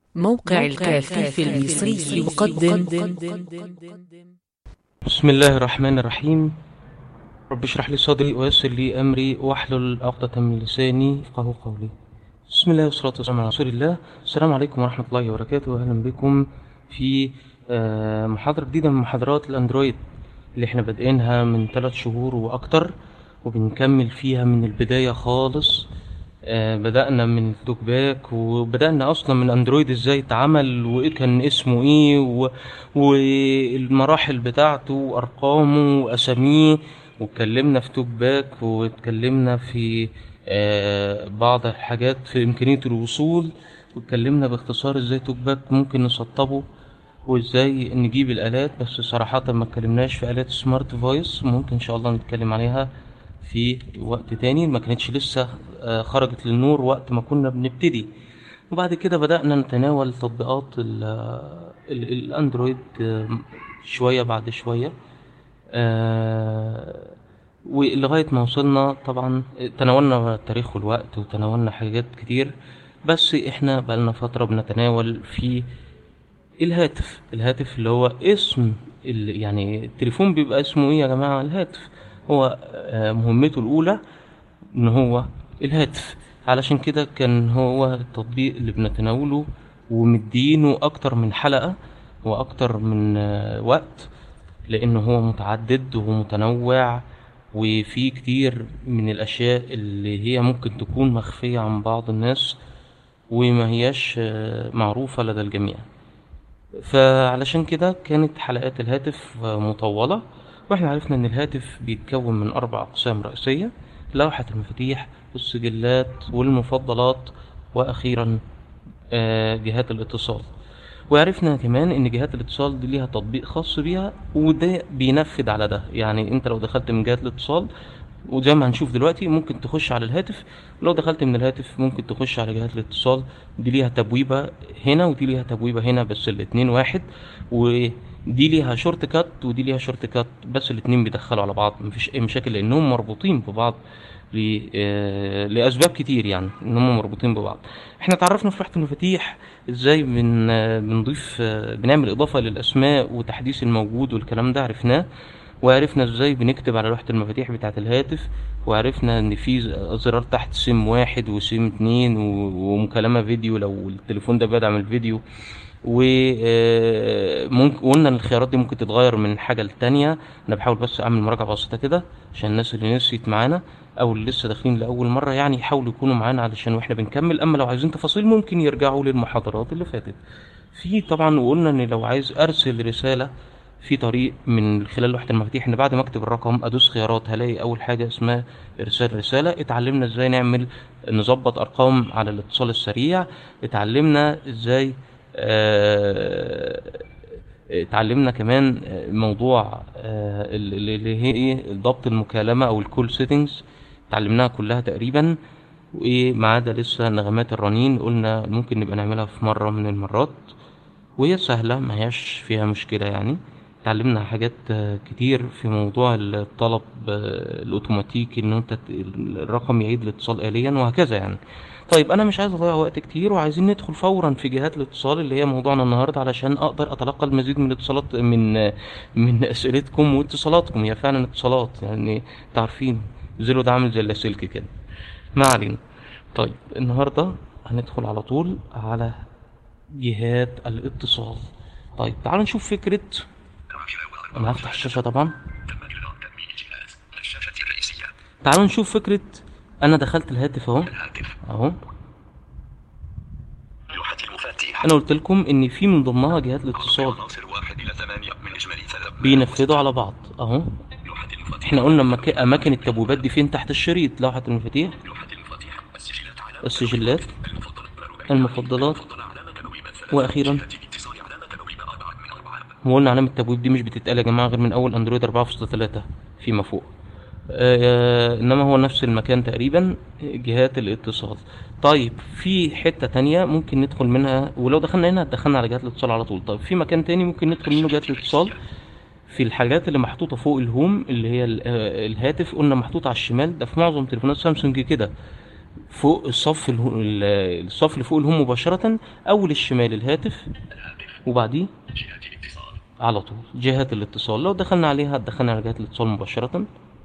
موقع الكافي المصري يقدم بسم الله الرحمن الرحيم رب اشرح لي صدري ويسر لي امري واحلل عقدة من لساني يفقهوا قولي بسم الله والصلاة والسلام على رسول الله السلام عليكم ورحمة الله وبركاته واهلا بكم في آه، محاضرة جديدة من محاضرات الاندرويد اللي احنا بادئينها من ثلاث شهور واكتر وبنكمل فيها من البداية خالص آه، بدأنا من التوك باك وبدأنا أصلا من أندرويد إزاي اتعمل وإيه كان اسمه إيه و... والمراحل بتاعته وأرقامه وأساميه واتكلمنا في توك باك واتكلمنا في آه، بعض الحاجات في إمكانية الوصول واتكلمنا باختصار إزاي توك باك ممكن نسطبه وإزاي نجيب الآلات بس صراحة ما اتكلمناش في آلات سمارت فويس ممكن إن شاء الله نتكلم عليها في وقت تاني ما كانتش لسه آه، خرجت للنور وقت ما كنا بنبتدي وبعد كده بدأنا نتناول تطبيقات ال- ال- الأندرويد آه، شوية بعد شوية آه، ولغاية ما وصلنا طبعا تناولنا التاريخ والوقت وتناولنا حاجات كتير بس احنا بقالنا فترة بنتناول في الهاتف الهاتف اللي هو اسم ال- يعني التليفون بيبقى اسمه ايه يا جماعة الهاتف هو آه، مهمته الأولى إن هو الهاتف علشان كده كان هو التطبيق اللي بنتناوله ومدينه أكتر من حلقة وأكتر من آه، وقت لأنه هو متعدد ومتنوع وفيه كتير من الأشياء اللي هي ممكن تكون مخفية عن بعض الناس وما هياش آه، معروفة لدى الجميع فعلشان كده كانت حلقات الهاتف مطولة واحنا عرفنا ان الهاتف بيتكون من اربع اقسام رئيسية لوحة المفاتيح والسجلات والمفضلات واخيرا آه، جهات الاتصال وعرفنا كمان ان جهات الاتصال دي ليها تطبيق خاص بيها وده بينفذ على ده يعني انت لو دخلت من جهات الاتصال وزي ما هنشوف دلوقتي ممكن تخش على الهاتف ولو دخلت من الهاتف ممكن تخش على جهات الاتصال دي ليها تبويبة هنا ودي ليها تبويبة هنا بس الاتنين واحد ودي ليها شورت كات ودي ليها شورت كات بس الاتنين بيدخلوا على بعض مفيش اي مشاكل لانهم مربوطين ببعض ل- آه، لاسباب كتير يعني ان هم مربوطين ببعض احنا اتعرفنا في لوحه المفاتيح ازاي بن آه، بنضيف آه، بنعمل اضافه للاسماء وتحديث الموجود والكلام ده عرفناه وعرفنا ازاي بنكتب على لوحه المفاتيح بتاعه الهاتف وعرفنا ان في ز- زرار تحت سيم واحد وسيم اتنين و- ومكالمه فيديو لو التليفون ده بيدعم الفيديو وممكن قلنا ان الخيارات دي ممكن تتغير من حاجه لتانية انا بحاول بس اعمل مراجعه بسيطه كده عشان الناس اللي نسيت معانا او اللي لسه داخلين لاول مره يعني يحاولوا يكونوا معانا علشان واحنا بنكمل اما لو عايزين تفاصيل ممكن يرجعوا للمحاضرات اللي فاتت في طبعا وقلنا ان لو عايز ارسل رساله في طريق من خلال لوحه المفاتيح ان بعد ما اكتب الرقم ادوس خيارات هلاقي اول حاجه اسمها ارسال رساله اتعلمنا ازاي نعمل نظبط ارقام على الاتصال السريع اتعلمنا ازاي آه، اتعلمنا كمان آه، موضوع آه، اللي اللي هي ايه ضبط المكالمة او الكول سيتنجز اتعلمناها كلها تقريبا وايه ما عدا لسه نغمات الرنين قلنا ممكن نبقى نعملها في مرة من المرات وهي سهلة ما هياش فيها مشكلة يعني اتعلمنا حاجات آه، كتير في موضوع الطلب آه، الاوتوماتيكي ان انت ت- الرقم يعيد الاتصال آليا وهكذا يعني طيب انا مش عايز اضيع وقت كتير وعايزين ندخل فورا في جهات الاتصال اللي هي موضوعنا النهارده علشان اقدر اتلقى المزيد من الاتصالات من من اسئلتكم واتصالاتكم هي فعلا اتصالات يعني تعرفين زيرو ده عامل زي اللاسلكي كده ما علينا طيب النهارده هندخل على طول على جهات الاتصال طيب تعالوا نشوف فكرة انا هفتح الشاشة طبعا الشاشة الرئيسية تعالوا نشوف فكرة انا دخلت الهاتف اهو الهاتف اهو لوحة المفاتيح انا قلت لكم ان في من ضمنها جهات الاتصال عناصر واحد إلى ثمانية من إجمالي ثلاث بينفذوا على بعض اهو لوحة المفاتيح احنا قلنا مك... اماكن التبويبات دي فين تحت الشريط لوحة المفاتيح لوحة المفاتيح السجلات علامة السجلات المفضلات المفضلات المفضلة علامة تبويبة ثلاثة واخيرا جهة الاتصال علامة تبويبة أربعة من أربعة وقلنا علامة التبويب دي مش بتتقال يا جماعة غير من أول أندرويد 4.3 فيما فوق آه إنما هو نفس المكان تقريبا جهات الاتصال طيب في حتة تانية ممكن ندخل منها ولو دخلنا هنا دخلنا على جهات الاتصال على طول طيب في مكان تاني ممكن ندخل منه جهات الاتصال في الحاجات اللي محطوطة فوق الهوم اللي هي ال- آه، الهاتف قلنا محطوطة على الشمال ده في معظم تليفونات سامسونج كده فوق الصف اله- ال- الصف اللي فوق الهوم مباشرة أول الشمال الهاتف وبعديه جهة الاتصال على طول جهات الاتصال لو دخلنا عليها دخلنا على جهات الاتصال مباشرة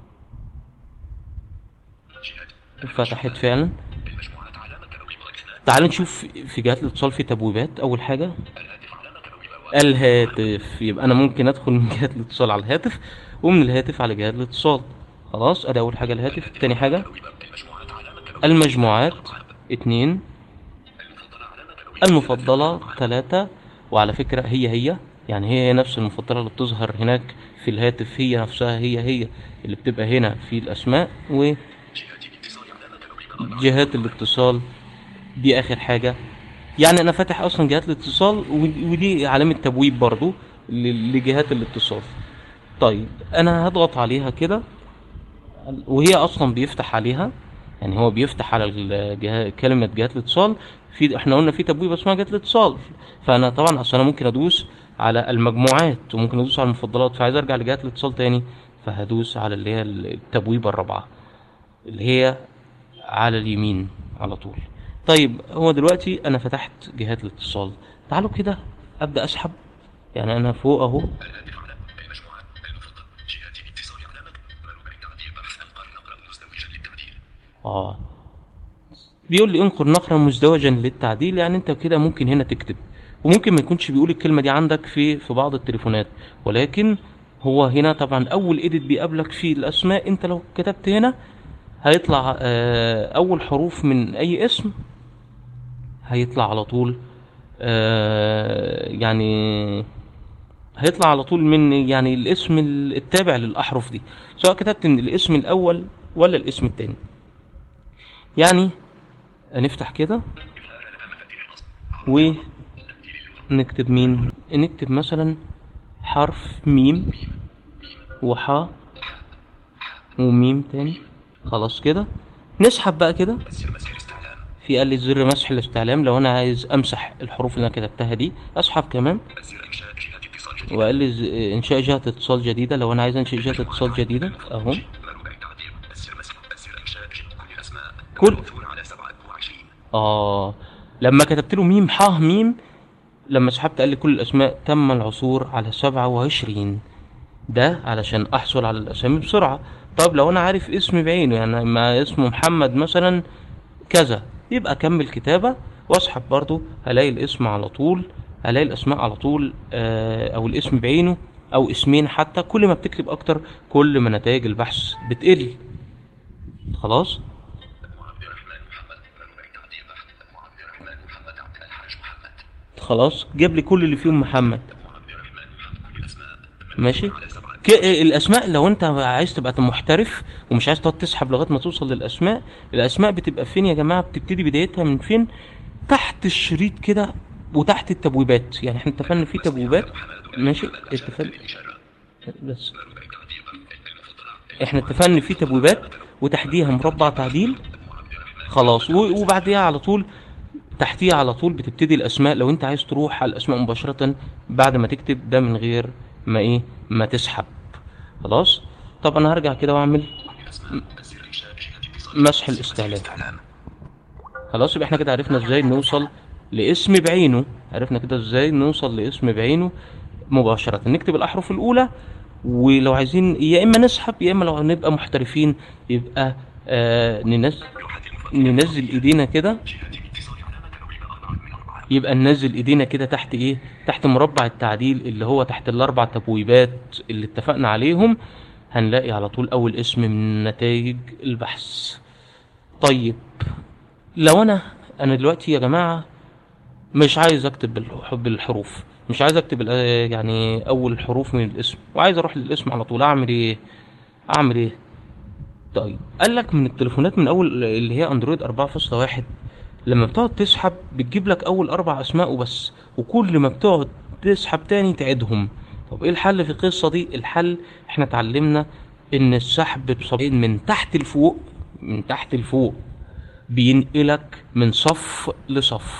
جهة فتحت فعلا المجموعات علامة تبويب اثنان تعال نشوف في جهات الاتصال في تبويبات أول حاجة الهاتف علامة تبويب واحد الهاتف يبقى أنا ممكن أدخل من جهات الاتصال على الهاتف ومن الهاتف على جهات الاتصال خلاص أدي أول حاجة الهاتف تاني حاجة تبويب المجموعات علامة تبويب المجموعات اتنين المفضلة علامة تبويب المفضلة ثلاثة وعلى فكرة هي هي يعني هي نفس المفضلة اللي بتظهر هناك في الهاتف هي نفسها هي هي اللي بتبقى هنا في الأسماء وجهات جهة الاتصال علامة تبويب أربعة الاتصال دي آخر حاجة يعني أنا فاتح أصلا جهات الاتصال ودي ودي علامة تبويب برضو ل- لجهات الاتصال طيب أنا هضغط عليها كده وهي أصلا بيفتح عليها يعني هو بيفتح على الجهة كلمة جهات الاتصال في احنا قلنا في تبويب اسمها جهات الاتصال فانا طبعا اصلا انا ممكن ادوس على المجموعات وممكن ادوس على المفضلات فعايز ارجع لجهات الاتصال تاني فهدوس على اللي هي التبويبة الرابعة اللي هي على اليمين على طول طيب هو دلوقتي انا فتحت جهات الاتصال تعالوا كده ابدا اسحب يعني انا فوق اهو الهاتف علامة المجموعات المفضل جهة الاتصال علامة ملوك تعديل بحث أنقر نقرا مزدوجا للتعديل اه بيقول لي انقر نقرا مزدوجا للتعديل يعني انت كده ممكن هنا تكتب وممكن ما يكونش بيقول الكلمه دي عندك في في بعض التليفونات ولكن هو هنا طبعا اول ايديت بيقابلك في الاسماء انت لو كتبت هنا هيطلع آه، اول حروف من اي اسم هيطلع على طول آه، يعني هيطلع على طول من يعني الاسم التابع للاحرف دي سواء كتبت من الاسم الاول ولا الاسم التاني يعني نفتح كده ونكتب مين نكتب مثلا حرف ميم وحا وميم تاني خلاص كده نسحب بقى كده زر مسح الاستعلام في قال لي زر مسح الاستعلام لو انا عايز امسح الحروف اللي انا كتبتها دي اسحب كمان زر إنشاء جهة اتصال جديدة وقال لي ز- انشاء جهة اتصال جديدة لو انا عايز انشئ جهة اتصال جديدة اهو ملوك تعديل زر مسح زر إنشاء كل الأسماء كل- الموثور على 27 اه لما كتبت له ميم حاه ميم لما سحبت قال لي كل الاسماء تم العثور على سبعة وعشرين ده علشان احصل على الاسامي بسرعة طب لو انا عارف اسم بعينه يعني ما اسمه محمد مثلا كذا يبقى اكمل كتابة واسحب برضو هلاقي الاسم على طول هلاقي الاسماء على طول آه او الاسم بعينه او اسمين حتى كل ما بتكتب اكتر كل ما نتائج البحث بتقل خلاص عبد الرحمن محمد ملوك تعديل بحث عبد الرحمن محمد عبد الحاج محمد خلاص جاب لي كل اللي فيهم محمد عبد الرحمن محمد كل الأسماء ماشي على 27 ك... الاسماء لو انت عايز تبقى محترف ومش عايز تقعد تسحب لغايه ما توصل للاسماء الاسماء بتبقى فين يا جماعه بتبتدي بدايتها من فين تحت الشريط كده وتحت التبويبات يعني احنا اتفقنا في تبويبات ماشي اتفقنا بس احنا اتفقنا في تبويبات وتحتيها مربع تعديل خلاص و- وبعديها على طول تحتيها على طول بتبتدي الاسماء لو انت عايز تروح على الاسماء مباشره بعد ما تكتب ده من غير ما ايه ما تسحب خلاص طب انا هرجع كده واعمل زر إنشاء جهة اتصال مسح الاستعلام خلاص يبقى احنا كده عرفنا ازاي نوصل لاسم بعينه عرفنا كده ازاي نوصل لاسم بعينه مباشرة نكتب الأحرف الأولى ولو عايزين يا إما نسحب يا إما لو نبقى محترفين يبقى آه ننزل ننزل إيدينا كده جهة الاتصال علامة تنويم أربعة من أربعة يبقى ننزل ايدينا كده تحت ايه تحت مربع التعديل اللي هو تحت الاربع تبويبات اللي اتفقنا عليهم هنلاقي على طول اول اسم من نتائج البحث طيب لو انا انا دلوقتي يا جماعه مش عايز اكتب بالح- بالحروف مش عايز اكتب ال- يعني اول الحروف من الاسم وعايز اروح للاسم على طول اعمل ايه اعمل ايه طيب قال لك من التليفونات من اول اللي هي اندرويد 4.1 لما بتقعد تسحب بتجيب لك اول اربع اسماء وبس وكل ما بتقعد تسحب تاني تعيدهم طب ايه الحل في القصه دي الحل احنا اتعلمنا ان السحب بصبعين من تحت لفوق من تحت لفوق بينقلك من صف لصف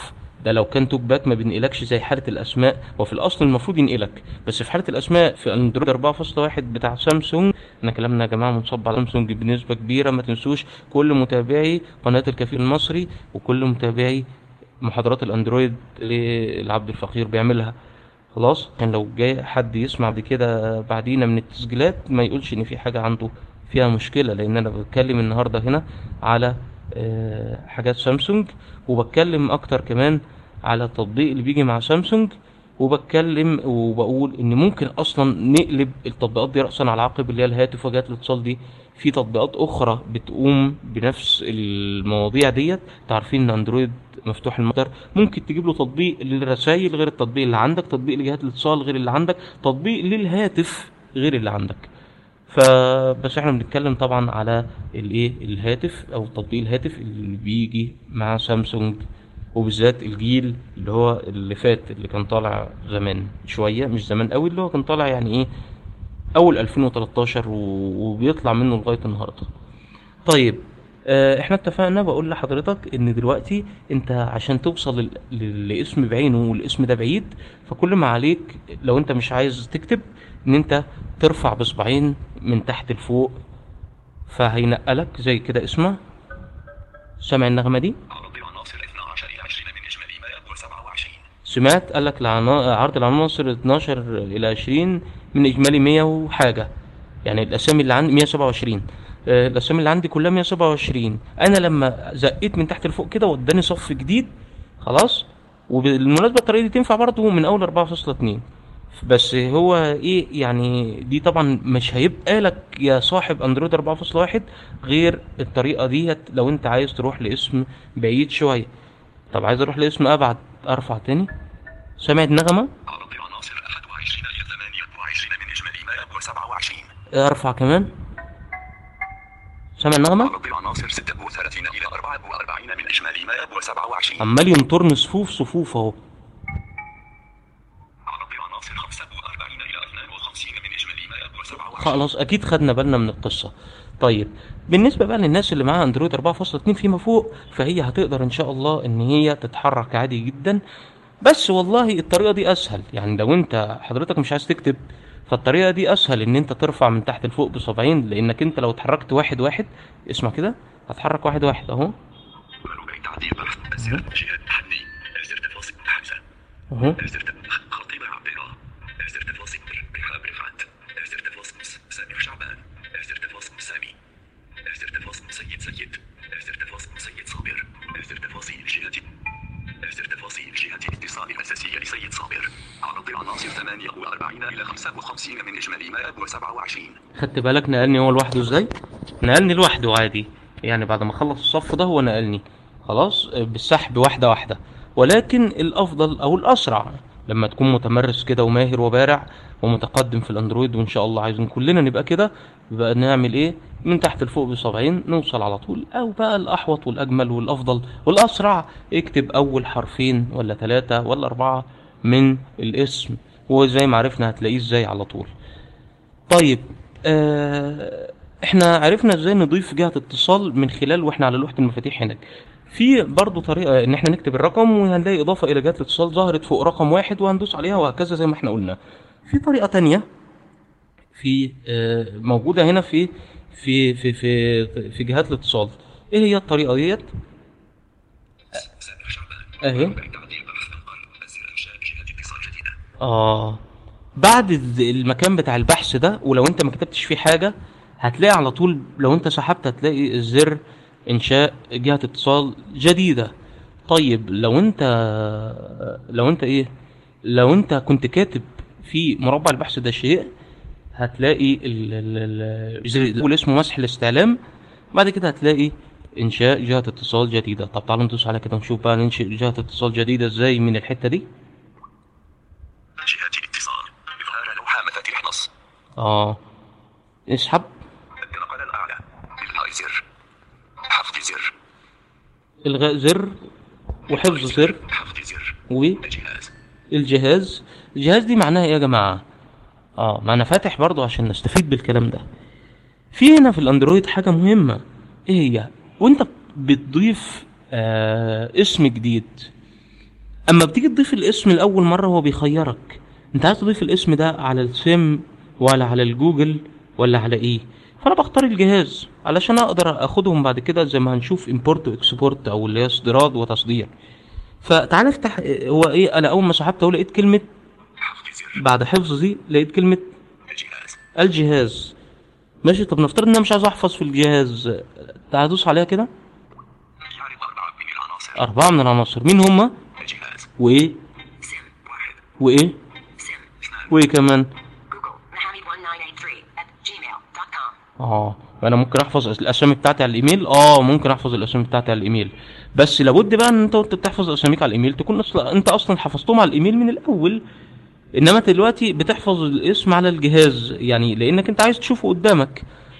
ده لو كان توك باك ما بينقلكش زي حاله الاسماء وفي الاصل المفروض ينقلك بس في حاله الاسماء في اندرويد 4.1 بتاع سامسونج احنا كلامنا يا جماعه منصب على سامسونج بنسبه كبيره ما تنسوش كل متابعي قناه الكفيل المصري وكل متابعي محاضرات الاندرويد اللي العبد الفقير بيعملها خلاص كان لو جاي حد يسمع بعد كده بعدينا من التسجيلات ما يقولش ان في حاجه عنده فيها مشكله لان انا بتكلم النهارده هنا على آه، حاجات سامسونج وبتكلم اكتر كمان على التطبيق اللي بيجي مع سامسونج وبتكلم وبقول ان ممكن اصلا نقلب التطبيقات دي راسا على عقب اللي هي الهاتف وجهات الاتصال دي في تطبيقات اخرى بتقوم بنفس المواضيع ديت تعرفين ان اندرويد مفتوح المصدر ممكن تجيب له تطبيق للرسائل غير التطبيق اللي عندك تطبيق لجهات الاتصال غير اللي عندك تطبيق للهاتف غير اللي عندك فبس احنا بنتكلم طبعا على الايه الهاتف او تطبيق الهاتف اللي بيجي مع سامسونج وبالذات الجيل اللي هو اللي فات اللي كان طالع زمان شويه مش زمان قوي اللي هو كان طالع يعني ايه اول 2013 و- وبيطلع منه لغايه النهارده طيب آه، احنا اتفقنا بقول لحضرتك ان دلوقتي انت عشان توصل لل- لل- لاسم بعينه والاسم ده بعيد فكل ما عليك لو انت مش عايز تكتب ان انت ترفع بصبعين من تحت لفوق فهينقلك زي كده اسمه سامع النغمه دي عرض العناصر 12 إلى 20 من إجمالي ما يبلغ 27 سمعت قال لك العنا- عرض العناصر 12 الى 20 من اجمالي 100 وحاجه يعني الاسامي اللي عندي 127 آه، الاسامي اللي عندي كلها 127 انا لما زقيت من تحت لفوق كده واداني صف جديد خلاص وبالمناسبه الطريقه دي تنفع برضه من اول 4.2 بس هو ايه يعني دي طبعا مش هيبقى لك يا صاحب اندرويد 4.1 غير الطريقه ديت لو انت عايز تروح لاسم بعيد شويه طب عايز اروح لاسم ابعد ارفع تاني سمعت نغمه عرض العناصر 21 إلى 28 من إجمالي ما يبلغ 27 ارفع كمان سامع النغمه عرض العناصر 36 إلى 44 من إجمالي ما يبلغ 27 عمال ينطرني صفوف صفوف اهو عرض العناصر 45 إلى 52 من إجمالي ما يبلغ 27 خلاص اكيد خدنا بالنا من القصه طيب بالنسبه بقى للناس اللي معاها اندرويد 4.2 فيما فوق فهي هتقدر ان شاء الله ان هي تتحرك عادي جدا بس والله الطريقه دي اسهل يعني لو انت حضرتك مش عايز تكتب فالطريقه دي اسهل ان انت ترفع من تحت لفوق بصبعين لانك انت لو اتحركت واحد واحد اسمع كده هتحرك واحد واحد اهو ربع تعديل بحث زر جهة تحدي زر تفاصيل حمزة اهو زر خطيب عبيرة زر تفاصيل رحاب رفعت زر تفاصيل سامي شعبان زر تفاصيل سامي زر تفاصيل سيد سيد زر تفاصيل سيد صابر زر تفاصيل جهة زر تفاصيل جهة الاتصال الأساسية لسيد صابر عرض العناصر 48 إلى 55 من إجمالي ما يبلغ 27 خدت بالك نقلني هو لوحده ازاي نقلني لوحده عادي يعني بعد ما خلص الصف ده هو نقلني خلاص بالسحب واحده واحده ولكن الافضل او الاسرع لما تكون متمرس كده وماهر وبارع ومتقدم في الاندرويد وان شاء الله عايزين كلنا نبقى كده يبقى نعمل ايه من تحت لفوق بصبعين نوصل على طول او بقى الاحوط والاجمل والافضل والاسرع اكتب اول حرفين ولا ثلاثة ولا اربعة من الاسم وزي ما عرفنا هتلاقيه ازاي على طول طيب آه احنا عرفنا ازاي نضيف جهة اتصال من خلال واحنا على لوحة المفاتيح هناك في برضو طريقة ان احنا نكتب الرقم وهنلاقي اضافة الى جهة الاتصال ظهرت فوق رقم واحد وهندوس عليها وهكذا زي ما احنا قلنا في طريقة تانية في آه موجودة هنا في في في في في جهات الاتصال ايه هي الطريقة ديت سامي شعبان اهي ربع تعديل بحث القلب زر إنشاء جهة اتصال جديدة اه بعد الز- المكان بتاع البحث ده ولو انت ما كتبتش فيه حاجه هتلاقي على طول لو انت سحبت هتلاقي الزر انشاء جهه اتصال جديده طيب لو انت لو انت ايه لو انت كنت كاتب في مربع البحث ده شيء هتلاقي ال- ال- ال- الزر الاول اسمه مسح الاستعلام بعد كده هتلاقي انشاء جهه اتصال جديده طب تعالوا ندوس على كده ونشوف بقى ننشئ جهه اتصال جديده ازاي من الحته دي جهة الاتصال إظهار لوحة مفاتيح نص اه اسحب النقل الأعلى إلغاء زر حفظ زر الغاء زر وحفظ زر حفظ زر والجهاز الجهاز الجهاز دي معناها ايه يا جماعه اه ما انا فاتح برضو عشان نستفيد بالكلام ده في هنا في الاندرويد حاجه مهمه ايه هي وانت بتضيف آه اسم جديد اما بتيجي تضيف الاسم لاول مره هو بيخيرك انت عايز تضيف الاسم ده على السيم ولا على الجوجل ولا على ايه فانا بختار الجهاز علشان اقدر اخدهم بعد كده زي ما هنشوف امبورت واكسبورت او اللي هي استيراد وتصدير فتعال افتح هو ايه انا اول ما سحبته لقيت كلمه حفظ زر بعد حفظ دي لقيت كلمه الجهاز الجهاز ماشي طب نفترض ان انا مش عايز احفظ في الجهاز تعال ادوس عليها كده يعرف أربعة من العناصر اربعه من العناصر مين هما الجهاز وايه سم واحد وايه سم اثنان وايه كمان Google Mohammed1983 at gmail.com. اه انا ممكن احفظ الاسامي بتاعتي على الايميل اه ممكن احفظ الاسامي بتاعتي على الايميل بس لابد بقى ان انت وانت بتحفظ اساميك على الايميل تكون اصلا انت اصلا حفظتهم على الايميل من الاول انما أنت دلوقتي بتحفظ الاسم على الجهاز يعني لانك انت عايز تشوفه قدامك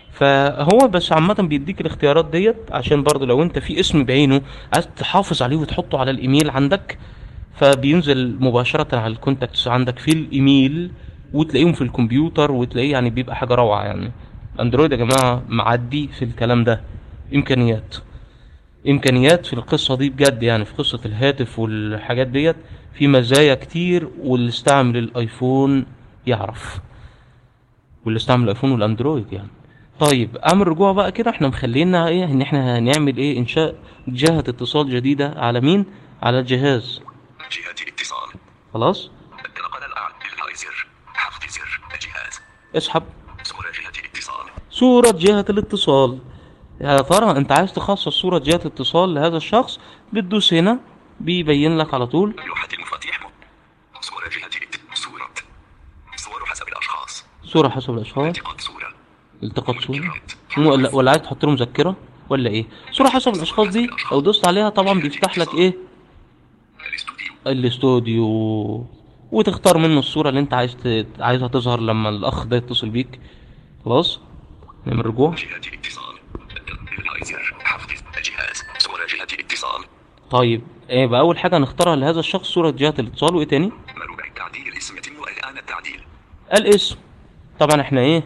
فهو بس عامة بيديك الاختيارات ديت عشان برضه لو انت في اسم بعينه عايز تحافظ عليه وتحطه على الايميل عندك فبينزل مباشرة على الكونتاكتس عندك في الايميل وتلاقيهم في الكمبيوتر وتلاقيه يعني بيبقى حاجة روعة يعني اندرويد يا جماعة معدي في الكلام ده امكانيات امكانيات في القصة دي بجد يعني في قصة الهاتف والحاجات ديت في مزايا كتير واللي استعمل الايفون يعرف واللي استعمل الايفون والاندرويد يعني طيب اعمل رجوع بقى كده احنا مخلينا ايه ان احنا هنعمل ايه انشاء جهة اتصال جديدة على مين على الجهاز جهة اتصال خلاص النقل الأعلى الهاي زر حفظ زر الجهاز اسحب صورة جهة اتصال صورة جهة الاتصال يا ترى انت عايز تخصص صورة جهة اتصال لهذا الشخص بتدوس هنا بيبين لك على طول لوحة المفاتيح م- صورة جهة الت- صورة صور حسب الأشخاص صورة حسب الاشخاص التقاط صورة التقاط صورة مذكرات. مو- ولا, ولا عايز تحط له مذكرة ولا ايه صورة حسب الاشخاص دي لو دوست عليها طبعا بيفتح لك ايه الاستوديو الاستوديو وتختار منه الصورة اللي انت عايز ت... عايزها تظهر لما الاخ ده يتصل بيك خلاص نعمل رجوع جهة اتصال الهاي زر حفظ الجهاز صورة جهة اتصال طيب ايه يبقى اول حاجة هنختارها لهذا الشخص صورة جهة الاتصال وايه تاني مربع تعديل الاسم يتم الآن التعديل الاسم طبعا احنا ايه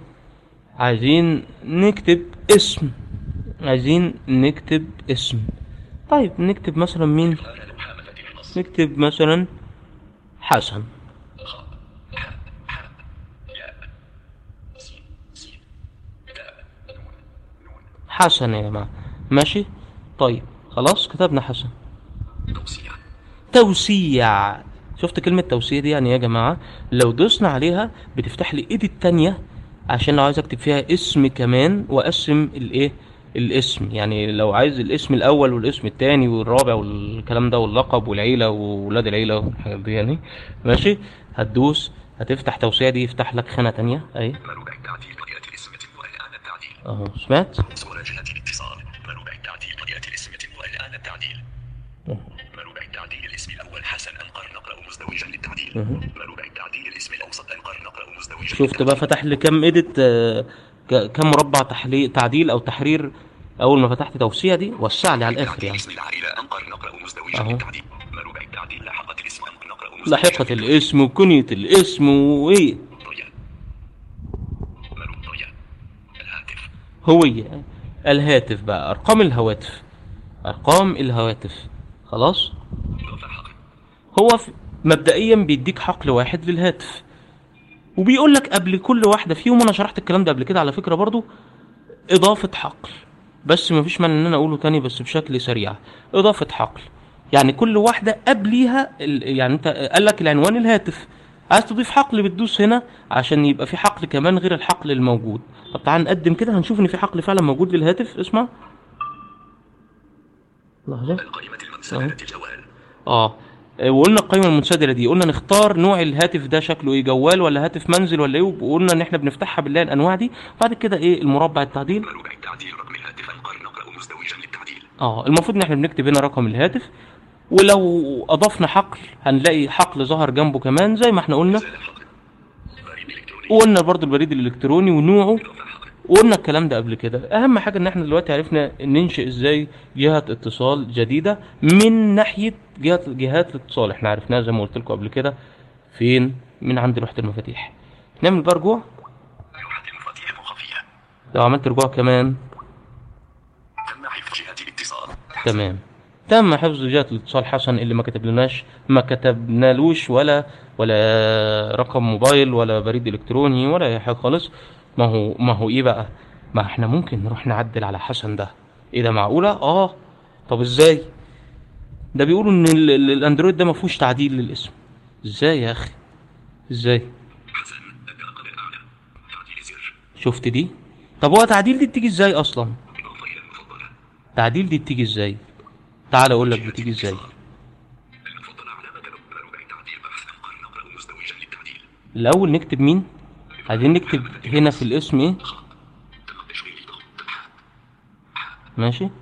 عايزين نكتب اسم عايزين نكتب اسم طيب نكتب مثلا مين على لوحة مفاتيح نص نكتب مثلا حسن خاء حاء حاء ياء سين سين تاء نون نون حسن يا جماعة ماشي طيب خلاص كتبنا حسن توصية توسيع شفت كلمة توسيع دي يعني إيه يا جماعة لو دوسنا عليها بتفتح لي ايدي التانية عشان لو عايز اكتب فيها اسم كمان واقسم الايه الاسم يعني لو عايز الاسم الاول والاسم التاني والرابع والكلام ده واللقب والعيلة وولاد العيلة والحاجات دي يعني ماشي هتدوس هتفتح توسيع دي يفتح لك خانة تانية اهي مربع تعديل قد يأتي الاسم يتم الآن التعديل اهو سمعت صورة جهة الاتصال مربع التعديل قد يأتي الاسم يتم الآن التعديل مربع التعديل الاسم الأول حسن أنقر نقرأ مزدوجا للتعديل مربع التعديل الاسم الأوسط أنقر نقرأ مزدوجا شفت بقى فتح لي كام ايديت آه، ك- كام مربع تحليل تعديل او تحرير اول ما فتحت توسيع دي وسع لي على الاخر يعني اسم العائلة أنقر نقرأ مزدوجا أهو. للتعديل مربع التعديل لاحقة الاسم أنقر نقرأ مزدوجا لاحقة الاسم وكنية الاسم وايه ضياء مرو ضياء الهاتف هوية الهاتف بقى ارقام الهواتف ارقام الهواتف خلاص إضافة حقل هو في مبدئيا بيديك حقل واحد للهاتف وبيقول لك قبل كل واحده فيهم انا شرحت الكلام ده قبل كده على فكره برضو اضافه حقل بس مفيش مانع ان انا اقوله تاني بس بشكل سريع اضافه حقل يعني كل واحده قبليها ال- يعني انت قال لك العنوان الهاتف عايز تضيف حقل بتدوس هنا عشان يبقى في حقل كمان غير الحقل الموجود طب تعال نقدم كده هنشوف ان في حقل فعلا موجود للهاتف اسمع لحظه القائمة المنسدرة الجوال اه آه، وقلنا القائمة المنسدرة دي قلنا نختار نوع الهاتف ده شكله ايه جوال ولا هاتف منزل ولا ايه وقلنا ان احنا بنفتحها بالله الانواع دي بعد كده ايه المربع التعديل مربع التعديل رقم الهاتف أنقر نقرأ مزدوجا للتعديل اه المفروض ان احنا بنكتب هنا رقم الهاتف ولو اضفنا حقل هنلاقي حقل ظهر جنبه كمان زي ما احنا قلنا رسالة حقل بريد إلكتروني وقلنا برضو البريد الالكتروني ونوعه إضافة حقل وقلنا الكلام ده قبل كده اهم حاجه ان احنا دلوقتي عرفنا ننشئ ازاي جهه اتصال جديده من ناحيه جهات جهات الاتصال احنا عرفناها زي ما قلت لكم قبل كده فين من عند لوحه المفاتيح نعمل بقى رجوع لوحة المفاتيح مخفية لو عملت رجوع كمان تم حفظ جهة الاتصال تمام تم حفظ جهة الاتصال حسن اللي ما كتبلناش ما كتبنالوش ولا ولا رقم موبايل ولا بريد الكتروني ولا اي حاجه خالص ما هو ما هو ايه بقى ما احنا ممكن نروح نعدل على حسن ده ايه ده معقوله اه طب ازاي ده بيقولوا ان ال- ال- الاندرويد ده ما فيهوش تعديل للاسم ازاي يا اخي ازاي حسن الرقم الأعلى تعديل زر شفت دي طب هو تعديل دي بتيجي ازاي اصلا إضافة إلى المفضلة تعديل دي بتيجي ازاي تعال اقول لك بتيجي ازاي المفضلة علامة ربع تعديل بحث مقارنة أقرأ مزدوجا للتعديل الاول نكتب مين عايزين نكتب هنا في الاسم ايه تم تشغيل ضغط حاء ماشي ياء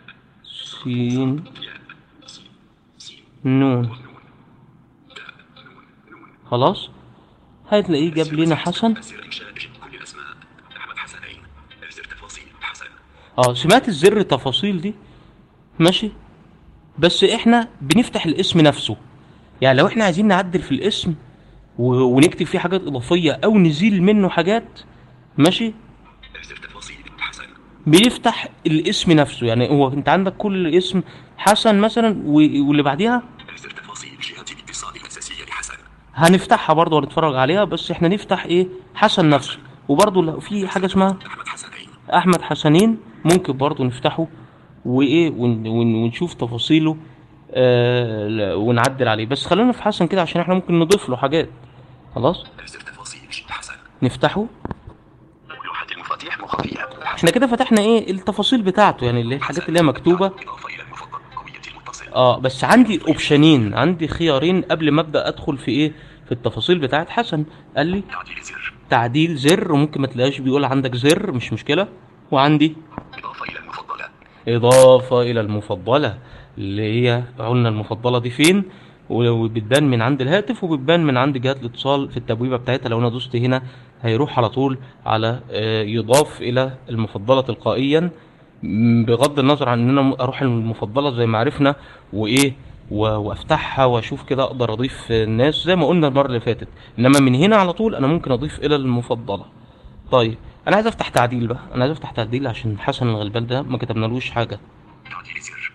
سين ياء سين سين نون نون تاء نون نون خلاص هتلاقيه جاب لنا حسن زر إنشاء كل الأسماء أحمد حسنين زر تفاصيل حسن اه سمعت الزر تفاصيل دي ماشي بس احنا بنفتح الاسم نفسه يعني لو احنا عايزين نعدل في الاسم و... ونكتب فيه حاجات اضافيه او نزيل منه حاجات ماشي زر تفاصيل حسن بيفتح الاسم نفسه يعني هو انت عندك كل اسم حسن مثلا و... واللي بعديها زر تفاصيل جهة الاتصال الأساسية لحسن هنفتحها برضه ونتفرج عليها بس احنا نفتح ايه حسن نفسه وبرضه لو في حاجه اسمها أحمد حسنين احمد حسنين ممكن برضه نفتحه وايه ون ون ونشوف تفاصيله آه لا، ونعدل عليه بس خلينا في حسن كده عشان احنا ممكن نضيف له حاجات خلاص زر تفاصيل حسن نفتحه لوحة المفاتيح مخفية احنا كده فتحنا ايه التفاصيل بتاعته يعني اللي هي الحاجات اللي هي مكتوبه إضافة إلى المفضل قوية المتصل اه بس عندي اوبشنين عندي خيارين قبل ما ابدا ادخل في ايه في التفاصيل بتاعت حسن قال لي تعديل زر تعديل زر وممكن ما تلاقيش بيقول عندك زر مش مشكله وعندي إضافة إلى المفضلة إضافة إلى المفضلة اللي هي قلنا المفضلة دي فين وبتبان من عند الهاتف وبتبان من عند جهات الاتصال في التبويبة بتاعتها لو أنا دوست هنا هيروح على طول على آه، يضاف إلى المفضلة تلقائيا م، بغض النظر عن ان انا اروح المفضله زي ما عرفنا وايه و- وافتحها واشوف كده اقدر اضيف الناس زي ما قلنا المره اللي فاتت انما من هنا على طول انا ممكن اضيف الى المفضله طيب انا عايز افتح تعديل بقى انا عايز افتح تعديل عشان حسن الغلبان ده ما كتبنالوش حاجه تعديل زر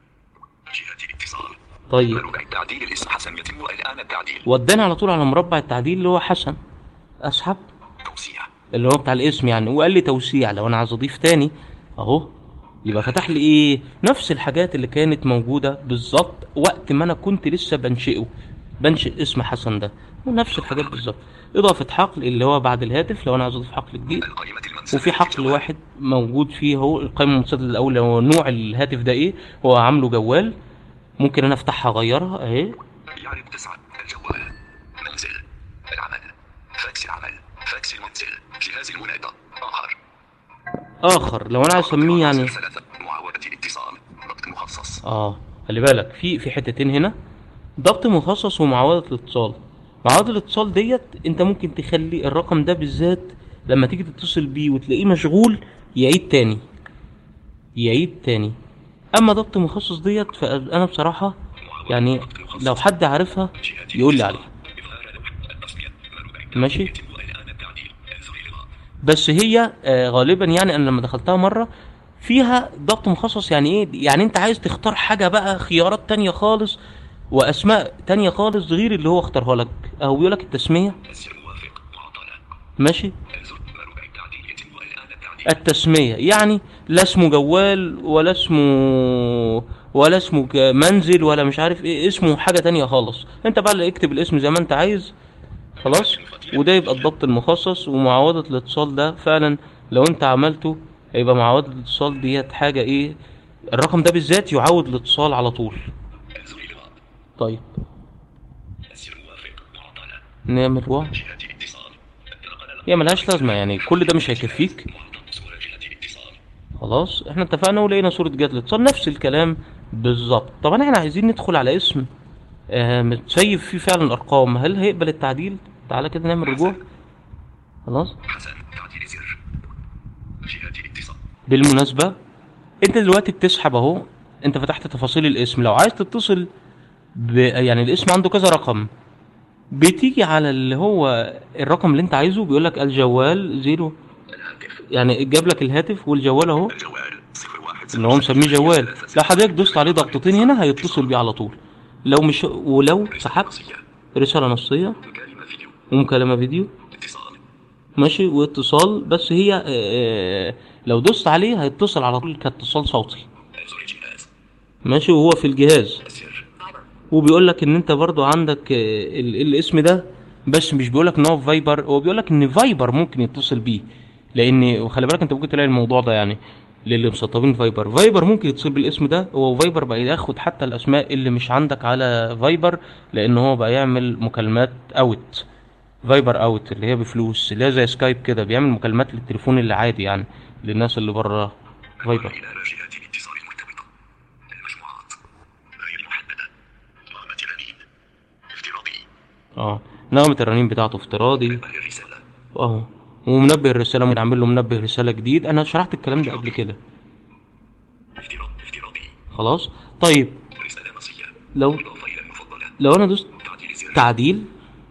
جهة الاتصال طيب مربع التعديل الاسم حسن يتم الآن التعديل وداني على طول على مربع التعديل اللي هو حسن اسحب توسيع اللي هو بتاع الاسم يعني وقال لي توسيع لو انا عايز اضيف تاني اهو يبقى فتح لي ايه نفس الحاجات اللي كانت موجوده بالظبط وقت ما انا كنت لسه بنشئه بنشئ اسم حسن ده ونفس الحاجات بالظبط اضافه حقل اللي هو بعد الهاتف لو انا عايز اضيف حقل جديد القائمة المنسوبة وفي حقل واحد موجود فيه هو القائمه المنسدة الاول هو نوع الهاتف ده ايه هو عامله جوال ممكن انا افتحها اغيرها اهي يعرض تسعة الجوال منزل العمل فاكس العمل فاكس المنزل جهاز المنادى آخر اخر لو انا عايز اسميه يعني ثلاثة معاودة الاتصال ضبط مخصص اه خلي بالك في في حتتين هنا ضبط مخصص ومعاودة الاتصال معاودة الاتصال ديت انت ممكن تخلي الرقم ده بالذات لما تيجي تتصل بيه وتلاقيه مشغول يعيد تاني يعيد تاني اما ضبط مخصص ديت فانا بصراحة يعني لو حد عارفها يقول لي عليها إظهار لوحة التصميم مربع ماشي. يتم الآن التعديل انزل إلغاء بس هي آه، غالبا يعني انا لما دخلتها مره فيها ضبط مخصص يعني ايه يعني انت عايز تختار حاجه بقى خيارات تانية خالص واسماء تانية خالص غير اللي هو اختارها لك او بيقول لك التسميه الزر موافق معطلة ماشي انزل مربع التعديل يتم الآن التعديل التسميه يعني لا اسمه جوال ولا اسمه ولا اسمه ك- منزل ولا مش عارف ايه اسمه حاجه تانية خالص انت بقى اللي اكتب الاسم زي ما انت عايز خلاص وده يبقى الضبط المخصص ومعاودة الاتصال ده فعلا لو انت عملته هيبقى معاودة الاتصال ديت حاجة ايه الرقم ده بالذات يعود الاتصال على طول انزل إلغاء طيب الزر موافق معطلة نعمل واحد جهة الاتصال انتقل هي ملهاش لازمة يعني كل ده مش هيكفيك محطة صورة جهة الاتصال خلاص احنا اتفقنا ولقينا صورة جهة الاتصال نفس الكلام بالظبط طبعا احنا عايزين ندخل على اسم آه متسيب فيه فعلا ارقام هل هيقبل التعديل تعالى كده نعمل رجوع خلاص حسن تعديل زر جهة الاتصال بالمناسبة انت دلوقتي بتسحب اهو انت فتحت تفاصيل الاسم لو عايز تتصل ب... يعني الاسم عنده كذا رقم بتيجي على اللي هو الرقم اللي انت عايزه بيقول لك الجوال زيرو الهاتف يعني جاب لك الهاتف والجوال اهو الجوال صفر واحد ان هو مسميه جوال لو حضرتك دوست عليه ضغطتين هنا هيتصل بيه على طول لو مش ولو سحبت رسالة نصية مكالمة فيديو ومكالمة فيديو اتصال ماشي واتصال بس هي آه، آه، لو دوست عليه هيتصل على طول كاتصال صوتي زر الجهاز ماشي وهو في الجهاز السر وبيقول لك ان انت برضو عندك آه، ال- الاسم ده بس مش بيقول لك ان هو فايبر هو بيقول لك ان فايبر ممكن يتصل بيه لان وخلي بالك انت ممكن تلاقي الموضوع ده يعني للي مسطبين فايبر فايبر ممكن يتصل بالاسم ده هو فايبر بقى ياخد حتى الاسماء اللي مش عندك على فايبر لان هو بقى يعمل مكالمات اوت فايبر اوت اللي هي بفلوس اللي هي زي سكايب كده بيعمل مكالمات للتليفون اللي عادي يعني للناس اللي بره فايبر إلى جهات الاتصال المرتبطة المجموعات غير محددة نغمة رنين افتراضي اه نغمة الرنين بتاعته افتراضي الرسالة اهو ومنبه الرسالة ممكن اعمل له منبه رسالة جديد انا شرحت الكلام ده قبل كده افتراض افتراضي خلاص طيب رسالة نصية لو إضافة إلى المفضلة لو انا دوست تعديل زر تعديل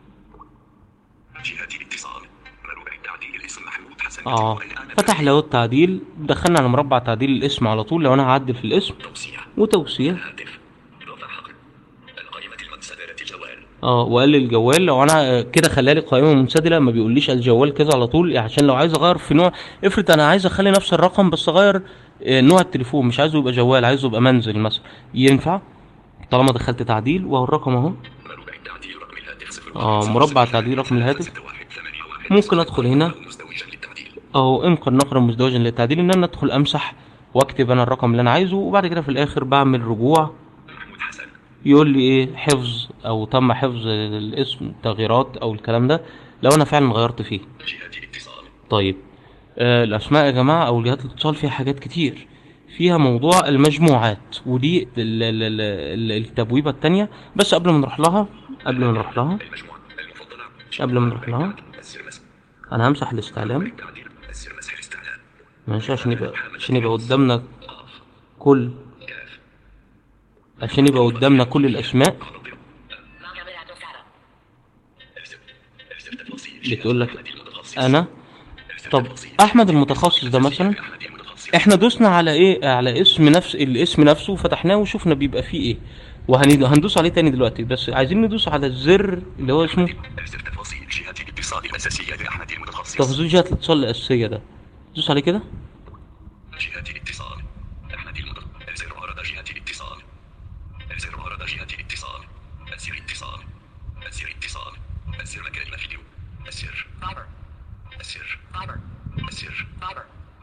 جهات الاتصال مربع تعديل الاسم محمود حسن اه والآن فتح له التعديل دخلنا على مربع تعديل الاسم على طول لو انا هعدل في الاسم توصية وتوسيع هاتف إضافة حقل القائمة المنسدرة الجوال اه وقال لي الجوال لو انا كده خلالي قائمه منسدله ما بيقوليش الجوال كذا على طول عشان لو عايز اغير في نوع افرض انا عايز اخلي نفس الرقم بس اغير آه، نوع التليفون مش عايزه يبقى جوال عايزه يبقى منزل مثلا ينفع طالما دخلت تعديل وهو الرقم اهو مربع تعديل رقم الهاتف صفر اه واحد مربع صفر تعديل رقم الهاتف ستة واحد ثمانية واحد ممكن ادخل هنا مزدوجا للتعديل او امكن نقرا مزدوجا للتعديل ان انا ادخل امسح واكتب انا الرقم اللي انا عايزه وبعد كده في الاخر بعمل رجوع محمود حسن يقول لي ايه حفظ او تم حفظ الاسم تغييرات او الكلام ده لو انا فعلا غيرت فيه جهات الاتصال طيب آه الاسماء يا جماعه او جهات الاتصال فيها حاجات كتير فيها موضوع المجموعات ودي ال- ال- ال- ال- التبويبه التانية بس قبل ما نروح لها قبل ما نروح لها المجموعة المفضلة قبل ما نروح لها السر مسح انا همسح الاستعلام تعديل السر مسح الاستعلام ماشي عشان يبقى عشان يبقى قدامنا كل عشان يبقى قدامنا كل الاسماء Mohammed Abdel Fattah. ارسل ارسل تفاصيل بتقول لك أحمد المتخصص انا ارسل طب تفاصيل احمد المتخصص ده مثلا أحمد المتخصص احنا دوسنا على ايه على اسم نفس الاسم نفسه فتحناه وشفنا بيبقى فيه ايه وهندوس عليه تاني دلوقتي بس عايزين ندوس على الزر اللي هو اسمه ارسل تفاصيل جهات الاتصال الأساسية لأحمد المتخصص تفاصيل جهة الاتصال الاساسية ده دوس عليه كده جهات الاتصال أحمد المتخصص ارسل عرض جهات الاتصال ارسل عرض جهات الاتصال أسر اتصال أسر اتصال أسر مكان فيديو أسر Viber. أسر Viber. أسر Viber.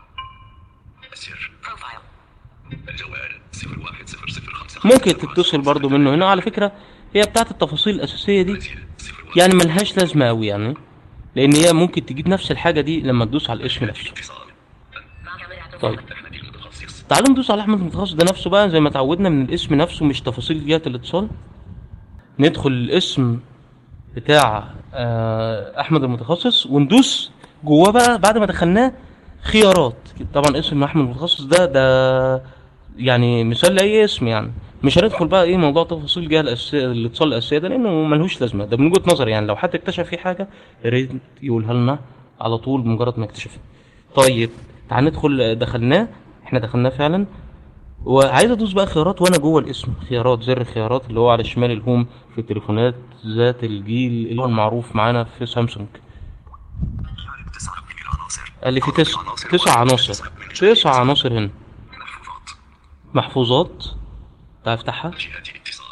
أسر Profile. الجوال 01005 ممكن تتصل برضو منه هنا على فكرة هي بتاعت التفاصيل الاساسية دي يعني ملهاش لازمة قوي يعني لان هي ممكن تجيب نفس الحاجة دي لما تدوس على الاسم نفسه اتصال Mohammed Abdel طيب Fattah. أحمد المتخصص تعالوا ندوس على احمد المتخصص ده نفسه بقى زي ما اتعودنا من الاسم نفسه مش تفاصيل جهة الاتصال ندخل الاسم بتاع آه، احمد المتخصص وندوس جواه بقى بعد ما دخلناه خيارات طبعا اسم احمد المتخصص ده ده يعني مثال لاي اسم يعني مش هندخل بقى ايه موضوع تفاصيل جهه الاساسيه الاتصال الاساسيه ده لانه ملهوش لازمه ده من وجهه نظري يعني لو حد اكتشف فيه حاجه يا ريت يقولها لنا على طول بمجرد ما يكتشفها طيب تعال ندخل دخلناه احنا دخلناه فعلا وعايز ادوس بقى خيارات وانا جوه الاسم خيارات زر خيارات اللي هو على شمال الهوم في التليفونات ذات الجيل اللي هو المعروف معانا في سامسونج يعرف تسعة من العناصر قال لي في تسع تسع عناصر تسع عناصر هنا محفوظات محفوظات تعال افتحها جهات الاتصال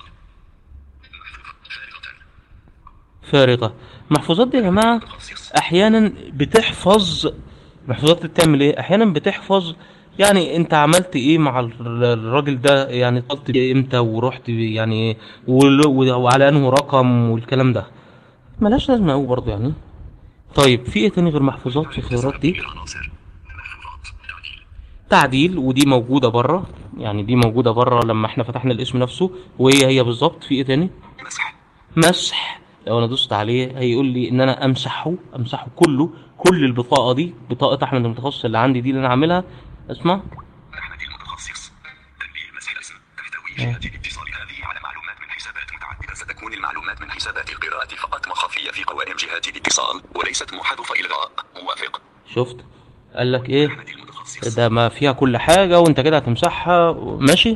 محفوظ فارغة فارغة محفوظات دي يا جماعة متخصص احيانا بتحفظ محفوظات دي بتعمل ايه احيانا بتحفظ يعني انت عملت ايه مع ال- الراجل ده يعني اتصلت بيه امتى ورحت بيه يعني ول- وعلى انه رقم والكلام ده ملهاش لازمه قوي برضه يعني طيب في ايه تاني غير محفوظات في الخيارات دي العناصر محفوظات تعديل تعديل ودي موجوده بره يعني دي موجوده بره لما احنا فتحنا الاسم نفسه وهي هي بالظبط في ايه تاني مسح مسح لو انا دوست عليه هيقول لي ان انا امسحه امسحه كله كل البطاقه دي بطاقه احمد المتخصص اللي عندي دي اللي انا عاملها اسمع أحمد المتخصص تنبيه مسح الاسم تحتوي جهات الاتصال هذه على معلومات من حسابات متعددة ستكون المعلومات من حسابات القراءة فقط مخفية في قوائم جهات الاتصال وليست محذوفة إلغاء موافق شفت قال لك ايه أحمد المتخصص المتخصص ده ما فيها كل حاجة وانت كده هتمسحها ماشي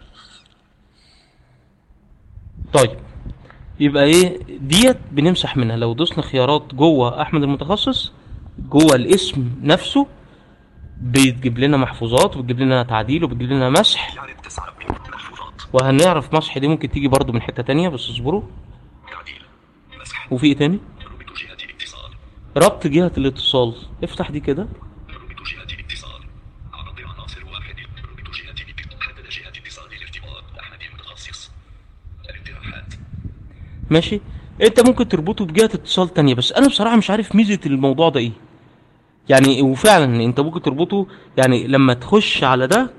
طيب يبقى ايه ديت بنمسح منها لو دوسنا خيارات جوه احمد المتخصص جوه الاسم نفسه بتجيب لنا محفوظات وبتجيب لنا تعديل وبتجيب لنا مسح يعرف تسعة من محفوظات وهنعرف مسح دي ممكن تيجي برضو من حتة تانية بس اصبروا تعديل مسح وفي ايه تاني ربط جهة الاتصال ربط جهة الاتصال افتح دي كده ربط جهة الاتصال عرض عناصر واحد ربط جهة الاتصال حدد جهة اتصال الارتباط أحمد المتخصص الاقتراحات ماشي انت ممكن تربطه بجهة اتصال تانية بس انا بصراحة مش عارف ميزة الموضوع ده ايه يعني وفعلا انت ممكن تربطه يعني لما تخش على ده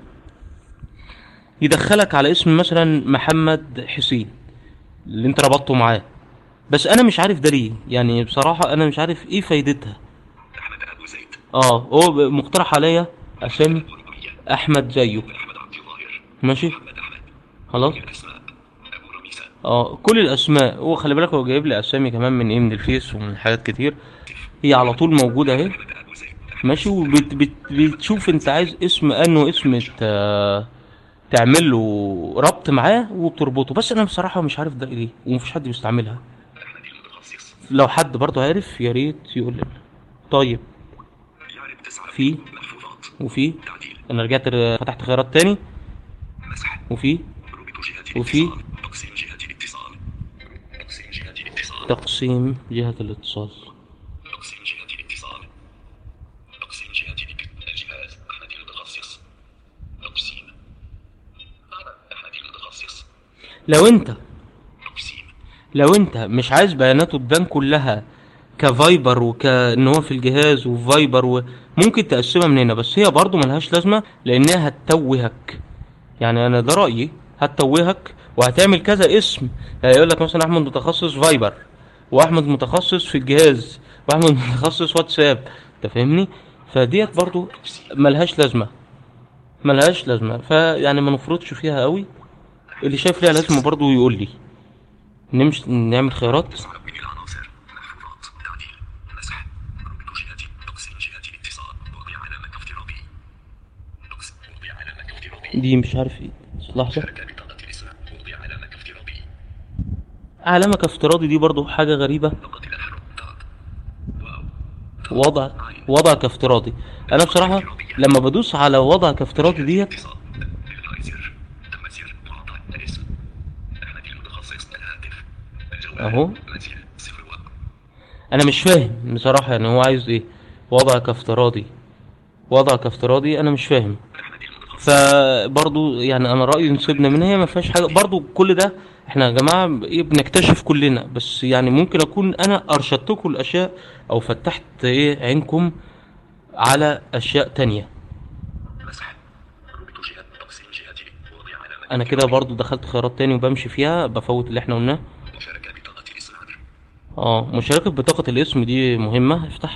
يدخلك على اسم مثلا محمد حسين اللي انت ربطته معاه بس انا مش عارف ده ليه يعني بصراحة انا مش عارف ايه فايدتها أحمد أبو زيد اه هو ب- مقترح عليا اسامي أبو رمية احمد زيه أحمد عبد الظاهر ماشي محمد أحمد خلاص الأسماء أبو رميسة اه كل الاسماء هو خلي بالك هو جايب لي اسامي كمان من ايه من الفيس ومن حاجات كتير هي على طول موجوده اهي أحمد أبو زيد ماشي وبتشوف انت عايز اسم انه اسم ت- تعمل له ربط معاه وبتربطه بس انا بصراحه مش عارف ده ايه ومفيش حد بيستعملها أحمد المتخصص لو حد برضه عارف يا ريت يقول لنا طيب يعرف تسعة في محفوظات وفي تعديل انا رجعت ر- فتحت خيارات تاني مسح وفي ربط جهة وفي؟ الاتصال تقسيم جهة الاتصال تقسيم جهة الاتصال تقسيم جهه الاتصال تقسيم جهة الاتصال تقسيم جهة الجهاز أحمد المتخصص تقسيم أحمد المتخصص لو انت تقسيم لو انت مش عايز بياناته تبان كلها كفايبر وكان هو في الجهاز وفايبر وممكن تقسمها من هنا بس هي برضو ملهاش لازمه لانها هتتوهك يعني انا ده رايي هتتوهك وهتعمل كذا اسم يعني يقول لك مثلا احمد متخصص فايبر واحمد متخصص في الجهاز واحمد متخصص واتساب انت فاهمني فديت برضو ملهاش لازمه ملهاش لازمه فيعني ما نفرطش فيها قوي اللي شايف ليها لازمه برضو يقول لي نمشي نعمل خيارات تسعة من العناصر محفوظات تعديل مسح ربط جهة تقسيم جهة الاتصال وضع علامة افتراضي تقسيم وضع علامة افتراضي دي مش عارف ايه لحظة شركة بطاقة الاسم وضع علامة افتراضي علامة كافتراضي دي برضو حاجة غريبة لغة الأحرف ضغط واو وضع وضع كافتراضي انا بصراحة لما بدوس على وضع كافتراضي ديت اتصال إلغاء زر تم زر وضع الاسم أحمد المتخصص الهاتف الجوال أهو. منزل صفر و انا مش فاهم بصراحة يعني هو عايز ايه وضع كافتراضي وضع كافتراضي انا مش فاهم أحمد المتخصص فبرضو يعني انا رأيي نسيبنا منها هي ما فيهاش حاجة برضو كل ده احنا يا جماعة ايه بنكتشف كلنا بس يعني ممكن اكون انا ارشدتكم الاشياء او فتحت ايه عينكم على اشياء تانية مسح ربط جهة تقسيم جهة وضع علامة انا كده برضو دخلت خيارات تاني وبمشي فيها بفوت اللي احنا قلناه مشاركة بطاقة الاسم عبر اه مشاركة بطاقة الاسم دي مهمة افتح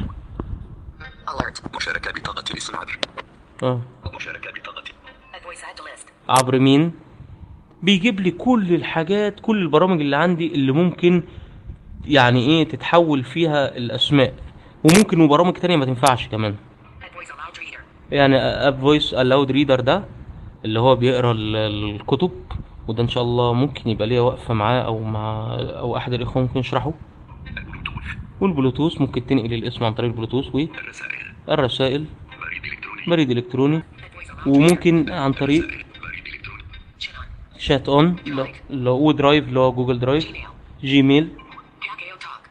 alert مشاركة بطاقة الاسم عبر اه مشاركة بطاقة A voice add to list. عبر مين بيجيب لي كل الحاجات كل البرامج اللي عندي اللي ممكن يعني ايه تتحول فيها الاسماء وممكن وبرامج تانية ما تنفعش كمان Add voice allowed reader. يعني اب فويس الاود ريدر ده اللي هو بيقرا ال- الكتب وده ان شاء الله ممكن يبقى ليا واقفه معاه او مع او احد الاخوه ممكن يشرحه البلوتوث والبلوتوث ممكن تنقل الاسم عن طريق البلوتوث الرسائل والرسائل بريد إلكتروني بريد الكتروني Add voice allowed. وممكن عن طريق بريد إلكتروني Chin on. شات اون اللي هو درايف اللي هو جوجل درايف Gmail. جيميل Kakao Talk.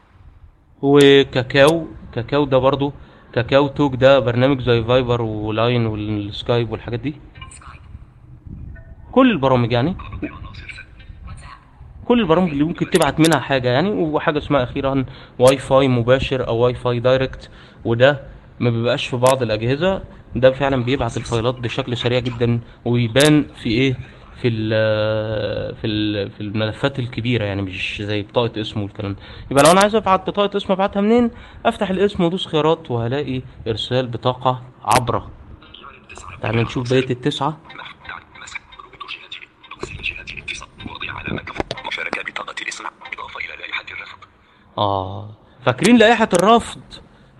وكاكاو كاكاو ده برضو كاكاو توك ده برنامج زي فايبر ولاين والسكايب والحاجات دي Skype. كل البرامج يعني عناصر ث- WhatsApp. كل البرامج اللي ممكن تبعت منها حاجه يعني وحاجه اسمها اخيرا واي فاي مباشر او واي فاي دايركت وده ما بيبقاش في بعض الاجهزه ده فعلا بيبعت الفايلات بشكل سريع جدا ويبان في ايه في ال في ال في الملفات الكبيره يعني مش زي بطاقه اسم والكلام ده يبقى لو انا عايز ابعت بطاقه اسم ابعتها منين افتح الاسم وادوس خيارات وهلاقي ارسال بطاقه عبره يعرف تسعة تعالوا نشوف بقيه التسعه مح- تعال- مسح ربط جهة تقسيم جهة الاتصال وضع علامة كف- مشاركة بطاقة الاسم إضافة إلى لائحة الرفض اه فاكرين لائحة الرفض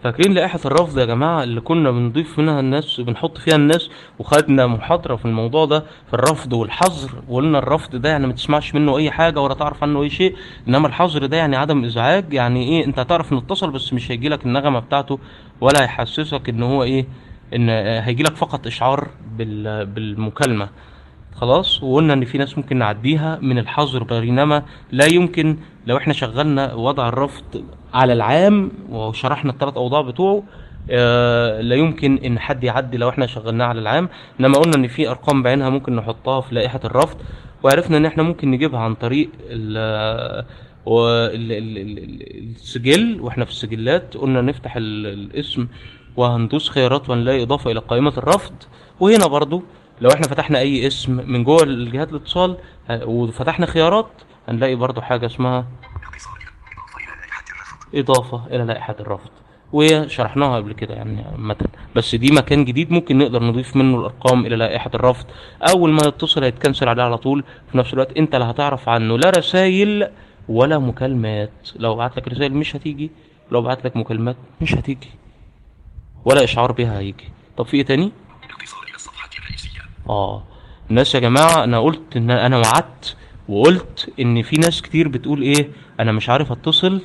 فاكرين لائحة الرفض يا جماعة اللي كنا بنضيف منها الناس بنحط فيها الناس وخدنا محاضرة في الموضوع ده في الرفض والحظر وقلنا الرفض ده يعني ما تسمعش منه أي حاجة ولا تعرف عنه أي شيء إنما الحظر ده يعني عدم إزعاج يعني إيه أنت هتعرف إنه اتصل بس مش هيجيلك النغمة بتاعته ولا هيحسسك إن هو إيه إن آه، هيجيلك فقط إشعار بال- بالمكالمة خلاص وقلنا ان في ناس ممكن نعديها من الحظر بينما لا يمكن لو احنا شغلنا وضع الرفض على العام وشرحنا الثلاث اوضاع بتوعه آه لا يمكن ان حد يعدي لو احنا شغلناه على العام انما قلنا ان في ارقام بعينها ممكن نحطها في لائحة الرفض وعرفنا ان احنا ممكن نجيبها عن طريق ال وال- ال- ال- ال- السجل واحنا في السجلات قلنا نفتح ال- الاسم وهندوس خيارات ونلاقي اضافة الى قائمة الرفض وهنا برضو لو احنا فتحنا اي اسم من جوه الجهات الاتصال ه- وفتحنا خيارات هنلاقي برضو حاجة اسمها اختصار إضافة إلى لائحة الرفض إضافة إلى لائحة الرفض وشرحناها قبل كده يعني عامة بس دي مكان جديد ممكن نقدر نضيف منه الأرقام إلى لائحة الرفض أول ما يتصل هيتكنسل عليه على طول في نفس الوقت أنت لا هتعرف عنه لا رسايل ولا مكالمات لو بعت لك رسائل مش هتيجي لو بعت لك مكالمات مش هتيجي ولا إشعار بيها هيجي طب في إيه تاني؟ اختصار إلى الصفحة الرئيسية اه الناس يا جماعة انا قلت ان انا وعدت وقلت ان في ناس كتير بتقول ايه انا مش عارف اتصل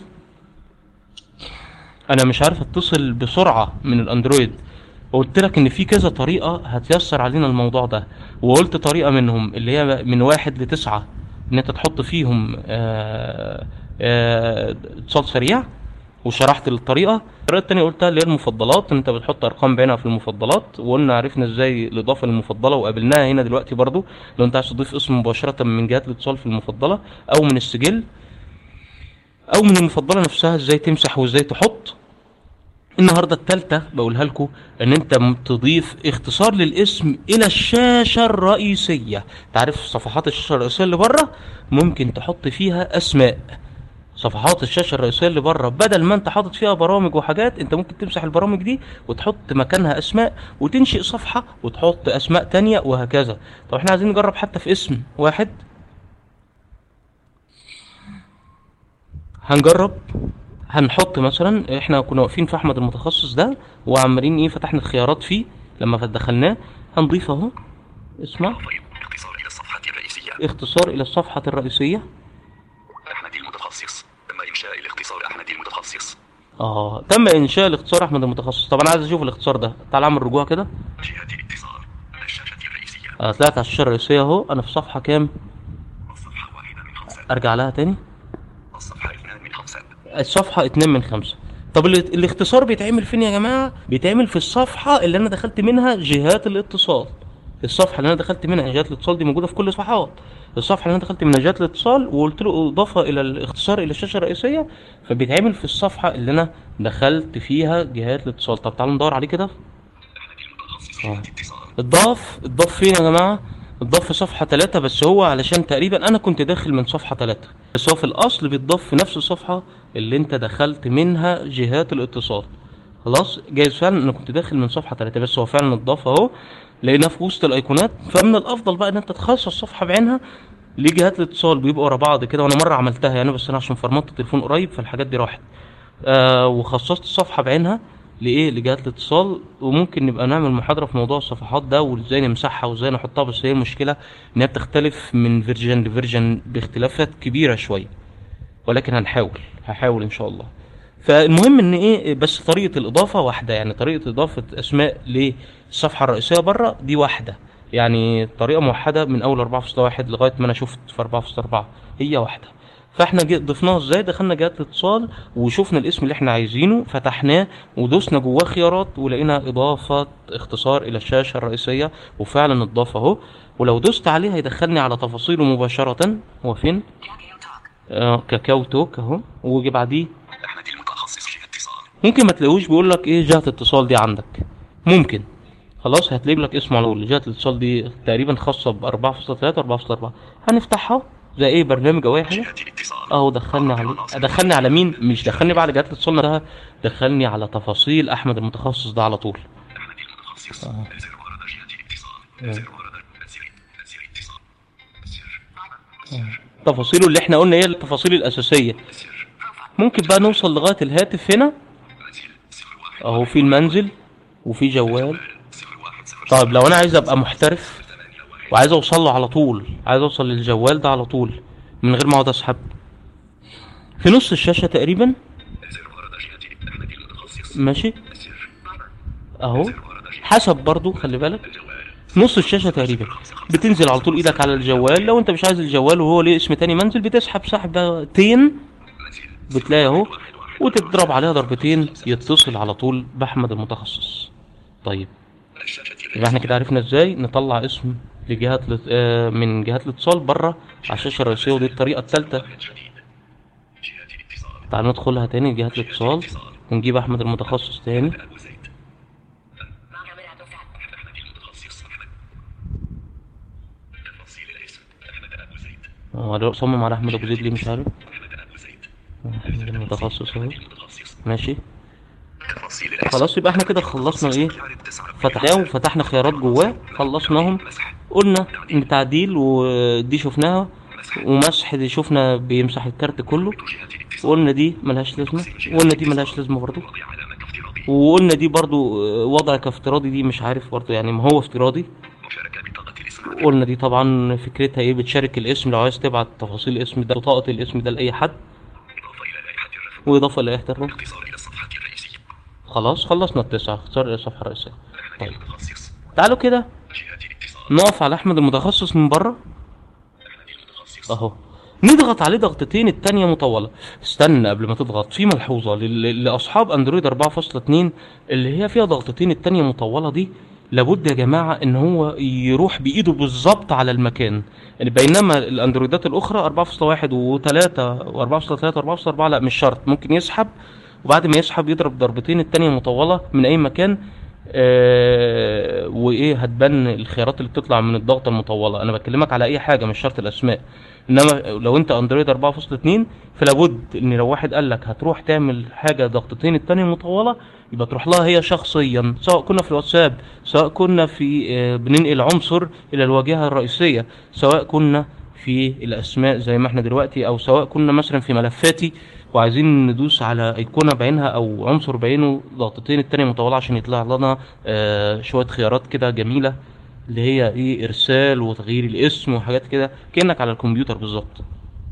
انا مش عارف اتصل بسرعة من الاندرويد وقلت لك ان في كذا طريقة هتيسر علينا الموضوع ده وقلت طريقة منهم اللي هي من واحد لتسعة ان انت تحط فيهم آه، آه، اتصال سريع وشرحت الطريقة الطريقة التانية قلتها اللي هي المفضلات ان انت بتحط ارقام بعينها في المفضلات وقلنا عرفنا ازاي الاضافة للمفضلة وقابلناها هنا دلوقتي برضو لو انت عايز تضيف اسم مباشرة من جهات الاتصال في المفضلة او من السجل او من المفضلة نفسها ازاي تمسح وازاي تحط النهارده التالتة بقولها لكم ان انت م- تضيف اختصار للاسم الى الشاشة الرئيسية تعرف صفحات الشاشة الرئيسية اللي بره ممكن تحط فيها اسماء صفحات الشاشة الرئيسية اللي بره بدل ما انت حاطط فيها برامج وحاجات انت ممكن تمسح البرامج دي وتحط مكانها اسماء وتنشئ صفحة وتحط اسماء تانية وهكذا طب احنا عايزين نجرب حتى في اسم واحد هنجرب هنحط مثلا احنا كنا واقفين في احمد المتخصص ده وعمالين ايه فتحنا الخيارات فيه لما دخلناه هنضيف اهو اسمع طيب اختصار إلى الصفحة الرئيسية اختصار الى الصفحة الرئيسية أحمد المتخصص تم إنشاء الاختصار أحمد المتخصص اه تم انشاء الاختصار احمد المتخصص طب انا عايز اشوف الاختصار ده تعال اعمل رجوع كده جهة الاتصال الشاشة الرئيسية آه، طلعت على الشاشة الرئيسية اهو انا في صفحة كام الصفحة واحدة من خمسة ارجع لها تاني الصفحة اثنان من خمسة الصفحة اتنين من خمسة طب ال- الاختصار بيتعمل فين يا جماعة بيتعمل في الصفحة اللي انا دخلت منها جهات الاتصال الصفحة اللي انا دخلت منها جهات الاتصال دي موجودة في كل الصفحات الصفحة اللي انا دخلت منها جهات الاتصال وقلت له اضافة الى الاختصار الى الشاشة الرئيسية فبيتعمل في الصفحة اللي انا دخلت فيها جهات الاتصال طب تعالوا ندور عليه كده أحمد المتخصص جهة اتصال اتضاف اتضاف فين يا جماعة اتضاف في صفحة ثلاثة بس هو علشان تقريبا انا كنت داخل من صفحة ثلاثة بس هو في الاصل بيتضاف في نفس الصفحة اللي انت دخلت منها جهات الاتصال خلاص جايز فعلا انا كنت داخل من صفحة ثلاثة بس هو فعلا اتضاف اهو لقيناه في وسط الايقونات فمن الافضل بقى ان انت تخصص صفحة بعينها لجهات الاتصال بيبقوا ورا بعض كده وانا مرة عملتها يعني بس انا عشان فرمطت التليفون قريب فالحاجات دي راحت آه وخصصت الصفحة بعينها لإيه لجهات الاتصال وممكن نبقى نعمل محاضرة في موضوع الصفحات ده وازاي نمسحها وازاي نحطها بس هي المشكلة إنها بتختلف من فيرجن لفيرجن باختلافات كبيرة شوية ولكن هنحاول هحاول إن شاء الله فالمهم إن إيه بس طريقة الإضافة واحدة يعني طريقة إضافة أسماء للصفحة الرئيسية بره دي واحدة يعني طريقة موحدة من أول 4.1 لغاية ما أنا شفت في 4.4 هي واحدة فاحنا جي- ضفناها ازاي دخلنا جهات الاتصال وشفنا الاسم اللي احنا عايزينه فتحناه ودوسنا جواه خيارات ولقينا اضافه اختصار الى الشاشه الرئيسيه وفعلا اتضاف اهو ولو دوست عليه هيدخلني على تفاصيله مباشره هو فين Kakao Talk. آه كاكاو توك اهو ويجي بعديه أحمد المتخصص جهة اتصال ممكن ما تلاقوش بيقول لك ايه جهه اتصال دي عندك ممكن خلاص هتلاقي لك اسمه على طول جهه الاتصال دي تقريبا خاصه ب 4.3 4.4 هنفتحها زي ايه برنامج او اي حاجه جهة الاتصال اهو دخلني عليه دخلني على مين مش دخلني بقى على جهات الاتصال نفسها دخلني على تفاصيل احمد المتخصص ده على طول أحمد المتخصص انزل ورد جهة الاتصال انزل ورد انزل انزل اتصال انزل تفاصيله اللي احنا قلنا هي التفاصيل الاساسيه انزل ممكن بقى نوصل لغايه الهاتف هنا انزل صفر واحد اهو في المنزل وفي جوال صفر واحد صفر طيب لو انا عايز ابقى محترف وعايز اوصل له على طول عايز اوصل للجوال ده على طول من غير ما اقعد اسحب في نص الشاشة تقريبا زر ورد جهة أحمد المتخصص ماشي زر اهو زر ورد جهة حسب برضو خلي بالك الجوال نص الشاشة تقريبا بتنزل على طول ايدك على الجوال لو انت مش عايز الجوال وهو ليه اسم تاني منزل بتسحب سحبتين منزل بتلاقي اهو وتضرب عليها ضربتين يتصل على طول باحمد المتخصص طيب الشاشة يبقى احنا كده عرفنا ازاي نطلع اسم لجهات لت... آه، من جهات الاتصال بره على الشاشه الرئيسيه ودي الطريقه الثالثه جديد جهة الاتصال تعال ندخلها تاني جهات الاتصال ونجيب احمد المتخصص تاني أبو زيد محمد عبد الفتاح أحمد المتخصص أحمد تفاصيل الاسم أحمد أبو زيد هو ده صمم على احمد ابو زيد ليه مش عارف أحمد أبو زيد احمد المتخصص اهو المتخصص ماشي تفاصيل الاسم خلاص يبقى احنا كده خلصنا ايه يعرف تسعة فتحناه وفتحنا خيارات جواه خلصناهم مسح قلنا ان تعديل ودي شفناها ومسح دي شفنا بيمسح الكارت كله جهة الاتصال وقلنا دي ملهاش لازمه وقلنا دي ملهاش لازمه برضو وضع علامة افتراضي وقلنا دي برضو آه، وضع كافتراضي دي مش عارف برضو يعني ما هو افتراضي مشاركة بطاقة الاسم قلنا دي طبعا فكرتها ايه بتشارك الاسم لو عايز تبعت تفاصيل الاسم ده بطاقة الاسم ده لأي حد إضافة إلى لائحة الرفع وإضافة لإحدى الرفع اختصار إلى الصفحة الرئيسية خلاص خلصنا التسعة اختار الصفحة الرئيسية أحمد طيب المتخصص تعالوا كده جهة الاتصال نقف على أحمد المتخصص من بره أحمد المتخصص أهو نضغط عليه ضغطتين التانية مطولة استنى قبل ما تضغط في ملحوظة لل- لأصحاب أندرويد 4.2 اللي هي فيها ضغطتين التانية مطولة دي لابد يا جماعة إن هو يروح بإيده بالظبط على المكان يعني بينما الأندرويدات الأخرى 4.1 و3 و4.3 و4.4 لا مش شرط ممكن يسحب وبعد ما يسحب يضرب ضربتين التانية مطولة من أي مكان آه وايه هتبان الخيارات اللي بتطلع من الضغطه المطوله انا بكلمك على اي حاجه مش شرط الاسماء انما لو انت اندرويد 4.2 فلابد ان لو واحد قال لك هتروح تعمل حاجه ضغطتين التانية مطوله يبقى تروح لها هي شخصيا سواء كنا في الواتساب سواء كنا في آه، بننقل عنصر الى الواجهه الرئيسيه سواء كنا في الاسماء زي ما احنا دلوقتي او سواء كنا مثلا في ملفاتي وعايزين ندوس على ايقونه بعينها او عنصر بعينه ضغطتين التانية مطوله عشان يطلع لنا آه، شويه خيارات كده جميله اللي هي ايه ارسال وتغيير الاسم وحاجات كده كانك على الكمبيوتر بالظبط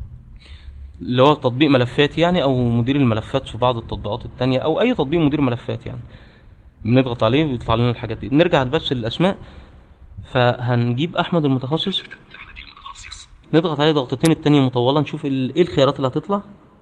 اللي هو تطبيق ملفات يعني او مدير الملفات في بعض التطبيقات التانية او اي تطبيق مدير ملفات يعني بنضغط عليه بيطلع لنا الحاجات دي نرجع بس للاسماء فهنجيب احمد المتخصص أحمد المتخصص نضغط عليه ضغطتين التانية مطولة نشوف ال- ايه الخيارات اللي هتطلع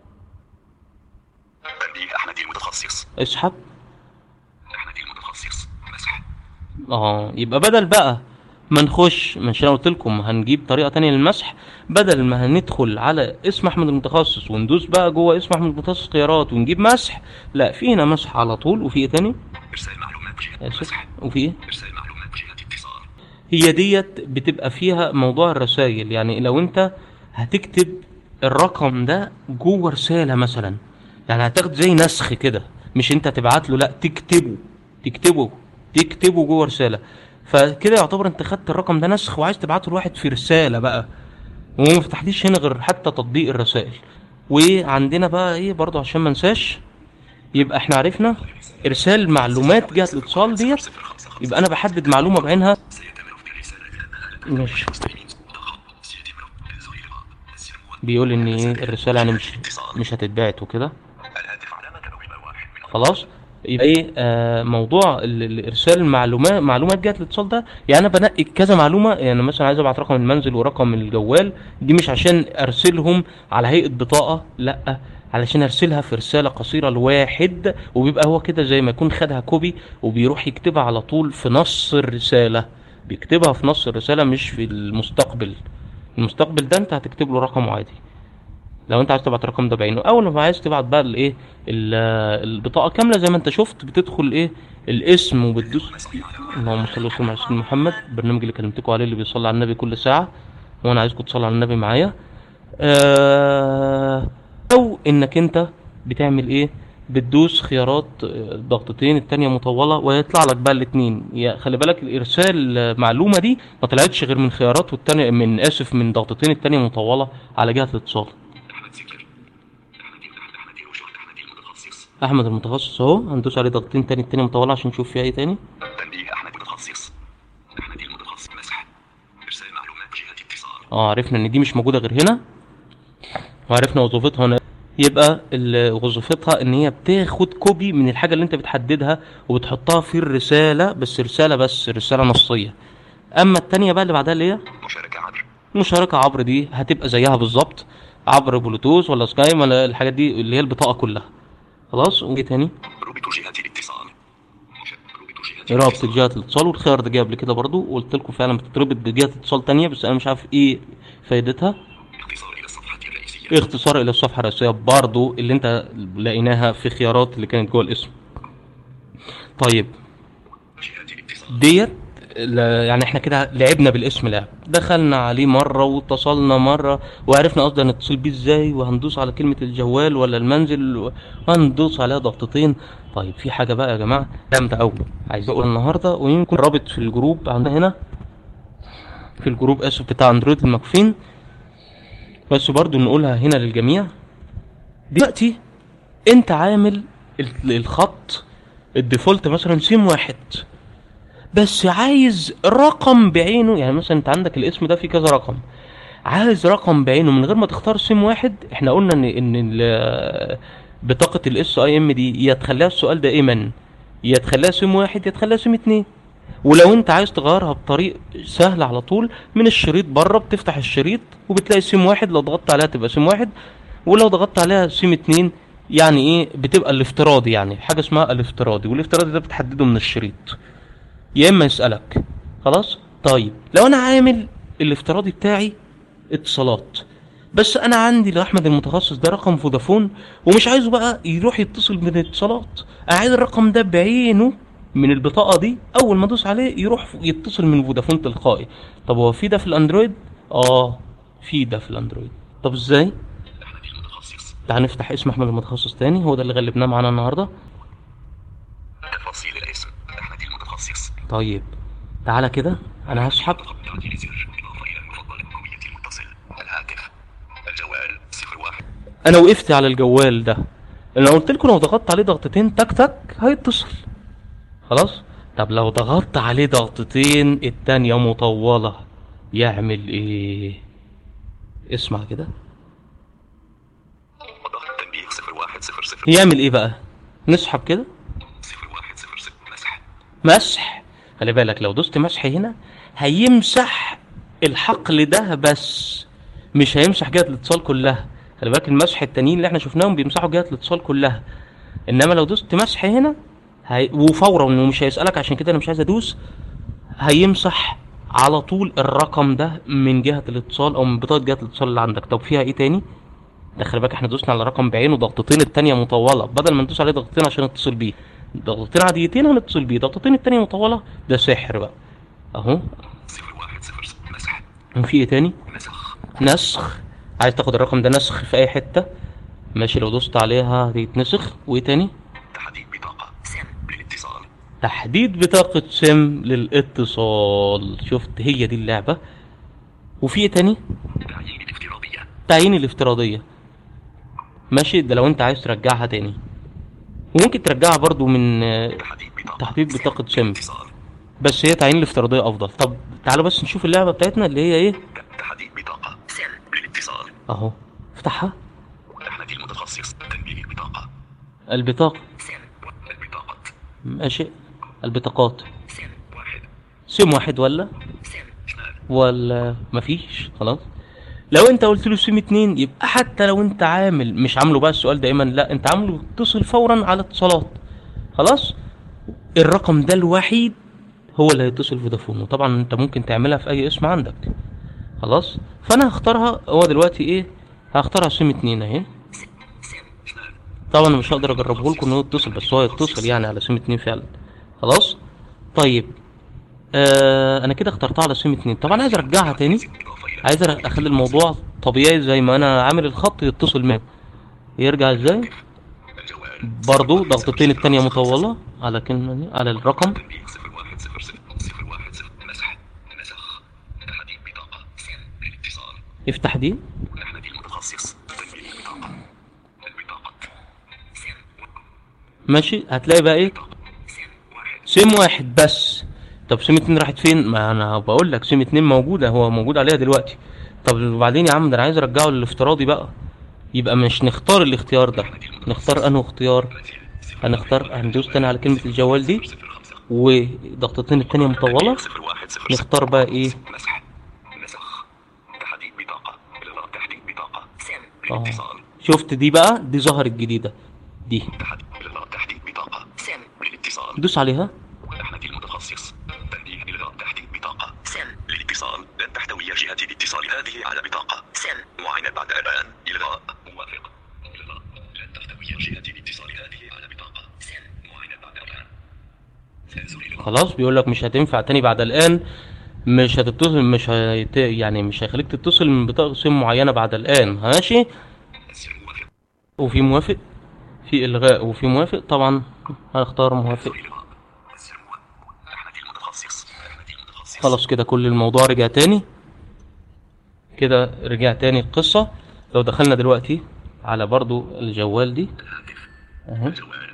تنبيه أحمد المتخصص اسحب أحمد المتخصص مسح اه يبقى بدل بقى ما نخش مش انا قلت لكم هنجيب طريقه تانية للمسح بدل ما هندخل على اسم احمد المتخصص وندوس بقى جوه اسم احمد المتخصص خيارات ونجيب مسح لا في هنا مسح على طول وفي ايه تاني إرسال معلومات جهة اسف مسح وفي ايه إرسال معلومات جهة اتصال هي ديت بتبقى فيها موضوع الرسائل يعني لو انت هتكتب الرقم ده جوه رسالة مثلا يعني هتاخد زي نسخ كده مش انت تبعت له لا تكتبه تكتبه تكتبه جوه رسالة فكده يعتبر انت خدت الرقم ده نسخ وعايز تبعته لواحد في رسالة بقى وما فتحليش هنا غير حتى تطبيق الرسائل وعندنا بقى ايه برضو عشان ما انساش يبقى احنا عرفنا ارسال معلومات جهة الاتصال ديت يبقى انا بحدد معلومة بعينها سيتم رفع رسالة أنها ماشي المستخدمين ضغط سيتم رفع تسجيلها السر بيقول ان ايه الرساله يعني مش مش هتتبعت وكده الهاتف علامة لو واحد من خلاص يبقى ايه آه موضوع ال- ال- ارسال المعلومات معلومات جهه الاتصال ده يعني انا بنقي كذا معلومه يعني مثلا عايز ابعت رقم المنزل ورقم الجوال دي مش عشان ارسلهم على هيئه بطاقه لا علشان ارسلها في رساله قصيره لواحد وبيبقى هو كده زي ما يكون خدها كوبي وبيروح يكتبها على طول في نص الرساله بيكتبها في نص الرساله مش في المستقبل المستقبل ده انت هتكتب له رقمه عادي لو انت عايز تبعت الرقم ده بعينه او لو عايز تبعت بقى الايه ال- البطاقه كامله زي ما انت شفت بتدخل ايه الاسم وبتدوس اللهم صل وسلم على سيدنا محمد البرنامج اللي كلمتكم عليه اللي بيصلي على النبي كل ساعه وانا عايزكم تصلوا على النبي معايا آه او انك انت بتعمل ايه بتدوس خيارات آه، ضغطتين التانية مطولة ويطلع لك بقى الاتنين يا خلي بالك الارسال آه، معلومة دي ما طلعتش غير من خيارات والتانية من اسف من ضغطتين التانية مطولة على جهة الاتصال أحمد سكر أحمد أحمد أحمد وشرط أحمد المتخصص احمد المتخصص اهو هندوس عليه ضغطتين تاني التاني مطولة عشان نشوف فيها ايه تاني تنبيه أحمد المتخصص أحمد المتخصص مسح إرسال معلومات جهة اتصال اه عرفنا ان دي مش موجودة غير هنا وعرفنا وظيفتها هنا يبقى ال- وظيفتها ان هي بتاخد كوبي من الحاجة اللي انت بتحددها وبتحطها في الرسالة بس رسالة بس رسالة نصية اما التانية بقى اللي بعدها اللي هي مشاركة عبر المشاركة عبر دي هتبقى زيها بالظبط عبر بلوتوث ولا سكاي ولا الحاجات دي اللي هي البطاقة كلها خلاص وايه تاني رابط جهة الاتصال مش- رابط جهة رابط جهة الاتصال والخيار ده جه قبل كده برضو وقلت لكم فعلا بتتربط بجهة اتصال تانية بس انا مش عارف ايه فايدتها اختصار إلى الصفحة الرئيسية اختصار الى الصفحة الرئيسية برضو اللي انت لقيناها في خيارات اللي كانت جوه الاسم طيب جهة الاتصال ديت لا- يعني احنا كده لعبنا بالاسم لعب دخلنا عليه مرة واتصلنا مرة وعرفنا قصدي هنتصل بيه ازاي وهندوس على كلمة الجوال ولا المنزل وهندوس عليها ضغطتين طيب في حاجة بقى يا جماعة جامدة أوي عايز أقول النهاردة ويمكن رابط في الجروب عندنا هنا في الجروب اسف بتاع اندرويد المكفين بس برضو نقولها هنا للجميع دلوقتي انت عامل ال- الخط الديفولت مثلا سيم واحد بس عايز رقم بعينه يعني مثلا انت عندك الاسم ده فيه كذا رقم عايز رقم بعينه من غير ما تختار سيم واحد احنا قلنا ان ان ال- بطاقة الاس اي ام دي يا تخليها السؤال دائما يا تخليها سيم واحد يا تخليها سيم اتنين ولو انت عايز تغيرها بطريق سهل على طول من الشريط بره بتفتح الشريط وبتلاقي سيم واحد لو ضغطت عليها تبقى سيم واحد ولو ضغطت عليها سيم اتنين يعني ايه بتبقى الافتراضي يعني حاجة اسمها الافتراضي والافتراضي ده بتحدده من الشريط يا اما يسالك خلاص طيب لو انا عامل الافتراضي بتاعي اتصالات بس انا عندي لاحمد المتخصص ده رقم فودافون ومش عايزه بقى يروح يتصل من اتصالات انا عايز الرقم ده بعينه من البطاقه دي اول ما ادوس عليه يروح يتصل من فودافون تلقائي طب هو في ده في الاندرويد اه في ده في الاندرويد طب ازاي أحمد المتخصص تعال نفتح اسم احمد المتخصص تاني هو ده اللي غلبناه معانا النهارده تفاصيل الاسم أحمد المتخصص طيب تعالى كده انا هسحب تعديل زر إضافة إلى المفضل هوية المتصل الهاتف الجوال صفر واحد انا وقفت على الجوال ده انا قلت لكم لو ضغطت عليه ضغطتين تك تك هيتصل خلاص طب لو ضغطت عليه ضغطتين التانية مطولة يعمل ايه اسمع كده وضغط تنبيه صفر واحد صفر صفر يعمل ايه بقى نسحب كده صفر واحد صفر صفر مسح مسح خلي بالك لو دوست مسح هنا هيمسح الحقل ده بس مش هيمسح جهة الاتصال كلها خلي بالك المسح التانيين اللي احنا شفناهم بيمسحوا جهة الاتصال كلها انما لو دوست مسح هنا هي... وفورا انه مش هيسألك عشان كده انا مش عايز ادوس هيمسح على طول الرقم ده من جهة الاتصال او من بطاقة جهة الاتصال اللي عندك طب فيها ايه تاني ده خلي بالك احنا دوسنا على رقم بعينه ضغطتين التانية مطولة بدل ما ندوس عليه ضغطتين عشان نتصل بيه ضغطتين عاديتين هنتصل بيه ضغطتين التانية مطولة ده سحر بقى اهو صفر واحد صفر صفر مسح وفي ايه تاني نسخ نسخ عايز تاخد الرقم ده نسخ في اي حتة ماشي لو دوست عليها هيتنسخ وايه تاني تحديد بطاقة سم للاتصال تحديد بطاقة سم للاتصال شفت هي دي اللعبة وفي ايه تاني تعيين الافتراضية تعيين الافتراضية ماشي ده لو انت عايز ترجعها تاني وممكن ترجعها برضو من آه، تحديد بطاقة تحديد بطاقة سم اتصال بس هي تعيين الافتراضية افضل طب تعالوا بس نشوف اللعبة بتاعتنا اللي هي ايه تحديد بطاقة سم للاتصال اهو افتحها أحمد المتخصص تنبيه البطاقة البطاقة سم البطاقة ماشي البطاقات سم واحد سيم واحد ولا سم اثنان ولا مفيش خلاص لو انت قلت له سيم اتنين يبقى حتى لو انت عامل مش عامله بقى السؤال دايما لا انت عامله اتصل فورا على اتصالات خلاص الرقم ده الوحيد هو اللي هيتصل فودافون وطبعا انت ممكن تعملها في اي اسم عندك خلاص فانا هختارها هو دلوقتي ايه هختارها سيم اتنين اهي سم اثنان طبعا أنا مش هقدر اجربه لكم ان هو يتصل بس هو يتصل يعني على سيم اتنين فعلا خلاص طيب آه انا كده اخترتها على سيم اتنين طبعا عايز ارجعها تاني إضافة إلى عايز أر- اخلي الموضوع طبيعي زي ما انا عامل الخط يتصل معاه يرجع ازاي الجوال برضو ضغطتين التانية مطولة على كلمة دي على الرقم تنبيه صفر واحد صفر صفر صفر واحد صفر مسح نسخ تحديد بطاقة سم للاتصال افتح دي أحمد المتخصص تنبيه البطاقة البطاقة سم ماشي هتلاقي بقى ايه سيم واحد بس طب سيم اتنين راحت فين ما انا بقول لك سيم اتنين موجوده هو موجود عليها دلوقتي طب وبعدين يا عم ده انا عايز ارجعه للافتراضي بقى يبقى مش نختار الاختيار ده نختار انه اختيار هنختار هندوس تاني على كلمه الجوال دي صفر خمسة وضغطتين التانية مطولة صفر واحد صفر نختار بقى ايه مسح نسخ تحديد بطاقة إلغاء تحديد بطاقة اه للاتصال شفت دي بقى دي ظهرت جديدة دي تحديد إلغاء تحديد بطاقة سم للاتصال دوس عليها أحمد المتخصص تنبيه إلغاء تحديد بطاقة سم للاتصال لن تحتوي جهة الاتصال هذه على بطاقة سم معاينة بعد الآن إلغاء موافق إلغاء لن تحتوي جهة الاتصال هذه على بطاقة سم معاينة بعد الآن سيزول إلغاء خلاص بيقول لك مش هتنفع تاني بعد الآن مش هتتصل مش هيت... يعني مش هيخليك تتصل من بطاقة سم معينة بعد الآن ماشي السر موافق وفي موافق في إلغاء وفي موافق طبعا هنختار موافق إلغاء السر موافق أحمد المتخصص أحمد المتخصص خلاص كده كل الموضوع رجع تاني كده رجع تاني القصة لو دخلنا دلوقتي على برضو الجوال دي الهاتف اهي جوال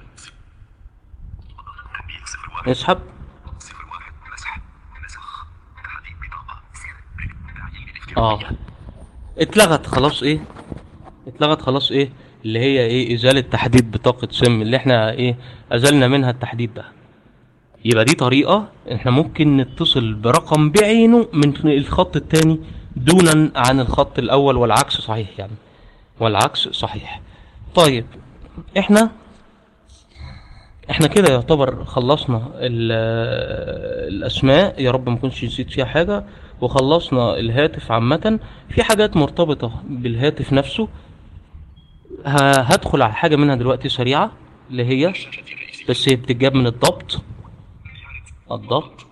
تنبيه صفر واحد نسحب صفر واحد مسح نسخ تحديد بطاقة تعيين اه الافتراضية اتلغت خلاص ايه اتلغت خلاص ايه اللي هي ايه ازالة تحديد بطاقة سم اللي احنا ايه ازلنا منها التحديد ده يبقى دي طريقة احنا ممكن نتصل برقم بعينه من الخط التاني دونا عن الخط الاول والعكس صحيح يعني والعكس صحيح طيب احنا احنا كده يعتبر خلصنا ال- الاسماء يا رب ما كنتش نسيت فيها حاجه وخلصنا الهاتف عامه في حاجات مرتبطه بالهاتف نفسه ه- هدخل على حاجه منها دلوقتي سريعه اللي هي الشاشة الرئيسية بس هي بتتجاب من الضبط الضبط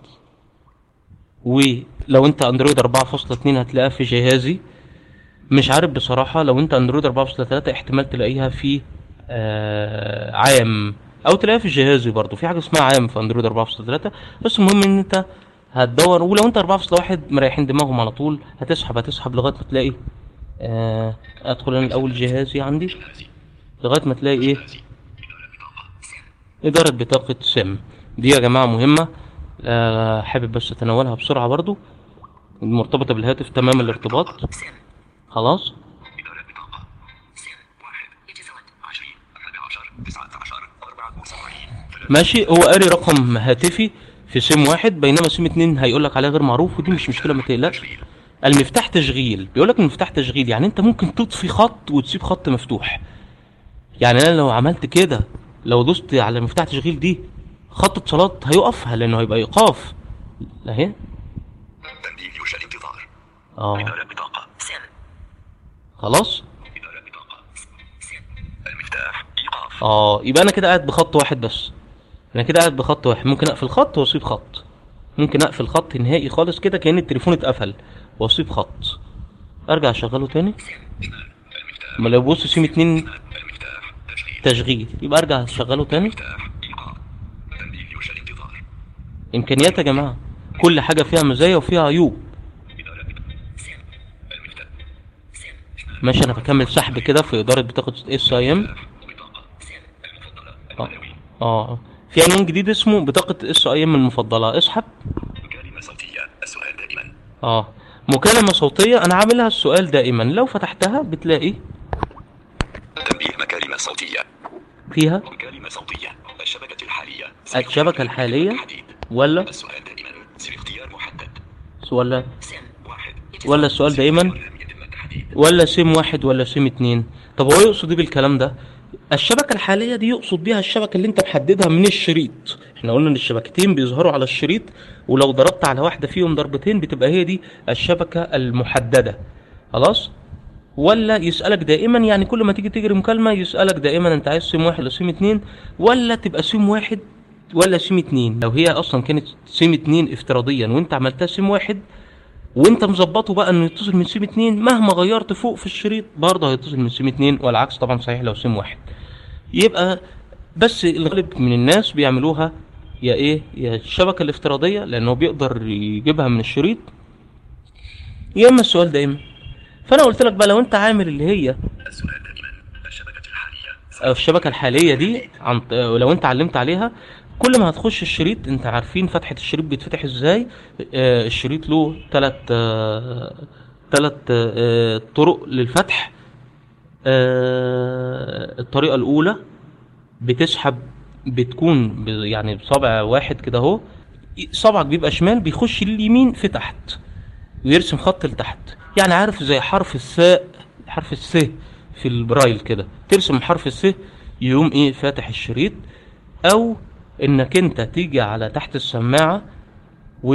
ولو انت اندرويد 4.2 هتلاقيها في جهازي مش عارف بصراحة لو انت اندرويد 4.3 احتمال تلاقيها في آه عام او تلاقيها في جهازي برضو في حاجة اسمها عام في اندرويد 4.3 بس المهم ان انت هتدور ولو انت 4.1 مريحين دماغهم على طول هتسحب هتسحب لغاية ما تلاقي آه ادخل انا الاول جهازي عندي لغاية ما تلاقي ايه إدارة بطاقة سم دي يا جماعة مهمة آه، حابب بس أتناولها بسرعة برضو مرتبطة بالهاتف تمام الارتباط سم خلاص إدارة بطاقة سم واحد اتصالات عشرين أحد عشر تسعة عشر أربعة وسبعين ماشي هو قاري رقم هاتفي في سم واحد بينما سم اتنين هيقول لك عليه غير معروف ودي مش مشكلة ما تقلقش المفتاح تشغيل بيقول لك المفتاح تشغيل يعني انت ممكن تطفي خط وتسيب خط مفتوح يعني انا لو عملت كده لو دوست على مفتاح تشغيل دي خط اتصالات هيقف لانه هيبقى ايقاف اهي تنبيه يرجى الانتظار اه إدارة بطاقة سم خلاص إدارة بطاقة المفتاح إيقاف اه يبقى انا كده قاعد بخط واحد بس انا كده قاعد بخط واحد ممكن اقفل خط واسيب خط ممكن اقفل خط نهائي خالص كده كأن التليفون اتقفل واسيب خط ارجع اشغله تاني المفتاح ما لو بص سيم اتنين المفتاح تشغيل تشغيل يبقى ارجع اشغله تاني مفتاح إيقاف تنبيه يرجى الانتظار امكانيات يا جماعه كل حاجه فيها مزايا وفيها عيوب إدارة بطاقة المفتاح ماشي انا بكمل سحب كده في اداره بطاقه اس اي ام بطاقة المفضلة المنوي اه في عنوان جديد اسمه بطاقه اس اي ام المفضله اسحب مكالمة صوتية السؤال دائما اه مكالمه صوتيه انا عاملها السؤال دائما لو فتحتها بتلاقي تنبيه مكالمة صوتية فيها مكالمة صوتية الشبكة الحالية الشبكة الحالية الحديد. ولا السؤال دائما سر اختيار محدد ولا سم واحد ولا السؤال دائما لم يتم التحديد ولا سيم واحد ولا سيم اتنين طب هو يقصد ايه بالكلام ده الشبكة الحالية دي يقصد بيها الشبكة اللي انت محددها من الشريط احنا قلنا ان الشبكتين بيظهروا على الشريط ولو ضربت على واحدة فيهم ضربتين بتبقى هي دي الشبكة المحددة خلاص ولا يسألك دائما يعني كل ما تيجي تجري مكالمة يسألك دائما انت عايز سيم واحد ولا سيم اتنين ولا تبقى سيم واحد ولا سيم اتنين لو هي اصلا كانت سيم اتنين افتراضيا وانت عملتها سيم واحد وانت مظبطه بقى انه يتصل من سيم اتنين مهما غيرت فوق في الشريط برضه هيتصل من سيم اتنين والعكس طبعا صحيح لو سيم واحد يبقى بس الغالب من الناس بيعملوها يا ايه يا الشبكه الافتراضيه لانه بيقدر يجيبها من الشريط يا اما السؤال دائما فانا قلت لك بقى لو انت عامل اللي هي السؤال دائما الشبكة الحالية أو الشبكه الحاليه دي عن ط- لو انت علمت عليها كل ما هتخش الشريط انت عارفين فتحه الشريط بيتفتح ازاي آه، الشريط له ثلاث ثلاث طرق للفتح آه، الطريقه الاولى بتسحب بتكون ب- يعني بصابع واحد كده اهو صبعك بيبقى شمال بيخش اليمين في تحت ويرسم خط لتحت يعني عارف زي حرف الساء حرف الس في البرايل كده ترسم حرف الس يقوم ايه فاتح الشريط او انك انت تيجي على تحت السماعة و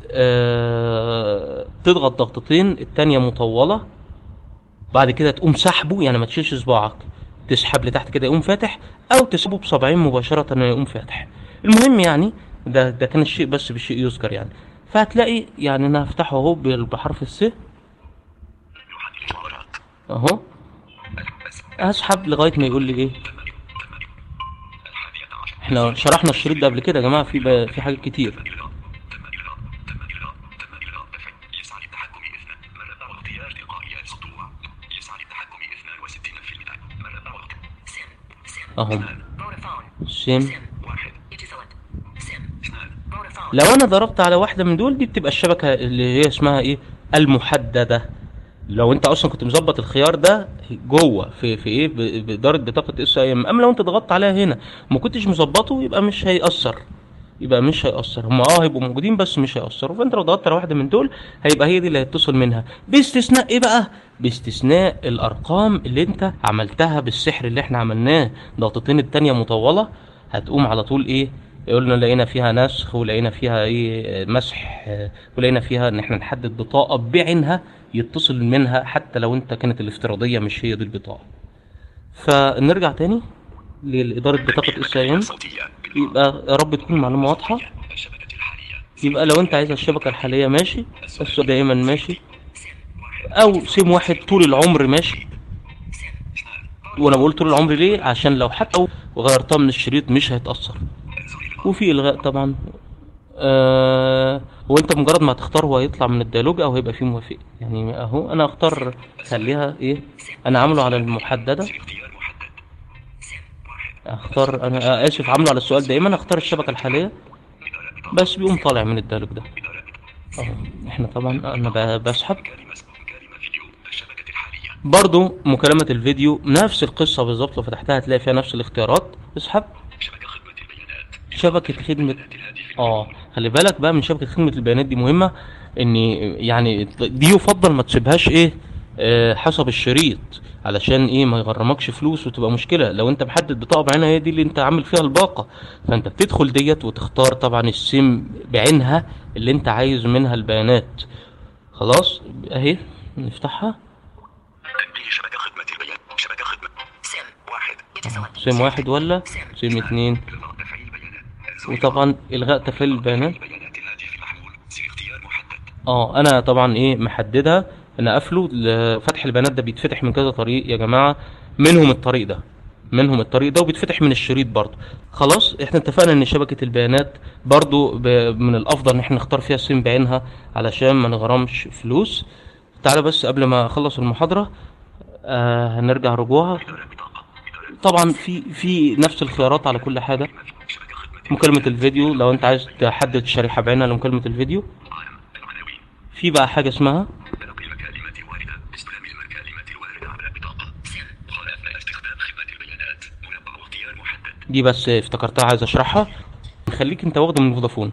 آه، تضغط ضغطتين التانية مطولة بعد كده تقوم سحبه يعني ما تشيلش صباعك تسحب لتحت كده يقوم فاتح او تسحبه بصبعين مباشرة يقوم فاتح المهم يعني ده ده كان الشيء بس بالشيء يذكر يعني فهتلاقي يعني انا هفتحه اهو بال- بحرف الس يحدد الإشارات اهو هسحب لغاية ما يقول لي ايه الحادية عشر احنا شرحنا الشريط ده قبل كده يا جماعة في ب- في حاجات كتير تم إلغاء تم إلغاء تم إلغاء تم إلغاء دفع يسعى للتحكم اثنان مربع واختيار تلقائي السطوع يسعى للتحكم 62% مربع واختيار سم سم اهو فودافون سيم واحد اتصالات سم اثنان فودافون لو انا ضربت على واحدة من دول دي بتبقى الشبكة اللي هي اسمها ايه المحددة لو انت اصلا كنت مظبط الخيار ده جوه في في ايه ب- باداره بطاقه اس اي ام اما لو انت ضغطت عليها هنا وما كنتش مظبطه يبقى مش هيأثر يبقى مش هيأثر هم اه هيبقوا موجودين بس مش هيأثروا فانت لو ضغطت على واحده من دول هيبقى هي دي اللي هيتصل منها باستثناء ايه بقى باستثناء الارقام اللي انت عملتها بالسحر اللي احنا عملناه ضغطتين التانية مطوله هتقوم على طول ايه قلنا لقينا فيها نسخ ولقينا فيها ايه مسح آه، ولقينا فيها ان احنا نحدد بطاقه بعينها يتصل منها حتى لو انت كانت الافتراضيه مش هي دي البطاقه فنرجع تاني لإدارة بطاقة اس ام صوتية يبقى يا رب تكون المعلومة واضحة الشبكة الحالية يبقى لو انت عايز الشبكة الحالية ماشي السؤال دائما ماشي او سيم واحد طول العمر ماشي وانا بقول طول العمر ليه عشان لو حتى غيرتها من الشريط مش هيتأثر وفي الغاء طبعا آه وانت مجرد ما هتختار هو هيطلع من الديالوج او هيبقى فيه موافق يعني اهو انا اختار خليها ايه انا عامله على المحدده اختيار محدد اختار انا اسف عامله على السؤال دايما اختار الشبكه الحاليه إدارة بطاقة بس بيقوم طالع من الديالوج ده إدارة اهو احنا طبعا انا ب- بسحب كلمة كلمة فيديو الشبكة الحالية برضو مكالمه الفيديو نفس القصه بالظبط لو فتحتها هتلاقي فيها نفس الاختيارات اسحب شبكة خدمة البيانات شبكه خدمه الهاتف اه خلي بالك بقى من شبكه خدمه البيانات دي مهمه ان يعني دي يفضل ما تسيبهاش ايه آه حسب الشريط علشان ايه ما يغرمكش فلوس وتبقى مشكله لو انت محدد بطاقه بعينها هي دي اللي انت عامل فيها الباقه فانت بتدخل ديت وتختار طبعا السيم بعينها اللي انت عايز منها البيانات خلاص اهي نفتحها تنبيه شبكة خدمة البيانات شبكة خدمة سم واحد اتصالات سيم واحد ولا سيم اتنين إلغاء تفعيل البيانات وطبعا الغاء تفعيل البيانات بيانات الهاتف المحمول سير اختيار محدد اه انا طبعا ايه محددها انا قافله ل- فتح البيانات ده بيتفتح من كذا طريق يا جماعه منهم الطريق ده منهم الطريق ده وبيتفتح من الشريط برضه خلاص احنا اتفقنا ان شبكه البيانات برضه ب... من الافضل ان احنا نختار فيها السيم بعينها علشان ما نغرمش فلوس تعالى بس قبل ما اخلص المحاضره آه هنرجع رجوعها إدارة بطاقة إدارة طبعا في في نفس الخيارات على كل حاجه شبكة خدمة مكالمه الفيديو لو انت عايز تحدد الشريحه بعينها لمكالمه الفيديو عام العناوين في بقى حاجه اسمها تلقي المكالمات الواردة استلام المكالمات الواردة عبر البطاقة قال أثناء استخدام خدمة البيانات مربع واختيار محدد دي بس افتكرتها عايز اشرحها خليك انت واخده من فودافون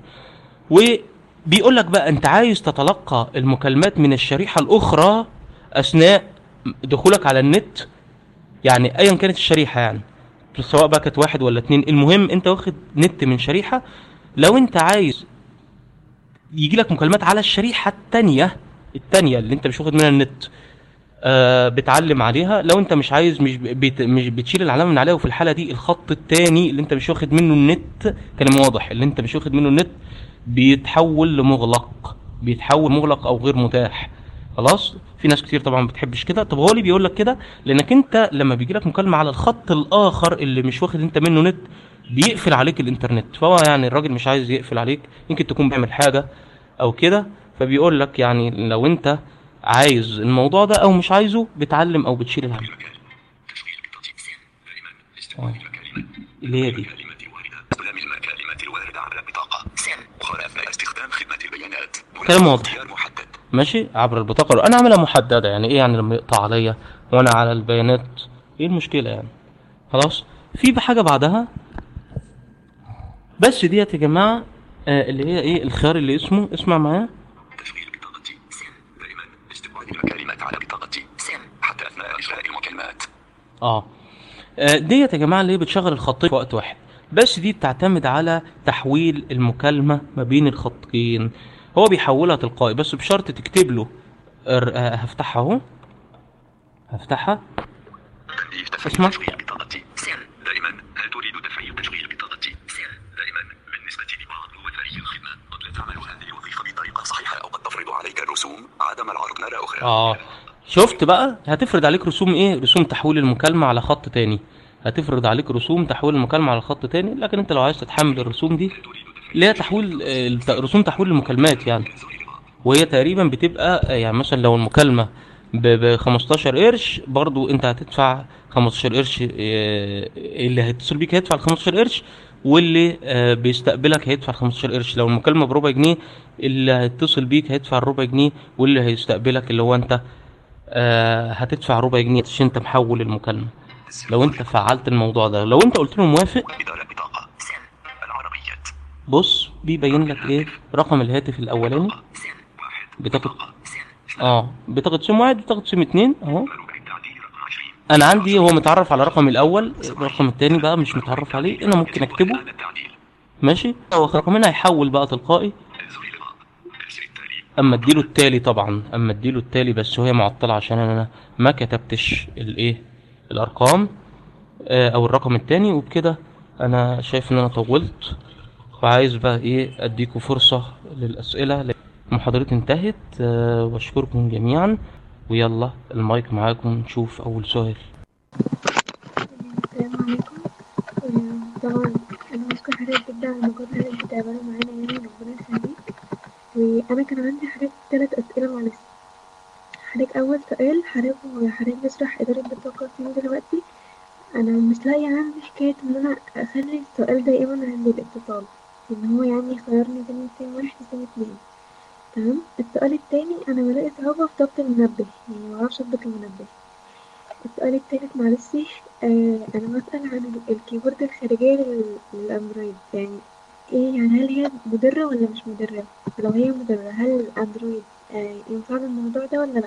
وبيقول لك بقى انت عايز تتلقى المكالمات من الشريحه الاخرى اثناء دخولك على النت يعني ايا كانت الشريحه يعني سواء بقى كانت واحد ولا اتنين المهم انت واخد نت من شريحه لو انت عايز يجي لك مكالمات على الشريحه التانية التانية اللي انت مش واخد منها النت آه بتعلم عليها لو انت مش عايز مش بت مش بتشيل العلامه من عليها وفي الحاله دي الخط التاني اللي انت مش واخد منه النت كلام واضح اللي انت مش واخد منه النت بيتحول لمغلق بيتحول مغلق او غير متاح خلاص في ناس كتير طبعا ما بتحبش كده طب هو ليه بيقول لك كده لانك انت لما بيجي لك مكالمه على الخط الاخر اللي مش واخد انت منه نت بيقفل عليك الانترنت فهو يعني الراجل مش عايز يقفل عليك يمكن تكون بيعمل حاجه او كده فبيقول لك يعني لو انت عايز الموضوع ده او مش عايزه بتعلم او بتشيل الهم المجال تشغيل بطاقة دائما استخدام الكلمة اللي هي دي الكلمة الواردة استخدام الكلمات الواردة على البطاقة سم أخرى أثناء استخدام خدمة البيانات كلام واضح. اختيار محدد ماشي عبر البطاقة انا عاملها محددة يعني ايه يعني لما يقطع عليا وانا على البيانات ايه المشكلة يعني خلاص في حاجة بعدها بس ديت يا جماعة آه اللي هي ايه الخيار اللي اسمه اسمع معايا تشغيل بطاقتي سم دائما استبعاد الكلمات على بطاقتي سم حتى أثناء إجراء المكالمات اه آه، ديت يا جماعه اللي هي بتشغل الخطين في وقت واحد بس دي بتعتمد على تحويل المكالمه ما بين الخطين هو بيحولها تلقائي بس بشرط تكتب له ار- آه، هفتحها اهو هفتحها تنبيه اسمع. تفعيل تشغيل بطاقتي سم دائما هل تريد تفعيل تشغيل بطاقتي سم دائما بالنسبة لبعض وثائق الخدمة قد لا تعمل هذه الوظيفة بطريقة صحيحة أو قد تفرض عليك الرسوم عدم العرض مرة أخرى اه شفت بقى هتفرض عليك رسوم ايه رسوم تحويل المكالمه على خط تاني هتفرض عليك رسوم تحويل المكالمه على خط تاني لكن انت لو عايز تتحمل الرسوم دي اللي هي تحويل آه، الت- رسوم تحويل المكالمات يعني وهي تقريبا بتبقى آه، يعني مثلا لو المكالمه ب 15 قرش برضو انت هتدفع 15 قرش آه، اللي هيتصل بيك هيدفع ال 15 قرش واللي آه، بيستقبلك هيدفع 15 قرش لو المكالمه بربع جنيه اللي هيتصل بيك هيدفع الربع جنيه واللي هيستقبلك اللي هو انت آه، هتدفع ربع جنيه عشان انت محول المكالمه لو انت فعلت الموضوع ده لو انت قلت له موافق إدارة بطاقة سم العربيات بص بيبين لك ايه رقم الهاتف الاولاني سم واحد بطاقه سم اه بطاقه سم واحد بطاقه سم اتنين اهو مروج التعديل رقم 20 انا عندي هو متعرف على الرقم الاول الرقم التاني بقى مش متعرف عليه انا ممكن اكتبه الآن التعديل ماشي هو رقمين هيحول بقى تلقائي انظر إلى بعض ارسل التالي اما اديله التالي طبعا اما اديله التالي بس وهي معطله عشان انا ما كتبتش الايه الارقام آه، او الرقم التاني وبكده انا شايف ان انا طولت وعايز بقى ايه اديكم فرصه للاسئله محاضرتي انتهت آه، واشكركم جميعا ويلا المايك معاكم نشوف اول سؤال السلام عليكم آه، طبعا انا بشكر حضرتك جدا على المجهود اللي انت بتعمله معانا يعني ربنا يخليك وانا كان عندي حضرتك ثلاث اسئله معلش حضرتك اول سؤال حضرتك حضرتك بشرح اداره بطاقه فين دلوقتي انا مش لاقيه عندي حكايه ان انا اخلي السؤال دائما عند الاتصال ان هو يعني يخيرني بين سين واحد وسين اتنين تمام السؤال التاني انا بلاقي صعوبه في ضبط المنبه يعني معرفش اضبط المنبه السؤال التالت معلش آه انا بسأل عن ال- الكيبورد الخارجية لل- للاندرويد يعني ايه يعني هل هي مضرة ولا مش مضرة لو هي مضرة هل الاندرويد آه ينفع له الموضوع ده ولا لا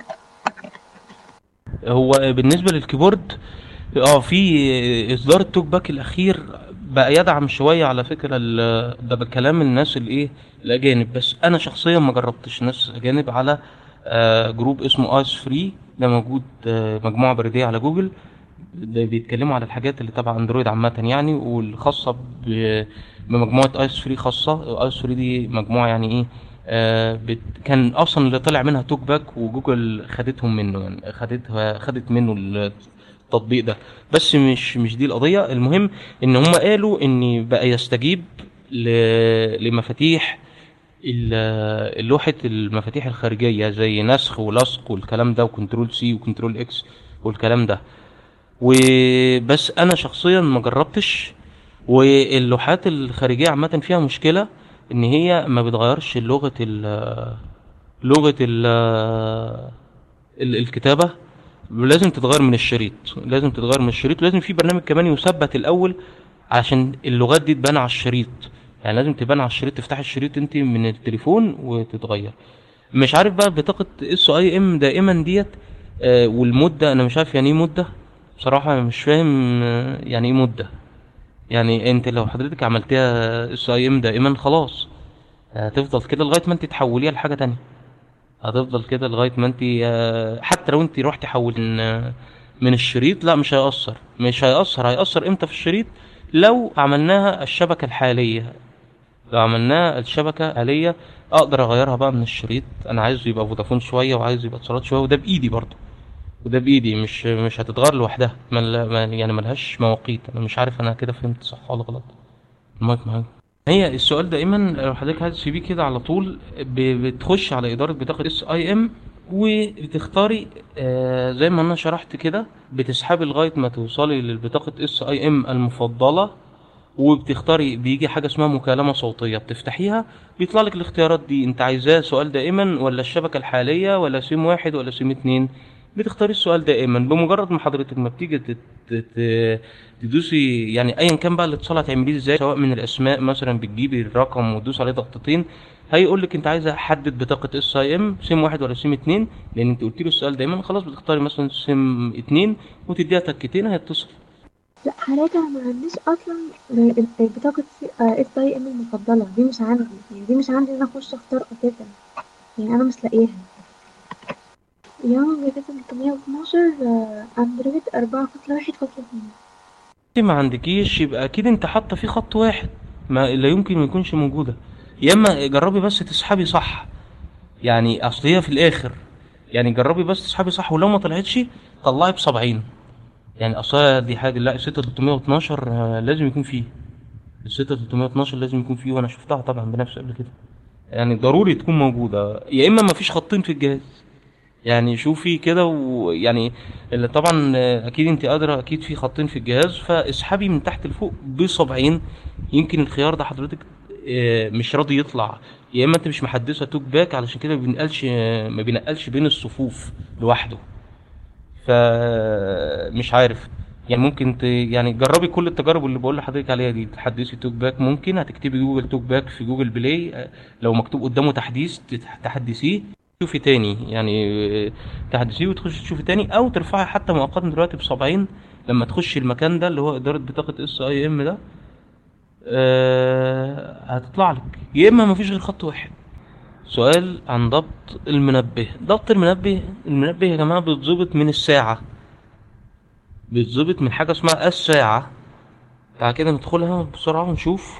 هو بالنسبه للكيبورد اه في اصدار التوك باك الاخير بقى يدعم شويه على فكره ال- ده بكلام الناس الايه الاجانب بس انا شخصيا ما جربتش ناس اجانب على آه، جروب اسمه ايس فري ده موجود آه، مجموعه بريديه على جوجل ده بيتكلموا على الحاجات اللي تبع اندرويد عامه يعني والخاصه ب- بمجموعه ايس فري خاصه ايس فري دي مجموعه يعني ايه آه بت... كان اصلا اللي طلع منها توك باك وجوجل خدتهم منه يعني خدتها خدت منه التطبيق ده بس مش مش دي القضيه المهم ان هم قالوا ان بقى يستجيب ل... لمفاتيح ال- لوحة المفاتيح الخارجية زي نسخ ولصق والكلام ده وكنترول سي وكنترول اكس والكلام ده وبس انا شخصيا ما جربتش واللوحات الخارجية عامة فيها مشكلة ان هي ما بتغيرش لغة ال لغة ال ال- الكتابة لازم تتغير من الشريط لازم تتغير من الشريط ولازم في برنامج كمان يثبت الاول عشان اللغات دي تبان على الشريط يعني لازم تبان على الشريط تفتح الشريط انت من التليفون وتتغير مش عارف بقى بطاقة اس اي ام دائما ديت آه، والمدة انا مش عارف يعني ايه مدة بصراحة أنا مش فاهم آه، يعني ايه مدة يعني انت لو حضرتك عملتيها اس اي ام دائما خلاص هتفضل كده لغاية ما انت تحوليها لحاجة تانية هتفضل كده لغاية ما انت آه، حتى لو انت رحتي حول من من الشريط لا مش هيأثر مش هيأثر هيأثر امتى في الشريط لو عملناها الشبكة الحالية لو عملناها الشبكة الحالية اقدر اغيرها بقى من الشريط انا عايزه يبقى فودافون شوية وعايزه يبقى اتصالات شوية وده بايدي برضه وده بايدي مش مش هتتغير لوحدها مل... ما- يعني ملهاش مواقيت انا مش عارف انا كده فهمت صح ولا غلط المايك معاك هي السؤال دائما لو حضرتك عايز تسيبيه كده على طول ب- بتخش على اداره بطاقه اس اي ام وبتختاري آه زي ما انا شرحت كده بتسحبي لغايه ما توصلي للبطاقه اس اي ام المفضله وبتختاري بيجي حاجه اسمها مكالمه صوتيه بتفتحيها بيطلع لك الاختيارات دي انت عايزاه سؤال دائما ولا الشبكه الحاليه ولا سيم واحد ولا سيم اتنين بتختاري السؤال دائما بمجرد ما حضرتك ما بتيجي تت- تت- تدوسي يعني ايا كان بقى الاتصال هتعمليه ازاي سواء من الاسماء مثلا بتجيبي الرقم وتدوس عليه ضغطتين هيقول لك انت عايزه احدد بطاقه اس اي ام سيم واحد ولا سيم اتنين لان انت قلت له السؤال دايما خلاص بتختاري مثلا سيم اتنين وتديها تكتين هيتصل لا حضرتك انا ما عنديش اصلا غير ال- بطاقة اس اي ام المفضلة دي مش عندي يعني دي مش عندي ان انا اخش اختار اساسا يعني انا مش لاقيها يوم جهاز 312 آه، اندرويد 4.1.2 انت ما عندكيش يبقى اكيد انت حاطه فيه خط واحد ما لا يمكن ما يكونش موجوده يا اما جربي بس تسحبي صح يعني اصل هي في الاخر يعني جربي بس تسحبي صح ولو ما طلعتش طلعي ب 70 يعني اصل دي حاجه لا 6312 آه، لازم يكون فيه ال 6312 لازم يكون فيه وانا شفتها طبعا بنفسي قبل كده يعني ضروري تكون موجوده يا اما ما فيش خطين في الجهاز يعني شوفي كده ويعني اللي طبعا آه، اكيد انت قادره اكيد في خطين في الجهاز فاسحبي من تحت لفوق بصبعين يمكن الخيار ده حضرتك آه، مش راضي يطلع يا اما انت مش محدثه توك باك علشان كده ما بينقلش آه، ما بينقلش بين الصفوف لوحده فمش عارف يعني ممكن ت... يعني جربي كل التجارب اللي بقول لحضرتك عليها دي تحدثي توك باك ممكن هتكتبي جوجل توك باك في جوجل بلاي آه، لو مكتوب قدامه تحديث تت- تحدثيه تشوفي تاني يعني آه، تحدثيه وتخشي تشوفي تاني او ترفعي حتى مؤقتا دلوقتي بصبعين لما تخشي المكان ده اللي هو اداره بطاقه اس اي ام ده آه هتطلع لك يا اما مفيش غير خط واحد سؤال عن ضبط المنبه ضبط المنبه المنبه يا جماعه بيتظبط من الساعه بيتظبط من حاجه اسمها الساعه تعال كده ندخلها بسرعه ونشوف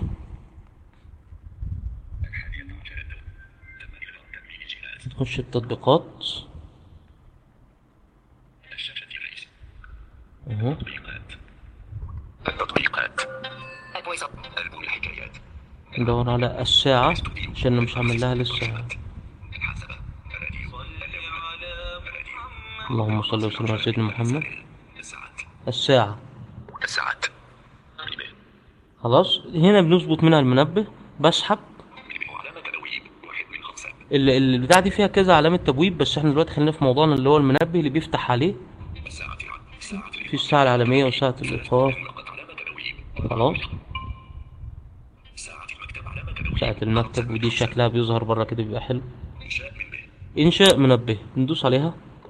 الحادية عشرة تم إلغاء تأمين جهاز نخش التطبيقات الشاشة الرئيسية اهو التطبيقات التطبيقات Voice up. ألبوم الحكايات ندور على الساعة عشان أنا مش عامل لها لسه الحاسبة الراديو الراديو اللهم صل وسلم على سيدنا محمد الساعات الساعة الساعات منبه خلاص هنا بنظبط منها المنبه بسحب منبه علامة تبويب واحد من خمسة ال- ال- البتاع دي فيها كذا علامة تبويب بس احنا دلوقتي خلينا في موضوعنا اللي هو المنبه اللي بيفتح عليه الساعة الساعة في الساعة العالمية وساعة الإيقاف فقط علامة تبويب خلاص ساعة المكتب علامة تبويب ساعة المكتب ودي شكلها بيظهر بره كده بيبقى حلو إنشاء منبه إنشاء منبه ندوس عليها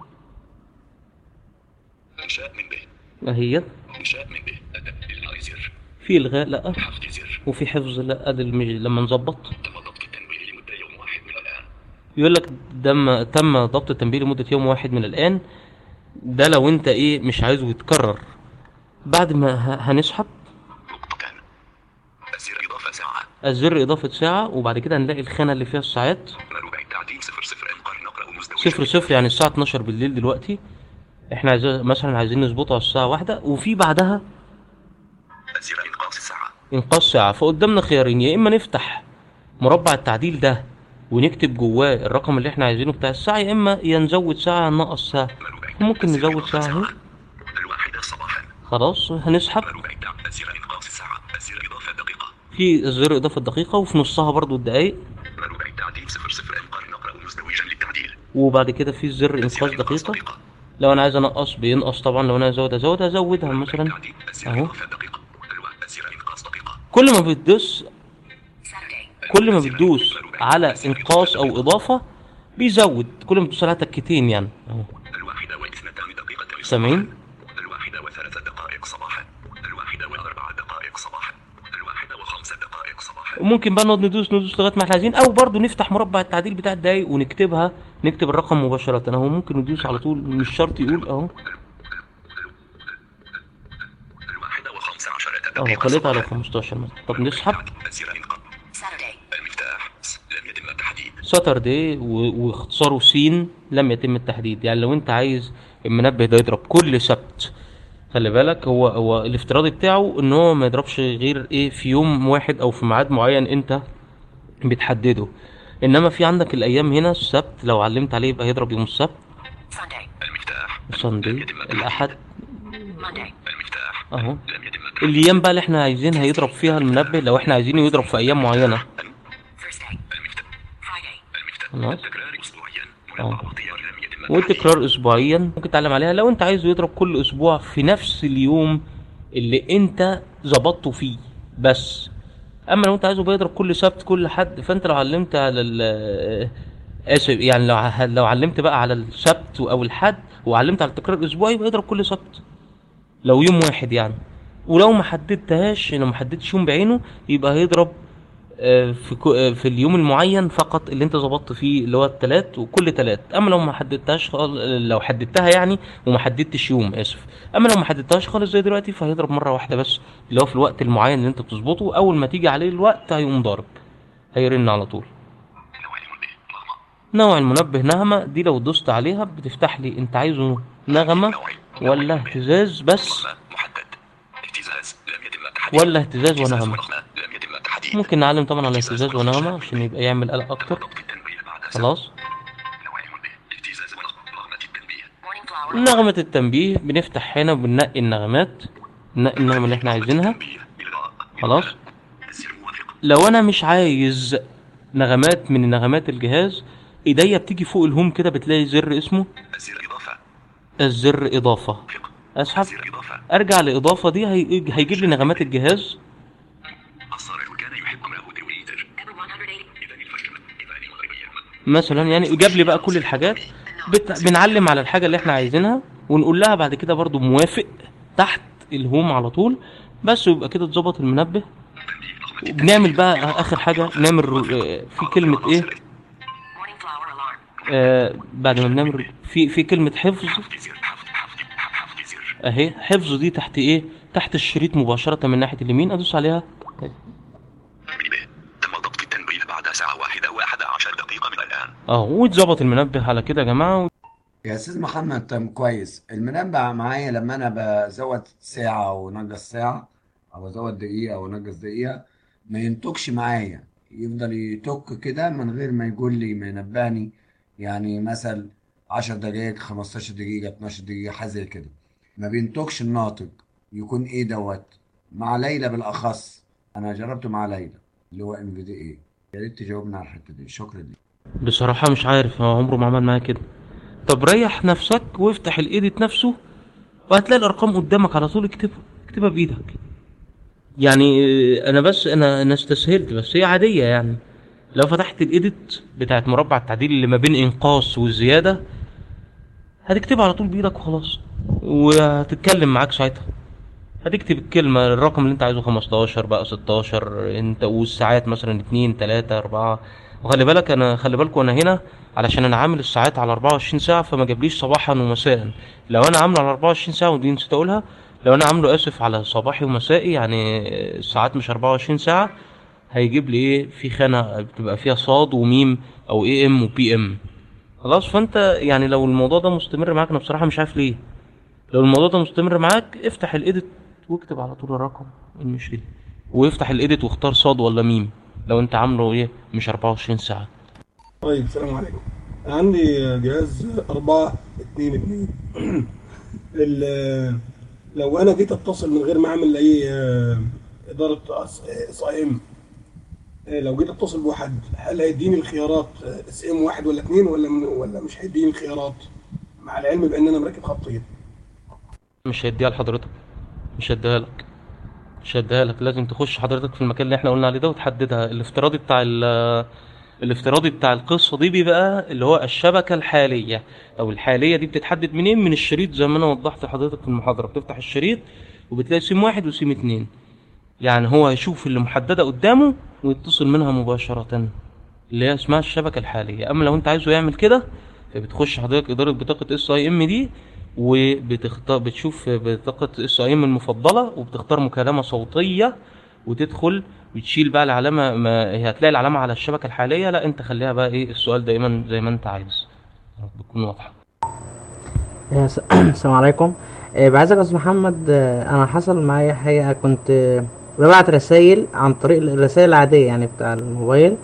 إنشاء منبه اهي إنشاء منبه أدب إلغاء زر في إلغاء لأ حفظ زر وفي حفظ لأ ده المج... لما نظبط تم ضبط التنويه لمدة يوم واحد من الآن يقول لك دم تم ضبط التنبيه لمدة يوم واحد من الآن ده لو انت ايه مش عايزه يتكرر بعد ما ه- هنسحب نقطتان الزر إضافة ساعة الزر إضافة ساعة وبعد كده هنلاقي الخانة اللي فيها الساعات ربع التعديل صفر صفر إنقاذ نقرأ مزدوج صفر صفر يعني الساعة 12 بالليل دلوقتي احنا عايزين مثلا عايزين نظبطه على الساعة واحدة وفي بعدها الزر إنقاص الساعة انقاذ ساعة فقدامنا خيارين يا إما نفتح مربع التعديل ده ونكتب جواه الرقم اللي احنا عايزينه بتاع الساعة يا إما يا نزود ساعة نقص ساعة ربع ممكن الزر نزود إضافة ساعة اهي الواحدة صباحا خلاص هنسحب ربع التعديل الزر إنقاص الساعة الزر إضافة دقيقة في الزر إضافة دقيقة وفي نصها برضو الدقايق ربع التعديل صفر صفر إنقاذ نقرأ مزدوجا للتعديل وبعد كده في الزر الزر انقاذ إنقاص دقيقة لو انا عايز انقص بينقص طبعا لو انا ازود ازود ازودها مثلا التعديل الزر اهو إضافة دقيقة الوا- الزر إنقاص دقيقة كل ما بتدوس Saturday. كل ما بتدوس على انقاص او اضافة بيزود كل ما بتدوس عليها تكتين يعني اهو الواحدة واثنتان دقيقتين سامعين الواحدة وثلاث دقائق صباحا الواحدة وأربع دقائق صباحا الواحدة وخمس دقائق صباحا وممكن بقى نقعد ندوس ندوس لغايه ما احنا عايزين او برضو نفتح مربع التعديل بتاع الدقايق ونكتبها نكتب الرقم مباشرة اهو ممكن ندوس على طول مش شرط يقول اهو الواحدة وخمس عشرة اهو دقيقة خليت على صباحا 15 مثلا طب نسحب الزر إنقاذ Saturday. المفتاح لم يتم التحديد ساتردي و- واختصاره سين لم يتم التحديد يعني لو انت عايز المنبه ده يضرب كل سبت خلي بالك هو هو الافتراضي بتاعه ان هو ما يضربش غير ايه في يوم واحد او في ميعاد معين انت بتحدده انما في عندك الايام هنا السبت لو علمت عليه يبقى هيضرب يوم السبت Sunday. المفتاح الساندي الاحد Monday. المفتاح اهو لم يتم الايام بقى اللي احنا عايزينها يضرب فيها المنبه لو احنا عايزينه يضرب في ايام معينه Thursday. المفتاح Friday. المفتاح خلاص تكرار أسبوعيا اه. منبه واختيار لم يتم والتكرار اسبوعيا ممكن تعلم عليها لو انت عايزه يضرب كل اسبوع في نفس اليوم اللي انت ظبطته فيه بس اما لو انت عايزه بيضرب كل سبت كل حد فانت لو علمت على ال اسف يعني لو ع- لو علمت بقى على السبت او الحد وعلمت على التكرار الاسبوعي يبقى يضرب كل سبت لو يوم واحد يعني ولو ما حددتهاش لو ما حددتش يوم بعينه يبقى هيضرب آه، في كو- آه، في اليوم المعين فقط اللي انت ظبطت فيه اللي هو التلات وكل تلات اما لو ما حددتهاش خال- لو حددتها يعني وما حددتش يوم اسف اما لو ما حددتهاش خالص زي دلوقتي فهيضرب مره واحده بس اللي هو في الوقت المعين اللي انت بتظبطه اول ما تيجي عليه الوقت هيقوم ضارب هيرن على طول نوع المنبه نغمة نوع المنبه نغمة دي لو دوست عليها بتفتح لي انت عايزه نغمة ولا اهتزاز بس نغمة محدد اهتزاز لم يتم تحديد ولا اهتزاز اهتزاز ونغمة ونغمة لم يتم تحديد ممكن نعلم طبعا على اهتزاز ونغمة عشان يبقى يعمل قلق اكتر ضبط التنبيه بعد ساعة. خلاص نوع المنبه اهتزاز ونغمة نغمة التنبيه Morning flower. نغمة التنبيه بنفتح هنا وبننقي النغمات ننقي النغمة اللي احنا عايزينها تنبيه إلغاء خلاص الزر موافق لو انا مش عايز نغمات من نغمات الجهاز ايديا بتيجي فوق الهوم كده بتلاقي زر اسمه الزر إضافة الزر اضافة فق اسحب الزر إضافة ارجع لاضافة دي هي- هيجيب لي نغمات الجهاز الصارف كان يحب ماء تويتر Ever 180. إذا الفجر إذا المغربية مثلا يعني جاب لي بقى كل الحاجات بت... بنعلم على الحاجه اللي احنا عايزينها ونقول لها بعد كده برضو موافق تحت الهوم على طول بس ويبقى كده اتظبط المنبه وبنعمل بقى اخر حاجه نعمل رو- آه، في كلمه ايه Morning flower alarm. آه بعد ما بنعمل في في كلمه حفظ حفظ زر حفظ حفظ حفظ زر اهي حفظ دي تحت ايه تحت الشريط مباشره من ناحيه اليمين ادوس عليها منبه تم ضبط التنبيه بعد ساعة واحدة وأحد عشر دقيقة من الآن اه واتظبط المنبه على كده يا جماعه يا استاذ محمد طب كويس المنبه معايا لما انا بزود ساعه او نقص ساعه او ازود دقيقه او انقص دقيقه ما ينتجش معايا يفضل يتك كده من غير ما يقول لي ما ينبهني يعني مثلا 10 دقائق 15 دقيقه 12 دقيقه حاجه زي كده ما بينتجش الناطق يكون ايه دوت مع ليلى بالاخص انا جربته مع ليلى اللي هو ام في دي ايه يا ريت تجاوبنا على الحته دي شكرا لك بصراحة مش عارف هو عمره ما عمل معايا كده طب ريح نفسك وافتح الايديت نفسه وهتلاقي الارقام قدامك على طول اكتبها اكتبها بايدك يعني آه، انا بس انا انا استسهلت بس هي عادية يعني لو فتحت الايديت بتاعت مربع التعديل اللي ما بين انقاص والزيادة هتكتبها على طول بايدك وخلاص وهتتكلم معاك ساعتها هتكتب الكلمة الرقم اللي انت عايزه 15 بقى 16 انت والساعات مثلا 2 3 4 وخلي بالك انا خلي بالكوا انا هنا علشان انا عامل الساعات على 24 ساعة فما جابليش صباحا ومساء لو انا عامله على 24 ساعة ودي نسيت اقولها لو انا عامله اسف على صباحي ومسائي يعني الساعات مش 24 ساعة هيجيب لي ايه في خانة بتبقى فيها صاد وميم او اي ام وبي ام خلاص فانت يعني لو الموضوع ده مستمر معاك انا بصراحة مش عارف ليه لو الموضوع ده مستمر معاك افتح الايديت واكتب على طول الرقم المشكلة وافتح الايديت واختار صاد ولا ميم لو انت عامله ايه مش 24 ساعة طيب السلام عليكم أنا عندي جهاز أربعة اتنين اتنين ال- لو أنا جيت أتصل من غير ما أعمل أي آه، إدارة اس اي ام لو جيت أتصل بواحد هل هيديني الخيارات اس ام واحد ولا اتنين ولا من ولا مش هيديني الخيارات مع العلم بأن أنا مركب خطين مش هيديها لحضرتك مش هيديها لك مش هيديها لك لازم تخش حضرتك في المكان اللي احنا قلنا عليه ده وتحددها الافتراضي بتاع ال- الافتراضي بتاع القصة دي بيبقى اللي هو الشبكة الحالية او الحالية دي بتتحدد منين من الشريط زي ما انا وضحت لحضرتك في المحاضرة بتفتح الشريط وبتلاقي سيم واحد وسيم اتنين يعني هو هيشوف اللي محددة قدامه ويتصل منها مباشرة اللي هي اسمها الشبكة الحالية اما لو انت عايزه يعمل كده فبتخش حضرتك ادارة بطاقة اس اي ام دي وبتختار بتشوف بطاقة اس اي ام المفضلة وبتختار مكالمة صوتية وتدخل وتشيل بقى العلامة ما هي هتلاقي العلامة على الشبكة الحالية لا انت خليها بقى ايه السؤال دايما زي ما انت عايز بتكون واضحة يا س- السلام عليكم آه، بعزك يا استاذ محمد آه، انا حصل معايا حقيقة كنت آه، ببعت رسائل عن طريق الرسائل العادية يعني بتاع الموبايل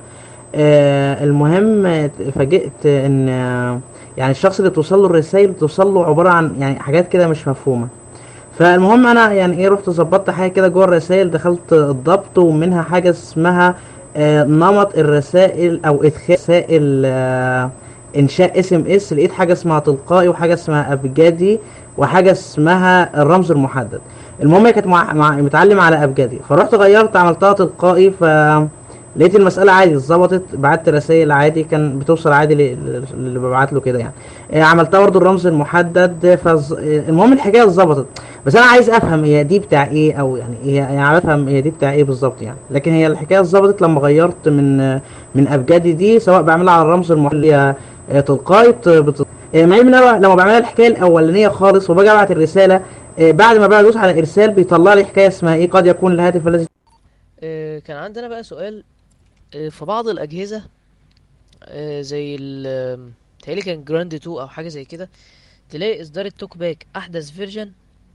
آه، المهم آه، اتفاجئت ان آه، يعني الشخص اللي توصل له الرسائل بتوصل له عباره عن يعني حاجات كده مش مفهومه فالمهم انا يعني ايه رحت ظبطت حاجه كده جوه الرسائل دخلت الضبط ومنها حاجه اسمها آه، نمط الرسائل او ادخال رسائل آه، انشاء اس ام اس لقيت حاجه اسمها تلقائي وحاجه اسمها ابجدي وحاجه اسمها الرمز المحدد المهم هي كانت مع... مع... متعلمه على ابجدي فرحت غيرت عملتها تلقائي ف لقيت المسألة عادي اتظبطت بعت رسائل عادي كان بتوصل عادي ل- اللي ببعت له كده يعني آه، عملتها برضو الرمز المحدد فز... آه، المهم الحكاية اتظبطت بس انا عايز افهم هي دي بتاع ايه او يعني هي يعني افهم هي دي بتاع ايه بالظبط يعني لكن هي الحكاية اتظبطت لما غيرت من آه، من ابجدي دي سواء بعملها على الرمز المحدد اللي هي آه، تلقائي بت... بت... آه، مع ان انا لما بعملها الحكاية الاولانية خالص وباجي ابعت الرسالة آه، بعد ما بدوس على ارسال بيطلع لي حكاية اسمها ايه قد يكون الهاتف الذي آه، كان عندنا بقى سؤال آه، في بعض الأجهزة آه، زي ال تهيألي كان جراند 2 أو حاجة زي كده تلاقي إصدار التوك باك أحدث فيرجن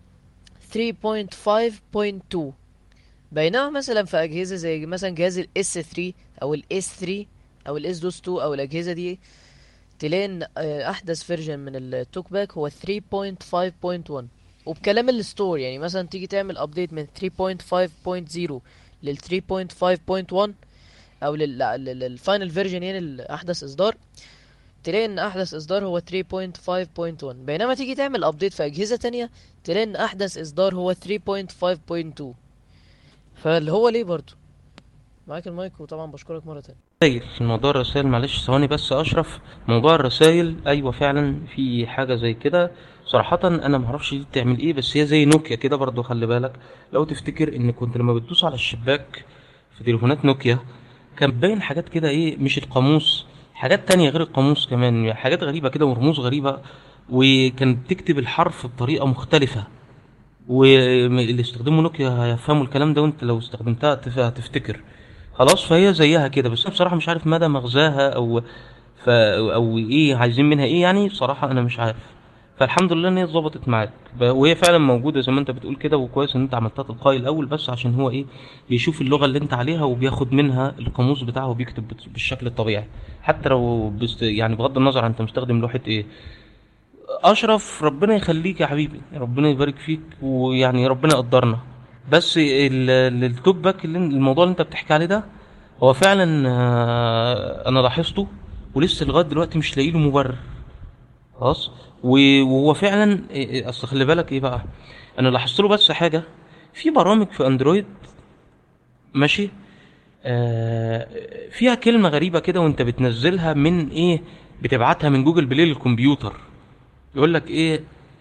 3.5.2 بينما مثلا في أجهزة زي مثلا جهاز ال S3 أو ال S3 أو ال S دوس 2 أو الأجهزة دي تلاقي إن آه، أحدث فيرجن من التوك باك هو 3.5.1 وبكلام الستور يعني مثلا تيجي تعمل ابديت من 3.5.0 لل 3.5.1 او لل- لا، لل- للفاينل فيرجن يعني الاحدث اصدار تلاقي ان احدث اصدار هو 3.5.1 بينما تيجي تعمل ابديت في اجهزة تانية تلاقي ان احدث اصدار هو 3.5.2 فاللي هو ليه برضو معاك المايك وطبعا بشكرك مرة تانية رسائل موضوع الرسائل معلش ثواني بس اشرف موضوع الرسائل ايوه فعلا في حاجه زي كده صراحة انا معرفش دي بتعمل ايه بس هي زي نوكيا كده برضو خلي بالك لو تفتكر ان كنت لما بتدوس على الشباك في تليفونات نوكيا كان باين حاجات كده ايه مش القاموس حاجات تانية غير القاموس كمان يعني حاجات غريبة كده ورموز غريبة وكان بتكتب الحرف بطريقة مختلفة واللي استخدموا نوكيا هيفهموا الكلام ده وانت لو استخدمتها هتف- هتفتكر خلاص فهي زيها كده بس انا بصراحة مش عارف مدى مغزاها او ف او ايه عايزين منها ايه يعني صراحة انا مش عارف فالحمد لله ان هي اتظبطت معاك ب- وهي فعلا موجودة زي ما انت بتقول كده وكويس ان انت عملتها تلقائي الاول بس عشان هو ايه بيشوف اللغة اللي انت عليها وبياخد منها القاموس بتاعه وبيكتب بت- بالشكل الطبيعي حتى لو بست يعني بغض النظر عن انت مستخدم لوحة ايه اشرف ربنا يخليك يا حبيبي ربنا يبارك فيك ويعني ربنا يقدرنا بس ال- ال- التوك باك اللي الموضوع اللي انت بتحكي عليه ده هو فعلا آه، انا لاحظته ولسه لغايه دلوقتي مش لاقي له مبرر خلاص و- وهو فعلا إيه- إيه، اصل خلي بالك ايه بقى انا لاحظت له بس حاجه في برامج في اندرويد ماشي آه فيها كلمه غريبه كده وانت بتنزلها من ايه بتبعتها من جوجل بلاي للكمبيوتر يقول لك ايه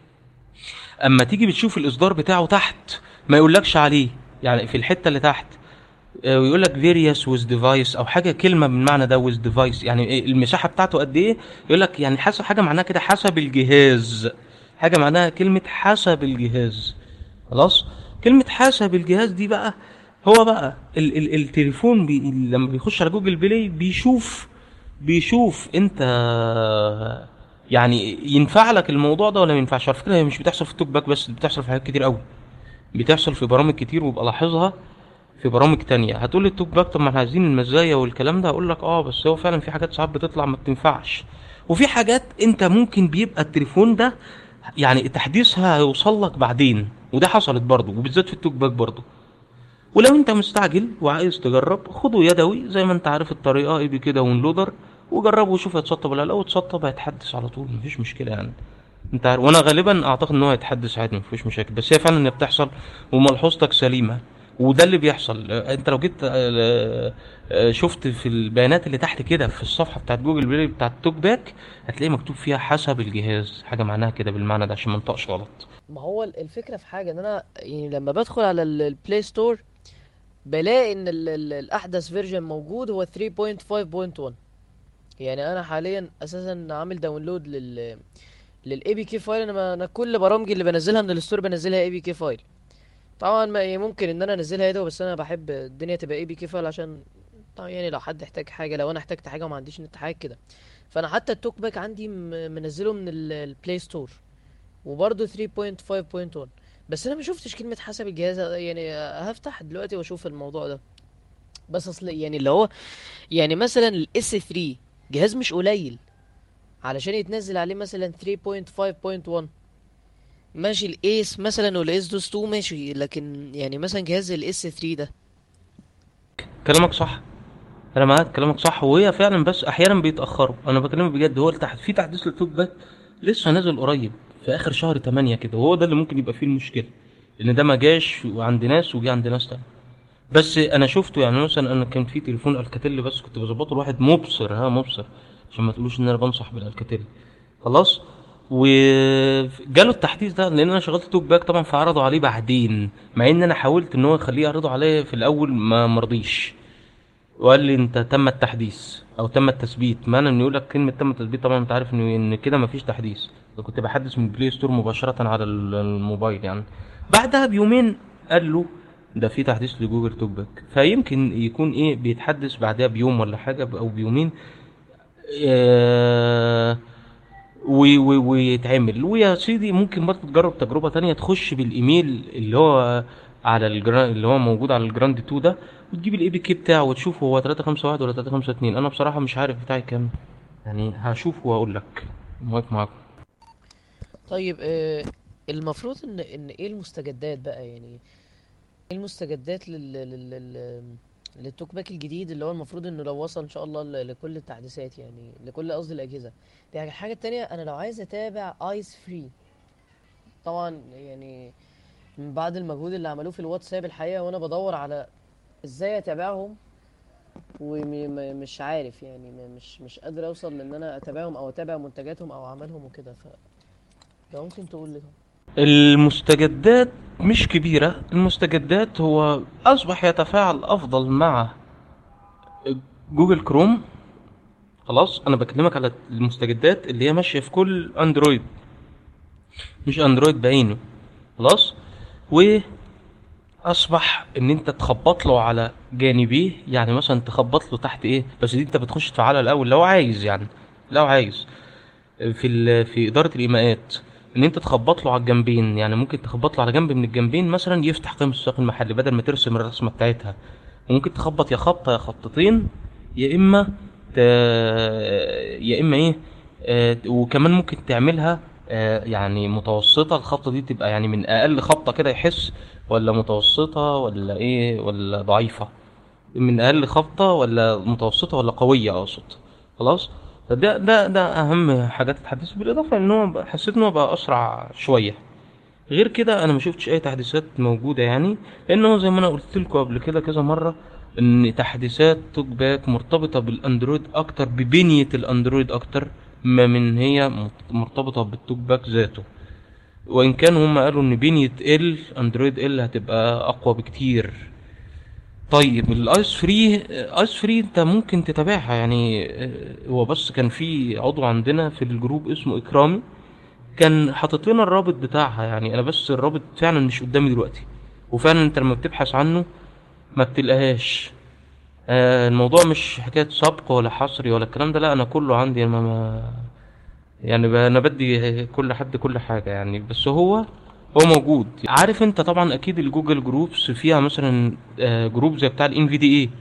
اما تيجي بتشوف الاصدار بتاعه تحت ما يقولكش عليه يعني في الحته اللي تحت آه، ويقول لك various with device او حاجه كلمه بالمعنى ده with device يعني إيه المساحه بتاعته قد ايه يقول لك يعني حسب حاجه معناها كده حسب الجهاز حاجه معناها كلمه حسب الجهاز خلاص كلمه حسب الجهاز دي بقى هو بقى ال ال التليفون بي لما بيخش على جوجل بلاي بيشوف بيشوف انت يعني ينفع لك الموضوع ده ولا ما ينفعش على فكره هي مش بتحصل في التوك باك بس بتحصل في حاجات كتير قوي بتحصل في برامج كتير وببقى لاحظها في برامج تانية هتقول لي التوك باك طب ما احنا عايزين المزايا والكلام ده هقول لك اه بس هو فعلا في حاجات ساعات بتطلع ما بتنفعش وفي حاجات انت ممكن بيبقى التليفون ده يعني تحديثها هيوصل لك بعدين وده حصلت برضه وبالذات في التوك باك برضه ولو انت مستعجل وعايز تجرب خده يدوي زي ما انت عارف الطريقه اي بي كده ونلودر وجربه وشوف هيتسطب ولا لا لو اتسطب هيتحدث على طول مفيش مشكله يعني انت عارف وانا غالبا اعتقد ان هو هيتحدث عادي مفيش مشاكل بس هي فعلا ان بتحصل وملحوظتك سليمه وده اللي بيحصل اه، انت لو جيت اه، اه، شفت في البيانات اللي تحت كده في الصفحه بتاعت جوجل بلاي بتاعت توك باك هتلاقي مكتوب فيها حسب الجهاز حاجه معناها كده بالمعنى ده عشان ما انطقش غلط ما هو ال- الفكرة في حاجة ان انا يعني لما بدخل على ال- البلاي ستور بلاقي ان ال ال الاحدث فيرجن موجود هو 3.5.1 يعني انا حاليا اساسا عامل داونلود لل للاي بي كي فايل انا ما انا كل برامجي اللي بنزلها من الستور بنزلها اي بي كي فايل طبعا ما يعني ممكن ان انا انزلها يدوي بس انا بحب الدنيا تبقى اي بي كي فايل عشان طبعا يعني لو حد احتاج حاجه لو انا احتجت حاجه وما عنديش نت حاجه كده فانا حتى التوك باك عندي م- منزله من ال- البلاي ستور وبرضه 3.5.1 بس انا ما شفتش كلمه حسب الجهاز يعني هفتح دلوقتي واشوف الموضوع ده بس اصل يعني اللي هو يعني مثلا الاس 3 جهاز مش قليل علشان يتنزل عليه مثلا 3.5.1 ماشي الايس مثلا والايس دوس 2 ماشي لكن يعني مثلا جهاز الاس 3 ده كلامك صح انا معاك كلامك صح وهي فعلا بس احيانا بيتاخروا انا بكلمك بجد هو التحت في تحديث للتوك باك لسه نازل قريب في اخر شهر 8 كده وهو ده اللي ممكن يبقى فيه المشكله لان ده ما جاش وعند ناس وجه عند ناس تانية بس انا شفته يعني مثلا انا كان في تليفون الكاتيل بس كنت بظبطه لواحد مبصر ها مبصر عشان ما تقولوش ان انا بنصح بالالكاتيل خلاص وجاله التحديث ده لان انا شغلت توك باك طبعا فعرضوا عليه بعدين مع ان انا حاولت ان هو يخليه يعرضه عليا في الاول ما مرضيش وقال لي انت تم التحديث او تم التثبيت معنى ان يقول لك كلمه تم التثبيت طبعا انت عارف ان ان كده مفيش تحديث أنا كنت بحدث من بلاي ستور مباشره على ال- الموبايل يعني بعدها بيومين قال له ده في تحديث لجوجل توك باك فيمكن يكون ايه بيتحدث بعدها بيوم ولا حاجه او بيومين آه، و- و- ويتعمل ويا سيدي ممكن برضه تجرب تجربة تانية تخش بالايميل اللي هو على الجرا... اللي هو موجود على الجراند 2 ده وتجيب الاي بي كي بتاعه وتشوف هو 351 ولا 352 انا بصراحة مش عارف بتاعي كام يعني هشوف واقول لك موافق معاكم طيب آه المفروض ان ان ايه المستجدات بقى يعني ايه المستجدات لل لل لل للتوك باك الجديد اللي هو المفروض انه لو وصل ان شاء الله ل- لكل التحديثات يعني لكل قصدي الاجهزه دي حاجه الحاجة التانية انا لو عايز اتابع ايس فري طبعا يعني من بعد المجهود اللي عملوه في الواتساب الحقيقه وانا بدور على ازاي اتابعهم ومش عارف يعني م- مش مش قادر اوصل لان انا اتابعهم او اتابع منتجاتهم او اعمالهم وكده ف لو ممكن تقول لي المستجدات مش كبيرة المستجدات هو أصبح يتفاعل أفضل مع جوجل كروم خلاص أنا بكلمك على المستجدات اللي هي ماشية في كل أندرويد مش أندرويد بعينه خلاص وأصبح إن أنت تخبط له على جانبيه يعني مثلا تخبط له تحت إيه بس دي أنت بتخش تفعلها الأول لو عايز يعني لو عايز في ال- في اداره الايماءات ان انت تخبط له على الجنبين يعني ممكن تخبط له على جنب من الجنبين مثلا يفتح قيمه السوق المحلي بدل ما ترسم الرسمه بتاعتها وممكن تخبط يا خبطه يا خبطتين يا اما ت... يا اما ايه آه، وكمان ممكن تعملها آه، يعني متوسطه الخبطه دي تبقى يعني من اقل خبطه كده يحس ولا متوسطه ولا ايه ولا ضعيفه من اقل خبطه ولا متوسطه ولا قويه اقصد خلاص ده ده ده اهم حاجات اتحدثت بالاضافه ان هو بقى- حسيت ان هو بقى اسرع شويه غير كده انا ما شفتش اي تحديثات موجوده يعني لانه زي ما انا قلت لكم قبل كده كذا مره ان تحديثات توك باك مرتبطه بالاندرويد اكتر ببنيه الاندرويد اكتر ما من هي مت- مرتبطه بالتوك باك ذاته وان كان هم قالوا ان بنيه ال اندرويد ال هتبقى اقوى بكتير طيب الايس فري ايس فري انت ممكن تتابعها يعني آه، هو بس كان في عضو عندنا في الجروب اسمه اكرامي كان حاطط لنا الرابط بتاعها يعني انا بس الرابط فعلا مش قدامي دلوقتي وفعلا انت لما بتبحث عنه ما بتلقاهاش آه الموضوع مش حكاية سبق ولا حصري ولا الكلام ده لا انا كله عندي ما ما يعني ب- انا بدي كل حد كل حاجة يعني بس هو هو موجود عارف انت طبعا اكيد الجوجل جروبس فيها مثلا آه، جروب زي بتاع الان في دي اي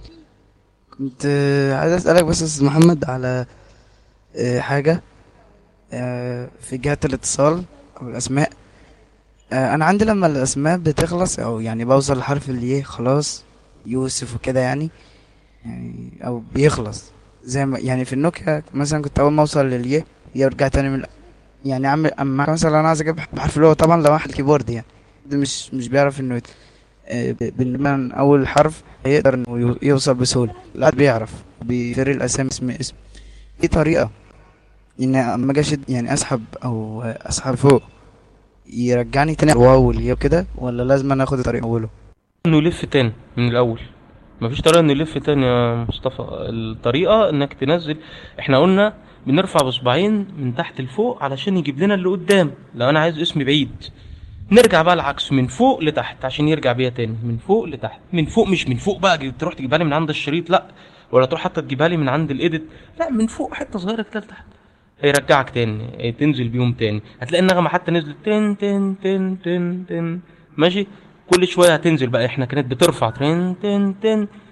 كنت آه، عايز اسالك بس يا استاذ محمد على آه، حاجه آه، في جهات الاتصال او الاسماء آه، انا عندي لما الاسماء بتخلص او يعني بوصل لحرف الياء خلاص يوسف وكده يعني يعني او بيخلص زي ما يعني في النوكيا مثلا كنت اول ما اوصل للياء يرجع تاني من يعني عم اما مثلا انا عايز اجيب بحرف اللي هو طبعا لو واحد كيبورد يعني ده مش مش بيعرف انه يت- آه، ب- بالنسبة من اول حرف هيقدر انه يو- يوصل بسهوله لا بيعرف بيفرق الاسامي اسم اسم في طريقه ان اما اجي أشد- يعني اسحب او اسحب فوق يرجعني تاني الواو والياء كده ولا لازم انا اخد الطريق اوله انه يلف تاني من الاول مفيش طريقه انه يلف تاني يا مصطفى الطريقه انك تنزل احنا قلنا بنرفع بصباعين من تحت لفوق علشان يجيب لنا اللي قدام لو انا عايز اسم بعيد نرجع بقى العكس من فوق لتحت عشان يرجع بيها تاني من فوق لتحت من فوق مش من فوق بقى تروح تجيبها لي من عند الشريط لا ولا تروح حتى تجيبها لي من عند الايديت لا من فوق حته صغيره كده لتحت هيرجعك تاني تنزل بيهم تاني هتلاقي النغمه حتى نزلت تن تن تن تن تن ماشي كل شويه هتنزل بقى احنا كانت بترفع تن تن تن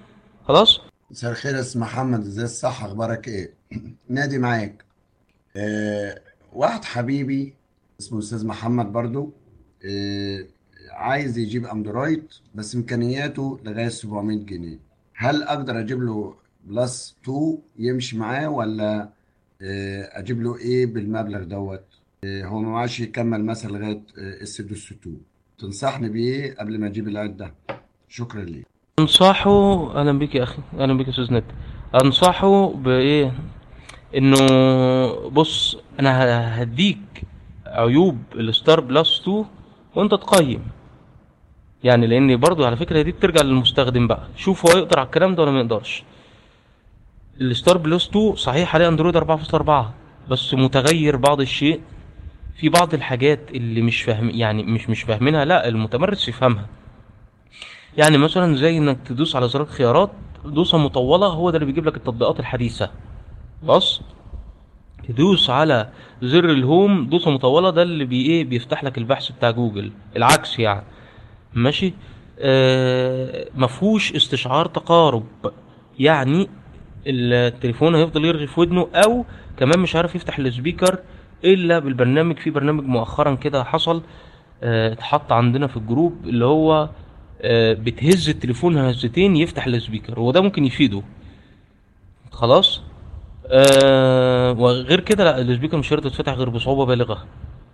خلاص مساء الخير يا استاذ محمد ازاي الصح اخبارك ايه نادي معاك آه واحد حبيبي اسمه استاذ محمد برضو آه عايز يجيب اندرويد بس امكانياته لغايه 700 جنيه هل اقدر اجيب له بلس 2 يمشي معاه ولا آه اجيب له ايه بالمبلغ دوت آه هو ما معاش يكمل مثلا لغايه اس دوس 2 تنصحني بايه قبل ما اجيب العيد ده شكرا ليك انصحه اهلا بيك يا اخي اهلا بيك يا استاذ ند انصحه بايه انه بص انا ه- هديك عيوب الستار بلس 2 وانت تقيم يعني لان برضو على فكره دي بترجع للمستخدم بقى شوف هو يقدر على الكلام ده ولا ما يقدرش الستار بلس 2 صحيح عليه اندرويد 4.4 بس متغير بعض الشيء في بعض الحاجات اللي مش فاهم يعني مش مش فاهمينها لا المتمرس يفهمها يعني مثلا زي انك تدوس على زرار خيارات دوسة مطولة هو ده اللي بيجيب لك التطبيقات الحديثة خلاص تدوس على زر الهوم دوسة مطولة ده اللي بي ايه بيفتح لك البحث بتاع جوجل العكس يعني ماشي آه مفهوش استشعار تقارب يعني التليفون هيفضل يرغي في ودنه او كمان مش عارف يفتح السبيكر الا بالبرنامج في برنامج مؤخرا كده حصل آه، اتحط عندنا في الجروب اللي هو آه، بتهز التليفون هزتين يفتح السبيكر وده ممكن يفيده خلاص آه وغير كده لا السبيكر مش هيرضى يتفتح غير بصعوبة بالغة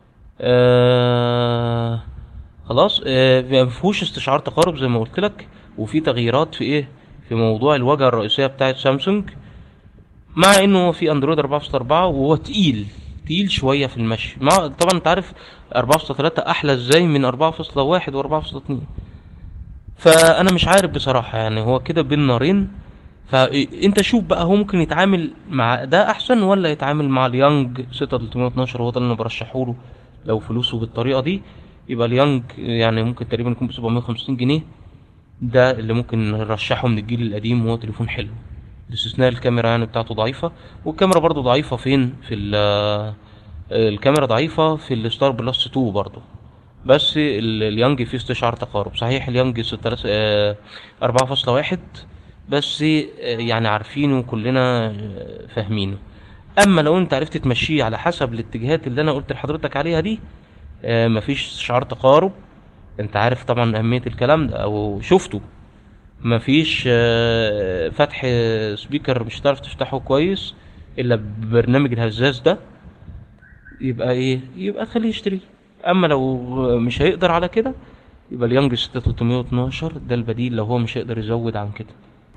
آه خلاص آه ما فيهوش استشعار تقارب زي ما قلت لك وفي تغييرات في ايه في موضوع الواجهة الرئيسية بتاعت سامسونج مع انه هو في اندرويد 4.4 وهو تقيل تقيل شويه في المشي مع طبعا انت عارف 4.3 احلى ازاي من 4.1 و4.2 فانا مش عارف بصراحه يعني هو كده بين نارين فانت شوف بقى هو ممكن يتعامل مع ده احسن ولا يتعامل مع اليانج 6312 هو ده اللي انا برشحه له لو فلوسه بالطريقه دي يبقى اليانج يعني ممكن تقريبا يكون ب 750 جنيه ده اللي ممكن نرشحه من الجيل القديم وهو تليفون حلو باستثناء الكاميرا يعني بتاعته ضعيفة والكاميرا برضو ضعيفة فين في ال- الكاميرا ضعيفة في الستار بلس 2 برضو بس ال- اليانج فيه استشعار تقارب صحيح اليانج 6 آه، 4.1 بس آه، يعني عارفينه كلنا آه، فاهمينه اما لو انت عرفت تمشيه على حسب الاتجاهات اللي انا قلت لحضرتك عليها دي آه، مفيش استشعار تقارب انت عارف طبعا اهمية الكلام ده او شفته مفيش آه، فتح سبيكر مش هتعرف تفتحه كويس الا ببرنامج الهزاز ده يبقى ايه يبقى تخليه يشتري اما لو مش هيقدر على كده يبقى اليانج 6312 ده البديل لو هو مش هيقدر يزود عن كده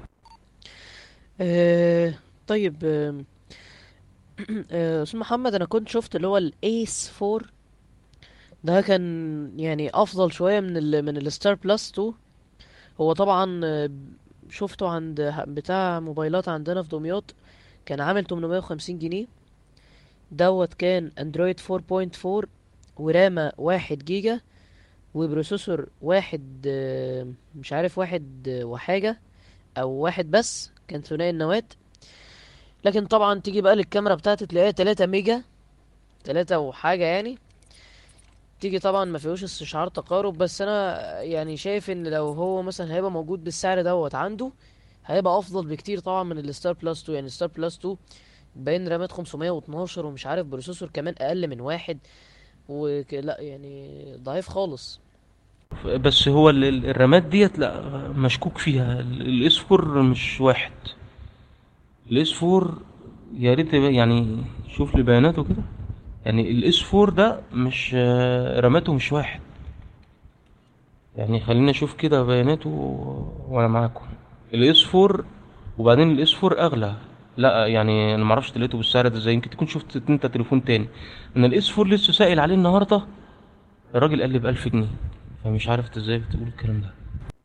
آه طيب آه، آه، استاذ محمد انا كنت شفت اللي هو الايس 4 ده كان يعني افضل شويه من ال من الستار بلس 2 هو طبعا آه، شفته عند ح- بتاع موبايلات عندنا في دمياط كان عامل 850 جنيه دوت كان اندرويد 4.4 ورامة واحد جيجا وبروسيسور واحد آه، مش عارف واحد آه، وحاجة او واحد بس كان ثنائي النواة لكن طبعا تيجي بقى للكاميرا بتاعتي تلاقيها 3 ميجا 3 وحاجة يعني تيجي طبعا ما فيهوش استشعار تقارب بس انا يعني شايف ان لو هو مثلا هيبقى موجود بالسعر دوت عنده هيبقى افضل بكتير طبعا من الستار بلس 2 يعني الستار بلس 2 باين رامات 512 ومش عارف بروسيسور كمان اقل من واحد وك... لا يعني ضعيف خالص بس هو ال- ال- الرامات ديت لا مشكوك فيها ال- الاس 4 مش واحد الاس 4 يا ريت يبقى- يعني شوف لي بياناته كده يعني الاس 4 ده مش آه، راماته مش واحد يعني خلينا نشوف كده بياناته وانا معاكم الاس 4 وبعدين الاس 4 اغلى لا يعني انا معرفش لقيته بالسعر ده ازاي يمكن تكون شفت انت تليفون تاني ان الاس 4 لسه سائل عليه النهارده الراجل قال لي ب 1000 جنيه فمش عارف انت ازاي بتقول الكلام ده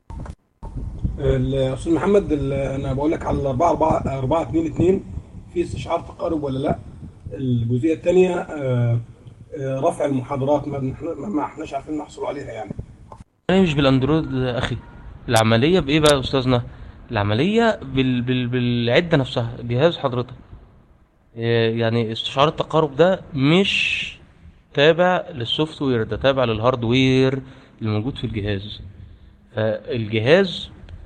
الاستاذ محمد ال- انا بقول لك على 4 4 4 2 2 في استشعار تقارب ولا لا الجزئيه الثانيه رفع المحاضرات ما بنح- ما احناش عارفين نحصل عليها يعني انا مش بالاندرويد يا اخي العمليه بايه بقى يا استاذنا العمليه بال... بال... بالعده نفسها جهاز حضرتك إيه يعني استشعار التقارب ده مش تابع للسوفت وير ده تابع للهاردوير اللي موجود في الجهاز فالجهاز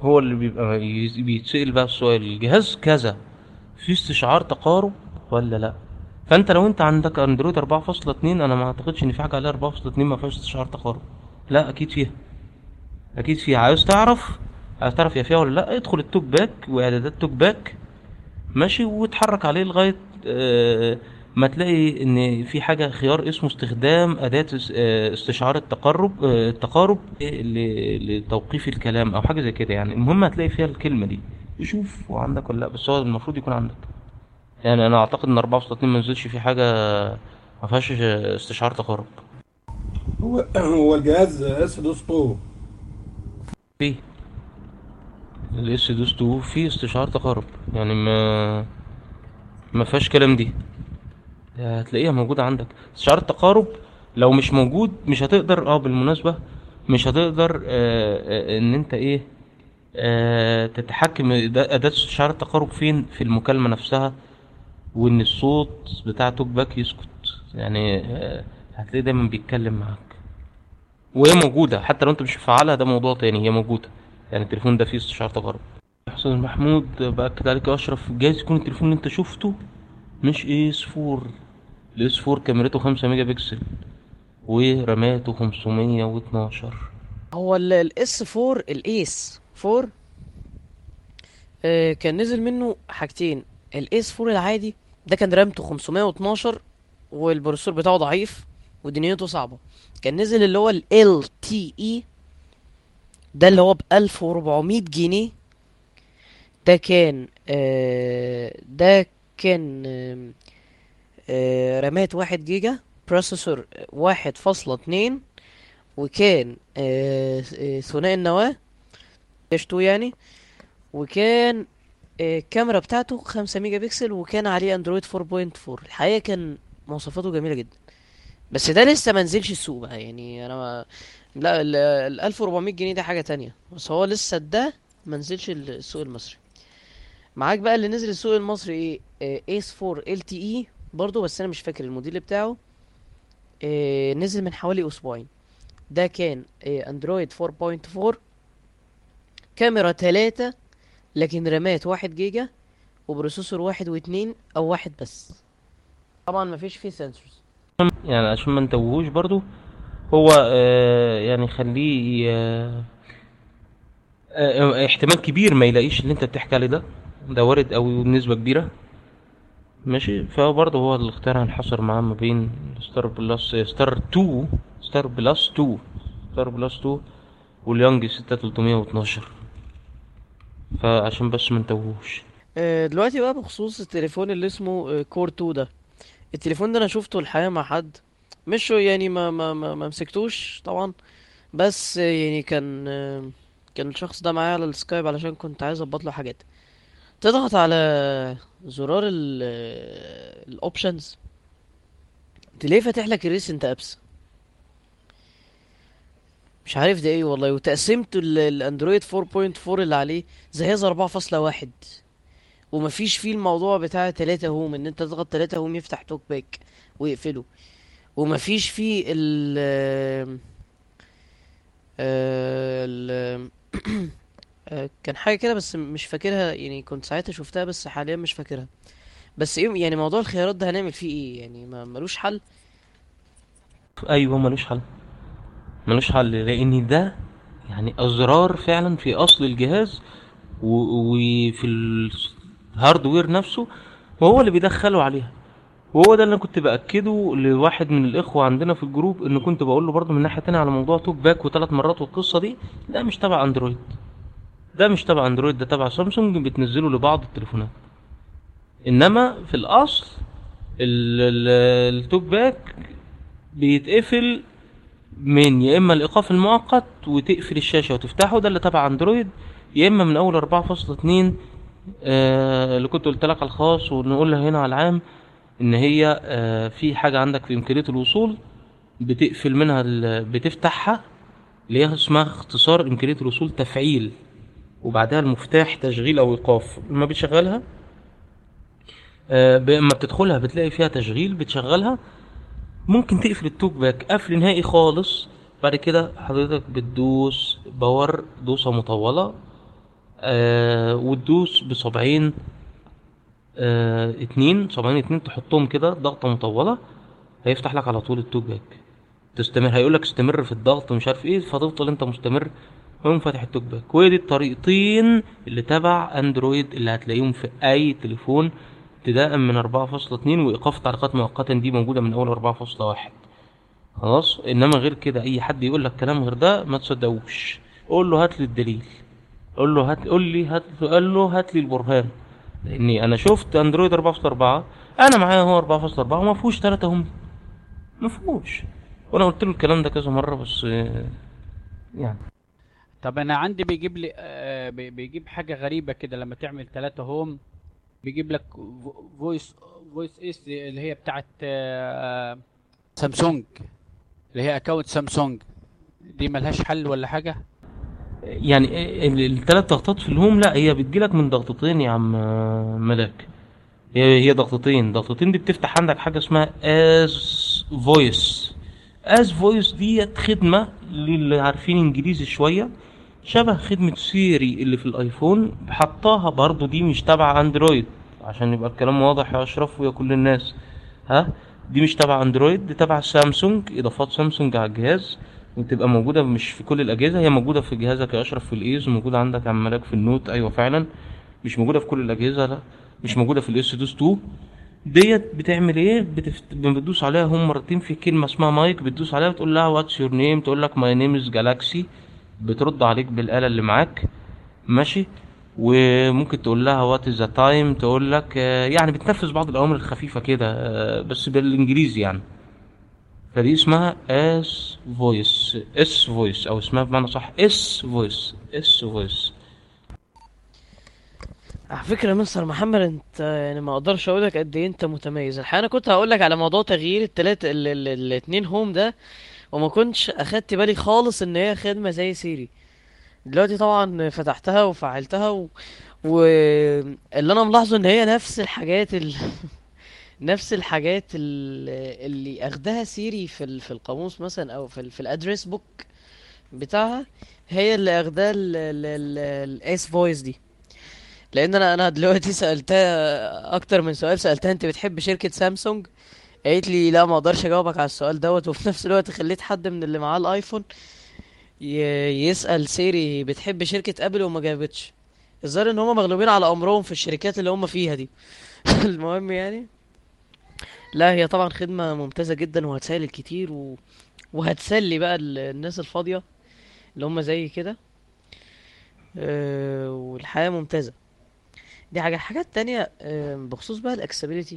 هو اللي بيبقى يز- بيتسأل بقى السؤال الجهاز كذا في استشعار تقارب ولا لا فانت لو انت عندك اندرويد 4.2 انا ما اعتقدش ان في حاجه عليها 4.2 ما فيهاش استشعار تقارب لا اكيد فيها اكيد فيها عايز تعرف عايز تعرف هي فيها ولا لا ادخل التوك باك واعدادات توك باك ماشي واتحرك عليه لغايه آه، ما تلاقي ان في حاجه خيار اسمه استخدام اداه اس- آه، استشعار التقرب آه، التقارب ل- لتوقيف الكلام او حاجه زي كده يعني المهم هتلاقي فيها الكلمه دي شوف وعندك ولا لا بس هو المفروض يكون عندك يعني انا اعتقد ان 4.2 ما نزلش فيه حاجه ما فيهاش استشعار تقارب هو هو الجهاز اس دوس 2 فيه الاس دوس 2 فيه استشعار تقارب يعني ما ما فيهاش كلام دي هتلاقيها موجودة عندك استشعار التقارب لو مش موجود مش هتقدر اه بالمناسبة مش هتقدر آه آه ان انت ايه آه تتحكم ده- اداة استشعار التقارب فين في المكالمة نفسها وان الصوت بتاع توك باك يسكت يعني آه هتلاقيه دايما بيتكلم معاك وهي موجودة حتى لو انت مش مفعلها ده موضوع تاني هي موجودة يعني التليفون ده فيه استشعار تقارب حسن محمود بأكد عليك يا أشرف جايز يكون التليفون اللي انت شفته مش ايس فور الايس فور كاميرته خمسة ميجا بكسل وراماته خمسمية واتناشر هو الاس 4 الايس 4 آه كان نزل منه حاجتين الايس 4 العادي ده كان رامته 512 والبروسيسور بتاعه ضعيف ودنيته صعبة كان نزل اللي هو ال LTE ده اللي هو ب 1400 جنيه ده كان آه ده كان آه آه رامات واحد جيجا بروسيسور واحد فاصلة اتنين وكان آه آه ثنائي النواة ايش تو يعني وكان آه الكاميرا بتاعته خمسة ميجا بكسل وكان عليه اندرويد 4.4 الحقيقة كان مواصفاته جميلة جدا بس ده لسه ما نزلش السوق بقى يعني انا ما لا ال ال 1400 جنيه ده حاجة تانية بس هو لسه ده ما نزلش السوق المصري معاك بقى اللي نزل السوق المصري ايه آه ايس 4 ال تي اي برضه بس انا مش فاكر الموديل بتاعه آه نزل من حوالي اسبوعين ده كان آه اندرويد 4.4 كاميرا تلاتة لكن رامات واحد جيجا وبروسيسور واحد واتنين او واحد بس طبعا مفيش فيه سنسورز يعني عشان ما نتوهوش برضو هو آه يعني خليه آه آه احتمال كبير ما يلاقيش اللي انت بتحكي عليه ده ده وارد قوي بنسبة كبيرة ماشي فهو برضه هو الاختيار هنحصر معاه ما بين ستار بلس ستار 2 ستار بلس 2 ستار بلس 2 واليونج 6312 فعشان بس ما نتوهوش آه، دلوقتي بقى بخصوص التليفون اللي اسمه آه، كور 2 ده التليفون ده انا شفته الحقيقه مع حد مش يعني ما ما ما, ما مسكتوش طبعا بس آه، يعني كان آه، كان الشخص ده معايا على السكايب علشان كنت عايز اظبط له حاجات تضغط على زرار الاوبشنز تلاقيه فاتح لك الريسنت ابس مش عارف ده ايه والله وتقسيمته ال- الاندرويد 4.4 اللي عليه جهاز 4.1 ومفيش فيه الموضوع بتاع 3 هوم ان انت تضغط 3 هوم يفتح توك باك ويقفله ومفيش فيه ال آه، ال آه، كان حاجة كده بس مش فاكرها يعني كنت ساعتها شفتها بس حاليا مش فاكرها بس ايه يعني موضوع الخيارات ده هنعمل فيه ايه يعني ما ملوش حل ايوه ملوش حل ملوش حل لان ده يعني ازرار فعلا في اصل الجهاز و- وفي الهاردوير نفسه وهو اللي بيدخله عليها وهو ده اللي انا كنت باكده لواحد من الاخوه عندنا في الجروب ان كنت بقول له برضه من ناحيه تانية على موضوع توك باك وثلاث مرات والقصه دي ده مش تبع اندرويد ده مش تبع اندرويد ده تبع سامسونج بتنزله لبعض التليفونات انما في الاصل ال- ال- التوك باك بيتقفل من يا اما الايقاف المؤقت وتقفل الشاشه وتفتحه ده اللي تبع اندرويد يا اما من اول 4.2 آه اللي كنت قلت لك على الخاص ونقولها هنا على العام ان هي آه في حاجه عندك في امكانيه الوصول بتقفل منها ال- بتفتحها اللي هي اسمها اختصار امكانيه الوصول تفعيل وبعدها المفتاح تشغيل او ايقاف لما بتشغلها آه ب- اما بتدخلها بتلاقي فيها تشغيل بتشغلها ممكن تقفل التوك باك قفل نهائي خالص بعد كده حضرتك بتدوس باور دوسة مطولة آه وتدوس بصبعين آه اتنين صبعين اتنين تحطهم كده ضغطة مطولة هيفتح لك على طول التوك باك تستمر هيقول لك استمر في الضغط مش عارف ايه فتفضل انت مستمر ويقوم فاتح التوك باك وهي دي الطريقتين اللي تبع اندرويد اللي هتلاقيهم في اي تليفون ابتداء من 4.2 وايقاف تعليقات مؤقتا دي موجوده من اول 4.1 خلاص انما غير كده اي حد يقول لك كلام غير ده ما تصدقوش قول له هات لي الدليل قول له هات قول لي هات قال له هات لي البرهان لاني انا شفت اندرويد 4.4 انا معايا هو 4.4 وما فيهوش 3 هم ما فيهوش وانا قلت له الكلام ده كذا مره بس آه، يعني طب انا عندي بيجيب لي آه، بي- بيجيب حاجه غريبه كده لما تعمل ثلاثة هوم بيجيب لك فويس فويس اس اللي هي بتاعت آه، سامسونج اللي هي اكونت سامسونج دي ملهاش حل ولا حاجه يعني الثلاث ضغطات في الهوم لا هي بتجيلك من ضغطتين يا عم آه، ملاك هي هي ضغطتين ضغطتين دي بتفتح عندك حاجه اسمها از فويس از فويس ديت خدمه للي عارفين انجليزي شويه شبه خدمه سيري اللي في الايفون حطاها برضو دي مش تبع اندرويد عشان يبقى الكلام واضح يا اشرف ويا كل الناس ها دي مش تبع اندرويد دي تبع سامسونج اضافات سامسونج على الجهاز وتبقى موجودة مش في كل الأجهزة هي موجودة في جهازك يا أشرف في الإيز وموجودة عندك يا عم ملاك في النوت أيوة فعلا مش موجودة في كل الأجهزة لا مش موجودة في الإس دوس 2 ديت بتعمل ايه بتفت... بتدوس عليها هم مرتين في كلمة اسمها مايك بتدوس عليها بتقول لها واتس يور نيم تقول لك ماي نيم از جالاكسي بترد عليك بالآلة اللي معاك ماشي وممكن تقول لها وات از ذا تايم تقول لك آه، يعني بتنفذ بعض الأوامر الخفيفة كده آه، بس بالإنجليزي يعني فدي اسمها اس فويس اس فويس او اسمها بمعنى صح اس فويس اس فويس على فكرة يا مستر محمد انت يعني ما اقدرش اقول لك قد ايه انت متميز الحقيقة انا كنت هقول لك على موضوع تغيير التلاتة ال- ال- الاتنين هوم ده وما كنتش اخدت بالي خالص ان هي خدمة زي سيري دلوقتي طبعا فتحتها وفعلتها و... واللي انا ملاحظه ان هي نفس الحاجات ال... نفس الحاجات ال- اللي اخدها سيري في ال... في القاموس مثلا او في ال... في الادريس بوك بتاعها هي اللي اخدها الاس فويس دي لان انا انا دلوقتي سالتها اكتر من سؤال سالتها انت بتحب شركه سامسونج قالت لي لا ما اقدرش اجاوبك على السؤال دوت وفي نفس الوقت خليت حد من اللي معاه الايفون ي- يسال سيري بتحب شركه ابل وما جاوبتش الظاهر ان هم مغلوبين على امرهم في الشركات اللي هم فيها دي المهم يعني لا هي طبعا خدمه ممتازه جدا وهتسهل الكتير و... وهتسلي بقى ال- الناس الفاضيه اللي هم زي كده أه والحياه ممتازه دي حاجة حاجات تانية آه، بخصوص بقى الاكسبيليتي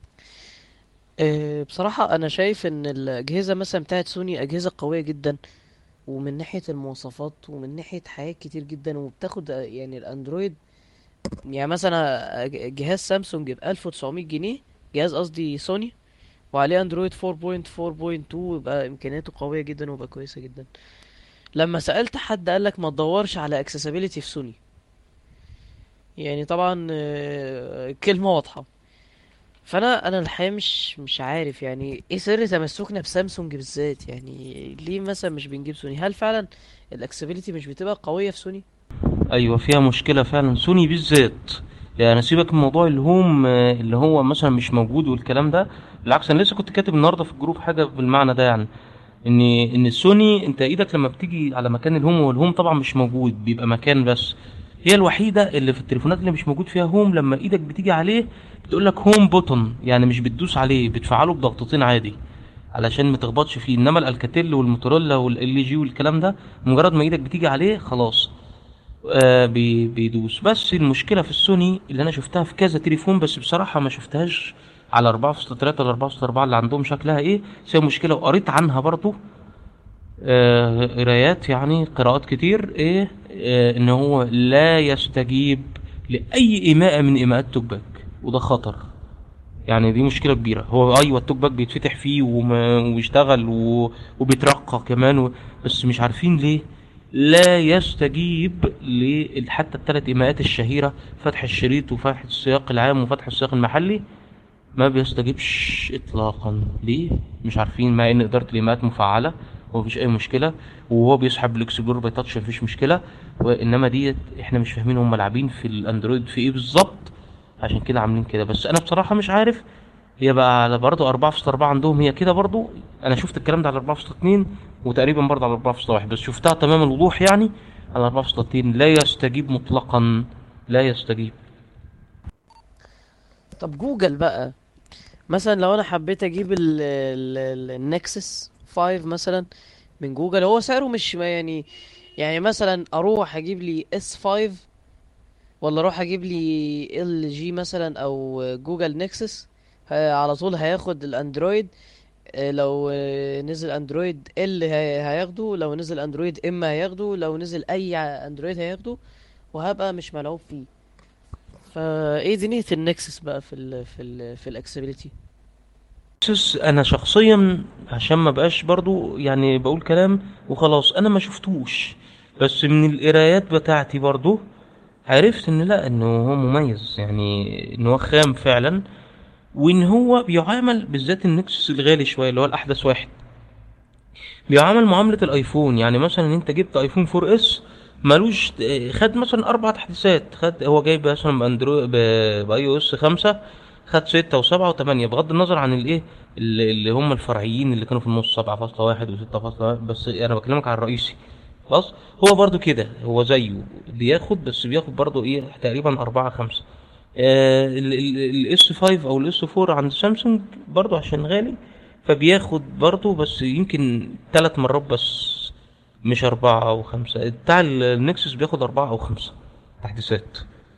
بصراحة أنا شايف إن الأجهزة مثلا بتاعت سوني أجهزة قوية جدا ومن ناحية المواصفات ومن ناحية حاجات كتير جدا وبتاخد آه، يعني الأندرويد يعني مثلا أج- جهاز سامسونج بألف وتسعمية جنيه جهاز قصدي سوني وعليه أندرويد 4.4.2 يبقى إمكانياته قوية جدا ويبقى كويسة جدا لما سألت حد قالك ما تدورش على اكسسبيليتي في سوني يعني طبعا آه، كلمة واضحة فانا انا الحقيقة مش مش عارف يعني ايه سر تمسكنا بسامسونج بالذات يعني ليه مثلا مش بنجيب سوني هل فعلا الاكسبيليتي مش بتبقى قوية في سوني ايوه فيها مشكله فعلا سوني بالذات يعني سيبك من موضوع الهوم آه، اللي هو مثلا مش موجود والكلام ده بالعكس انا لسه كنت كاتب النهارده في الجروب حاجه بالمعنى ده يعني ان ان السوني انت ايدك لما بتيجي على مكان الهوم والهوم طبعا مش موجود بيبقى مكان بس هي الوحيده اللي في التليفونات اللي مش موجود فيها هوم لما ايدك بتيجي عليه بتقول لك هوم بوتون يعني مش بتدوس عليه بتفعله بضغطتين عادي علشان ما تخبطش فيه انما الالكاتيل والموتورولا والال جي والكلام ده مجرد ما ايدك بتيجي عليه خلاص آه بي بيدوس بس المشكله في السوني اللي انا شفتها في كذا تليفون بس بصراحه ما شفتهاش على 4.3 ولا 4.4 اللي عندهم شكلها ايه بس هي مشكله وقريت عنها برضو آه، قرايات يعني قراءات كتير ايه آه ان هو لا يستجيب لاي ايماء من ايماءات توك باك وده خطر يعني دي مشكله كبيره هو ايوه التوك باك بيتفتح فيه وما ويشتغل و... وبيترقى كمان و... بس مش عارفين ليه لا يستجيب ل حتى الثلاث ايماءات الشهيره فتح الشريط وفتح السياق العام وفتح السياق المحلي ما بيستجيبش اطلاقا ليه مش عارفين مع ان اداره الايماءات مفعله ومفيش اي مشكله وهو بيسحب الاكسبلور باي تاتش مفيش مشكله وانما ديت احنا مش فاهمين هم لاعبين في الاندرويد في ايه بالظبط عشان كده عاملين كده بس انا بصراحه مش عارف هي بقى على برضه 4.4 عندهم هي كده برضه انا شفت الكلام ده على 4.2 وتقريبا برضه على 4.1 بس شفتها تمام الوضوح يعني على 4.2 لا يستجيب مطلقا لا يستجيب طب جوجل بقى مثلا لو انا حبيت اجيب ال ال ال النكسس 5 مثلا من جوجل هو سعره مش ما يعني يعني مثلا اروح اجيب لي اس 5 ولا اروح اجيب لي ال جي مثلا او جوجل نكسس ه- على طول هياخد الاندرويد آه، لو آه، نزل اندرويد ال هي- هياخده لو نزل اندرويد ام هياخده لو نزل اي ع- اندرويد هياخده وهبقى مش ملعوب فيه فايه دنيا النكسس بقى في ال في ال في الاكسبيليتي نكسس انا شخصيا عشان ما بقاش برضو يعني بقول كلام وخلاص انا ما شفتوش بس من القرايات بتاعتي برضو عرفت ان لا انه هو مميز يعني ان هو خام فعلا وان هو بيعامل بالذات النكسس الغالي شويه اللي هو الاحدث واحد بيعامل معامله الايفون يعني مثلا انت جبت ايفون 4 اس ملوش خد مثلا اربع تحديثات خد هو جايب مثلا باندرويد باي او اس 5 خد 6 و7 و8 بغض النظر عن الايه اللي اللي هم الفرعيين اللي كانوا في النص 7.1 و6.1 بس انا بكلمك على الرئيسي خلاص هو برضو كده هو زيه بياخد بس بياخد برضو ايه تقريبا 4 5 الاس 5 او الاس 4 عند سامسونج برضو عشان غالي فبياخد برضو بس يمكن ثلاث مرات بس مش أربعة أو خمسة بتاع النكسس بياخد أربعة أو خمسة تحديثات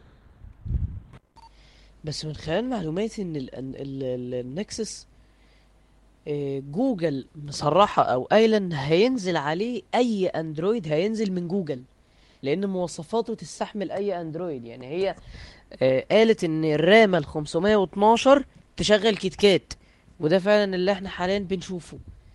بس من خلال معلوماتي ان ال ال ال النكسس آه، جوجل مصرحة او قايلة ان هينزل عليه اي اندرويد هينزل من جوجل لان مواصفاته تستحمل اي اندرويد يعني هي آه، قالت ان الرامة ال 512 تشغل كيت كات وده فعلا اللي احنا حاليا بنشوفه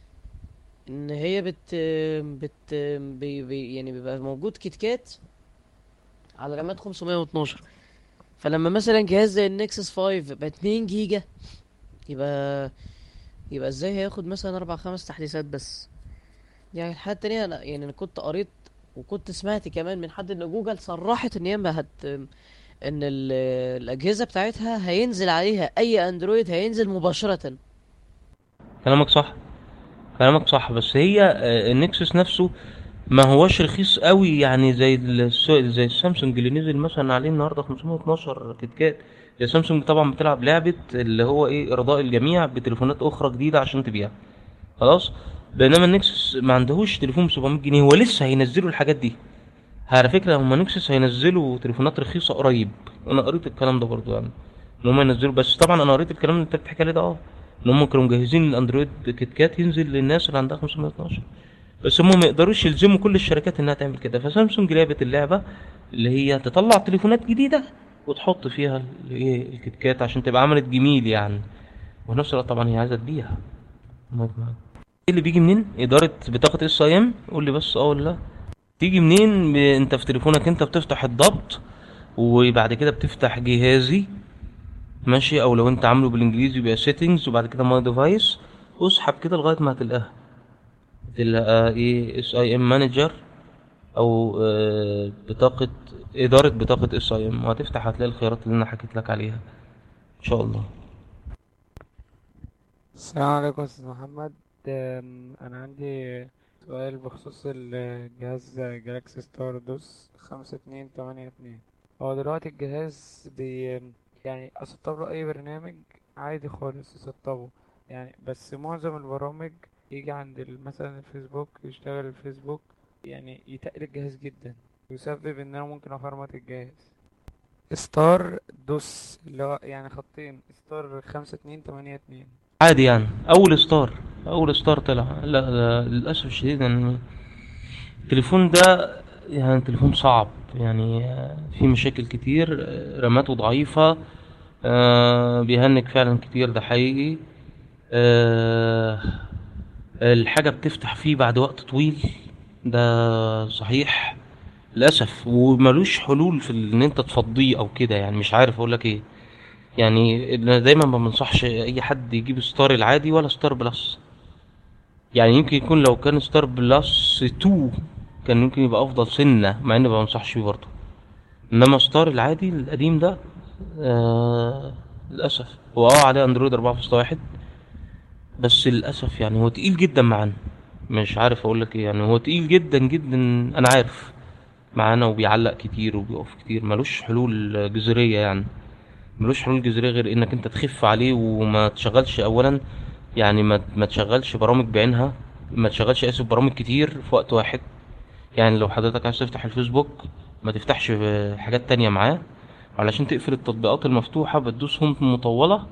ان هي بت بت بي بي يعني بيبقى موجود كيت كات على رامات 512 فلما مثلا جهاز زي النكسس 5 ب 2 جيجا يبقى يبقى ازاي هياخد مثلا اربع خمس تحديثات بس يعني الحاجة التانية انا يعني انا كنت قريت وكنت سمعت كمان من حد ان جوجل صرحت ان هي ما هت ان ال- الاجهزة بتاعتها هينزل عليها اي اندرويد هينزل مباشرة كلامك صح كلامك صح بس هي آه، النكسس نفسه ما هوش رخيص قوي يعني زي الس- زي السامسونج اللي نزل مثلا عليه النهارده 512 كيت كات يا سامسونج طبعا بتلعب لعبة اللي هو ايه ارضاء الجميع بتليفونات اخرى جديدة عشان تبيع خلاص بينما النكسس ما عندهوش تليفون ب 700 جنيه هو لسه هينزلوا الحاجات دي على فكرة هما نكسس هينزلوا تليفونات رخيصة قريب انا قريت الكلام ده برضو يعني ان هما ينزلوا بس طبعا انا قريت الكلام اللي انت بتحكي عليه ده اه ان هم كانوا مجهزين الاندرويد كيت كات ينزل للناس اللي عندها 512 بس هم ما يقدروش يلزموا كل الشركات انها تعمل كده فسامسونج لعبت اللعبه اللي هي تطلع تليفونات جديده وتحط فيها ال- ايه الكيت كات عشان تبقى عملت جميل يعني وفي نفس الوقت طبعا هي عايزه تبيع الله يسمعك. ايه اللي بيجي منين اداره بطاقه اس اي ام قول لي بس اه ولا لا تيجي منين ب- انت في تليفونك انت بتفتح الضبط وبعد كده بتفتح جهازي ماشي او لو انت عامله بالانجليزي يبقى سيتنجز وبعد كده ماي ديفايس واسحب كده لغايه ما هتلاقيها تلاقى ايه اس اي ام مانجر او آه، بطاقه اداره بطاقه اس اي ام وهتفتح هتلاقي الخيارات اللي انا حكيت لك عليها ان شاء الله السلام عليكم أستاذ محمد أم، أنا عندي سؤال بخصوص الجهاز جالاكسي ستار دوس خمسة اتنين تمانية اتنين هو دلوقتي الجهاز بي يعني أسطب له أي برنامج عادي خالص يسطبه يعني بس معظم البرامج يجي عند ال- مثلا الفيسبوك يشتغل الفيسبوك يعني يتقل الجهاز جدا ويسبب إن أنا ممكن أفرمت الجهاز ستار دوس اللي هو يعني خطين ستار خمسة اتنين تمانية اتنين عادي يعني اول ستار اول ستار طلع لا, لا للاسف الشديد يعني التليفون ده يعني تليفون صعب يعني آه، فيه مشاكل كتير آه، راماته ضعيفة آه، بيهنج فعلا كتير ده حقيقي آه، الحاجة بتفتح فيه بعد وقت طويل ده صحيح للأسف وملوش حلول في ال- ان انت تفضيه او كده يعني مش عارف اقول لك ايه يعني انا دايما ما بنصحش اي حد يجيب ستار العادي ولا ستار بلس يعني يمكن يكون لو كان ستار بلس 2 كان يمكن يبقى افضل سنه مع اني ما بنصحش بيه برضه انما ستار العادي القديم ده آه للاسف هو اه عليه اندرويد 4.1 بس للاسف يعني هو تقيل جدا معانا مش عارف اقول لك ايه يعني هو تقيل جدا جدا انا عارف معانا وبيعلق كتير وبيقف كتير ملوش حلول جذريه يعني ملوش حلول جذريه غير انك انت تخف عليه وما تشغلش اولا يعني ما ما تشغلش برامج بعينها ما تشغلش اسف برامج كتير في وقت واحد يعني لو حضرتك عايز تفتح الفيسبوك ما تفتحش حاجات تانية معاه علشان تقفل التطبيقات المفتوحة بتدوس هوم مطولة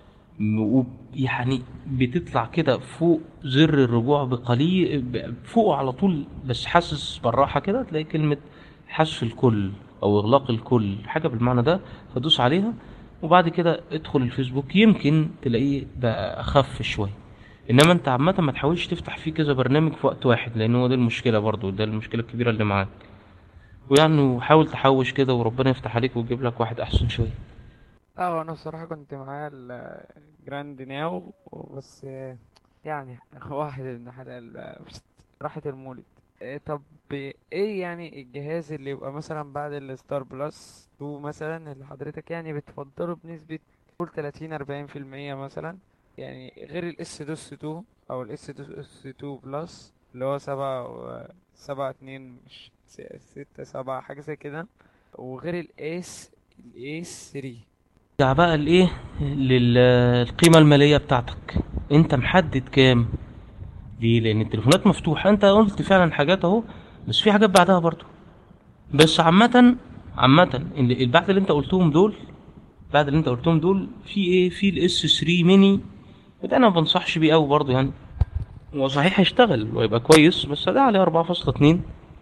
ويعني بتطلع كده فوق زر الرجوع بقليل فوق على طول بس حاسس بالراحة كده تلاقي كلمة حذف الكل أو إغلاق الكل حاجة بالمعنى ده فتدوس عليها وبعد كده ادخل الفيسبوك يمكن تلاقيه بقى أخف شوية انما انت عامة ما تحاولش تفتح فيه كذا برنامج في وقت واحد لان هو ده المشكلة برضو ده المشكلة الكبيرة اللي معاك ويعني وحاول تحوش كده وربنا يفتح عليك ويجيب لك واحد احسن شوية لا هو انا الصراحة كنت معايا الجراند ناو بس يعني واحد من حلال راحت المولد إيه طب ايه يعني الجهاز اللي يبقى مثلا بعد الستار بلس 2 مثلا اللي حضرتك يعني بتفضله بنسبة قول 30 40 في المية مثلا يعني غير الاس دوس 2 او الاس دوس 2 بلس اللي هو سبعة و سبعة اتنين مش ستة سبعة حاجة زي كده وغير الاس الاس 3 ارجع بقى لايه للقيمة المالية بتاعتك انت محدد كام ليه لان التليفونات مفتوحة انت قلت فعلا حاجات اهو بس في حاجات بعدها برضو بس عامة عامة البعد اللي انت قلتهم دول بعد اللي انت قلتهم دول في ايه في الاس 3 ميني ده انا ما بنصحش بيه قوي برضه يعني هو صحيح هيشتغل ويبقى كويس بس ده عليه 4.2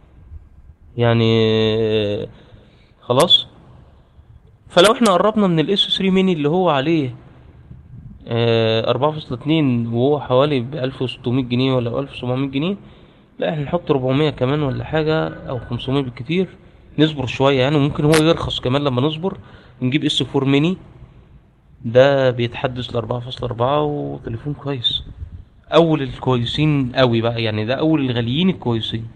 يعني خلاص فلو احنا قربنا من الاس 3 ميني اللي هو عليه آه 4.2 وهو حوالي ب 1600 جنيه ولا 1700 جنيه لا احنا نحط 400 كمان ولا حاجة او 500 بالكتير نصبر شوية يعني وممكن هو يرخص كمان لما نصبر نجيب اس 4 ميني ده بيتحدث ل 4.4 وتليفون كويس اول الكويسين قوي بقى يعني ده اول الغاليين الكويسين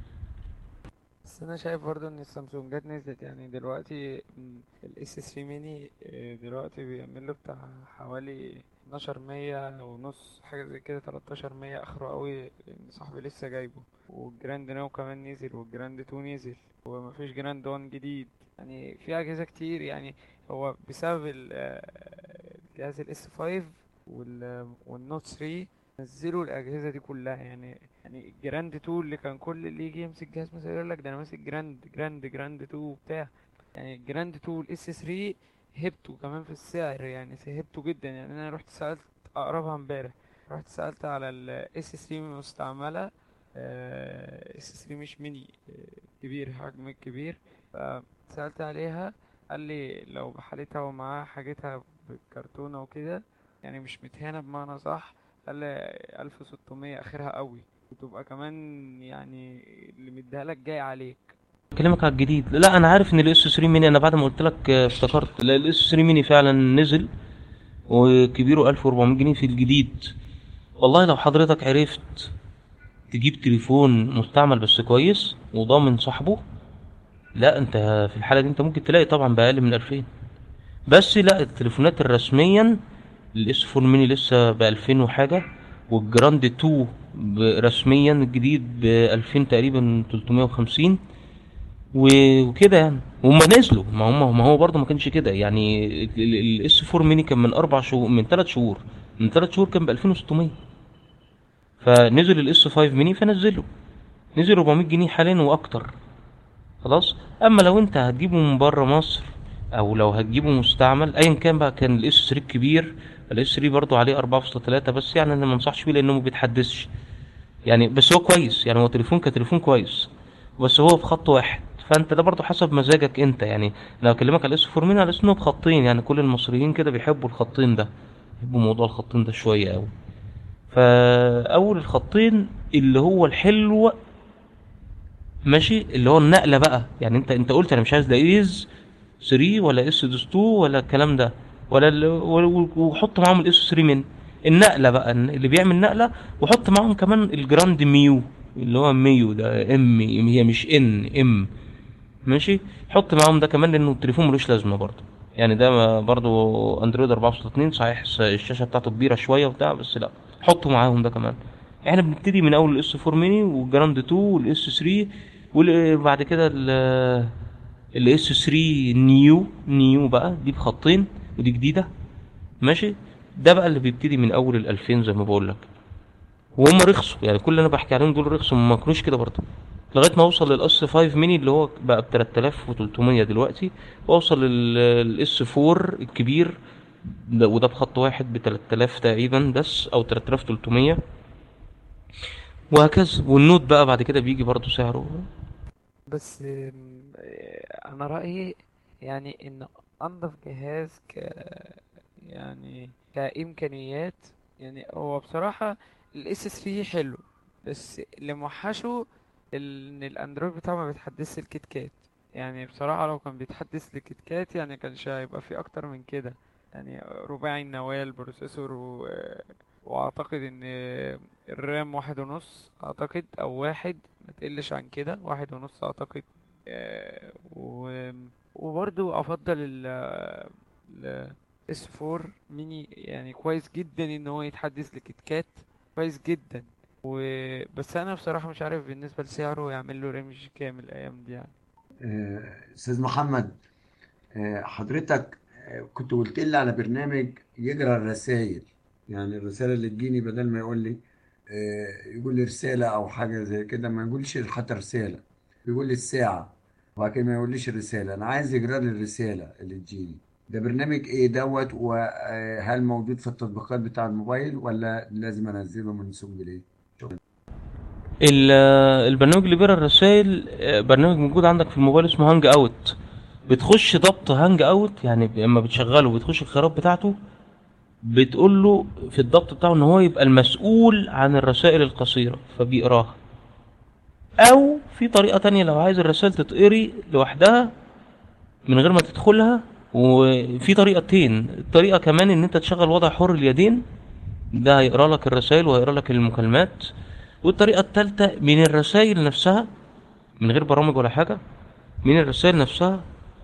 بس انا شايف برضو ان السامسونجات نزلت يعني دلوقتي الاس 3 ميني دلوقتي بيعمل له بتاع حوالي 12 مية ونص حاجة زي كده 13 مية اخره قوي لان صاحبي لسه جايبه والجراند ناو كمان نزل والجراند 2 نزل ومفيش جراند 1 جديد يعني في اجهزة كتير يعني هو بسبب الجهاز الاس 5 والنوت 3 نزلوا الاجهزه دي كلها يعني يعني الجراند 2 اللي كان كل اللي يجي يمسك جهاز مثلا يقول لك ده انا ماسك جراند جراند جراند 2 وبتاع يعني الجراند 2 والاس 3 هبته كمان في السعر يعني هبته جدا يعني انا رحت سالت اقربها امبارح رحت سالت على الاس 3 مستعمله اس 3 مش ميني كبير حجم كبير فسالت عليها قال لي لو بحالتها ومعاها حاجتها بالكرتونة وكده يعني مش متهانة بمعنى صح قال لي ألف وستمية آخرها قوي وتبقى كمان يعني اللي مديها لك جاي عليك بكلمك على الجديد لا انا عارف ان الاس 3 ميني انا بعد ما قلت لك افتكرت لا الاس 3 ميني فعلا نزل وكبيره 1400 جنيه في الجديد والله لو حضرتك عرفت تجيب تليفون مستعمل بس كويس وضامن صاحبه لا انت في الحاله دي انت ممكن تلاقي طبعا باقل من 2000 بس لا التليفونات الرسميا الاس 4 ميني لسه ب 2000 وحاجه والجراند 2 رسميا الجديد ب 2000 تقريبا 350 وكده يعني هم نزلوا ما هم ما هو برضه ما كانش كده يعني الاس 4 ميني كان من اربع شهور من ثلاث شهور من ثلاث شهور كان ب 2600 فنزل الاس 5 ميني فنزله نزل 400 جنيه حاليا واكتر خلاص اما لو انت هتجيبه من بره مصر او لو هتجيبه مستعمل ايا كان بقى كان الاس 3 الكبير الاس 3 برضه عليه 4.3 بس يعني انا ما انصحش بيه لانه ما بيتحدثش يعني بس هو كويس يعني هو تليفون كتليفون كويس بس هو في خط واحد فانت ده برضه حسب مزاجك انت يعني لو اكلمك على الاس 4 مين على اسمه بخطين يعني كل المصريين كده بيحبوا الخطين ده بيحبوا موضوع الخطين ده شويه قوي فاول الخطين اللي هو الحلو ماشي اللي هو النقله بقى يعني انت انت قلت انا مش عايز ده ايز 3 ولا اس دوس 2 ولا الكلام ده ولا ال... وحط معاهم الاس 3 من النقله بقى اللي بيعمل نقله وحط معاهم كمان الجراند ميو اللي هو ميو ده ام هي مش ان ام ماشي حط معاهم ده كمان لانه التليفون ملوش لازمه برضه يعني ده ما- برضه اندرويد 4.2 صحيح الس- الشاشه بتاعته كبيره شويه وبتاع بس لا حطوا معاهم ده كمان احنا بنبتدي من اول الاس 4 ميني والجراند 2 والاس 3 وبعد كده الاس 3 نيو نيو بقى دي بخطين ودي جديده ماشي ده بقى اللي بيبتدي من اول ال 2000 زي ما بقول لك وهم رخصوا يعني كل اللي انا بحكي عليهم دول رخصوا ما كانوش كده برضه لغايه ما اوصل للاس 5 ميني اللي هو بقى ب 3300 دلوقتي واوصل للاس 4 الكبير ده وده بخط واحد ب 3000 تقريبا بس او 3300 وهكذا والنوت بقى بعد كده بيجي برضه سعره بس آم، انا رأيي يعني ان انضف جهاز ك يعني كامكانيات يعني هو بصراحة الاس 3 حلو بس اللي موحشه ال- ان الاندرويد بتاعه ما بيتحدثش الكيت كات يعني بصراحة لو كان بيتحدث الكيت كات يعني كانش هيبقى فيه اكتر من كده يعني رباعي النواة البروسيسور و... واعتقد ان الرام واحد ونص اعتقد او واحد ما تقلش عن كده واحد ونص اعتقد آه، و... وبرضو افضل ال ال اس 4 ميني يعني كويس جدا ان هو يتحدث لكيت كات كويس جدا و... بس انا بصراحة مش عارف بالنسبة لسعره يعمل له رينج كام الايام دي يعني آه، استاذ محمد آه، حضرتك آه، كنت قلت لي على برنامج يجرى الرسائل يعني الرسالة اللي تجيني بدل ما يقول لي آه، يقول لي رسالة أو حاجة زي كده ما يقولش حتى رسالة يقول لي الساعة وبعد كده ما يقوليش الرسالة أنا عايز يجرى لي الرسالة اللي تجيني ده برنامج إيه دوت وهل موجود في التطبيقات بتاع الموبايل ولا لازم أنزله من سوق بلاي؟ شكرا ال- البرنامج اللي بيقرا الرسائل آه، برنامج موجود عندك في الموبايل اسمه هانج اوت بتخش ضبط هانج اوت يعني لما بتشغله بتخش الخيارات بتاعته بتقول له في الضبط بتاعه ان هو يبقى المسؤول عن الرسائل القصيرة فبيقراها او في طريقة تانية لو عايز الرسائل تتقري لوحدها من غير ما تدخلها وفي طريقتين الطريقة كمان ان انت تشغل وضع حر اليدين ده هيقرا لك الرسائل وهيقرا لك المكالمات والطريقة التالتة من الرسائل نفسها من غير برامج ولا حاجة من الرسائل نفسها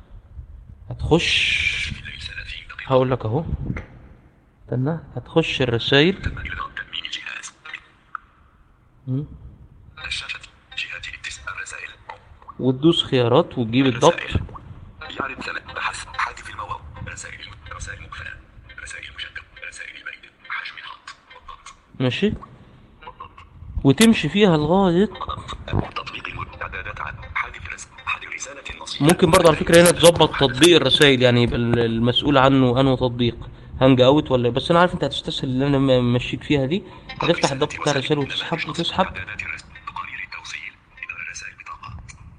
هتخش هقول لك اهو استنى هتخش الرسائل تمين الجهاز مم. الشاشة جهة اتصال الرسائل وتدوس خيارات وتجيب الضبط يعرض ثلاث بحث حذف المواقع رسائل رسائل مقفلة رسائل مشتت رسائل البريد حجم الخط والضغط ماشي وتمشي فيها لغاية تطبيق اعدادات عن حذف رسائل حذف رسالة نصية ممكن برضه على فكرة هنا تظبط تطبيق الرسائل يعني يبقى ال- المسؤول عنه انه تطبيق هانج اوت ولا بس انا عارف انت هتستسهل اللي انا م- مشيت فيها دي هتفتح الضبط بتاع الرسائل وتسحب وتسحب تقارير التوصيل إدارة الرسائل بطاقة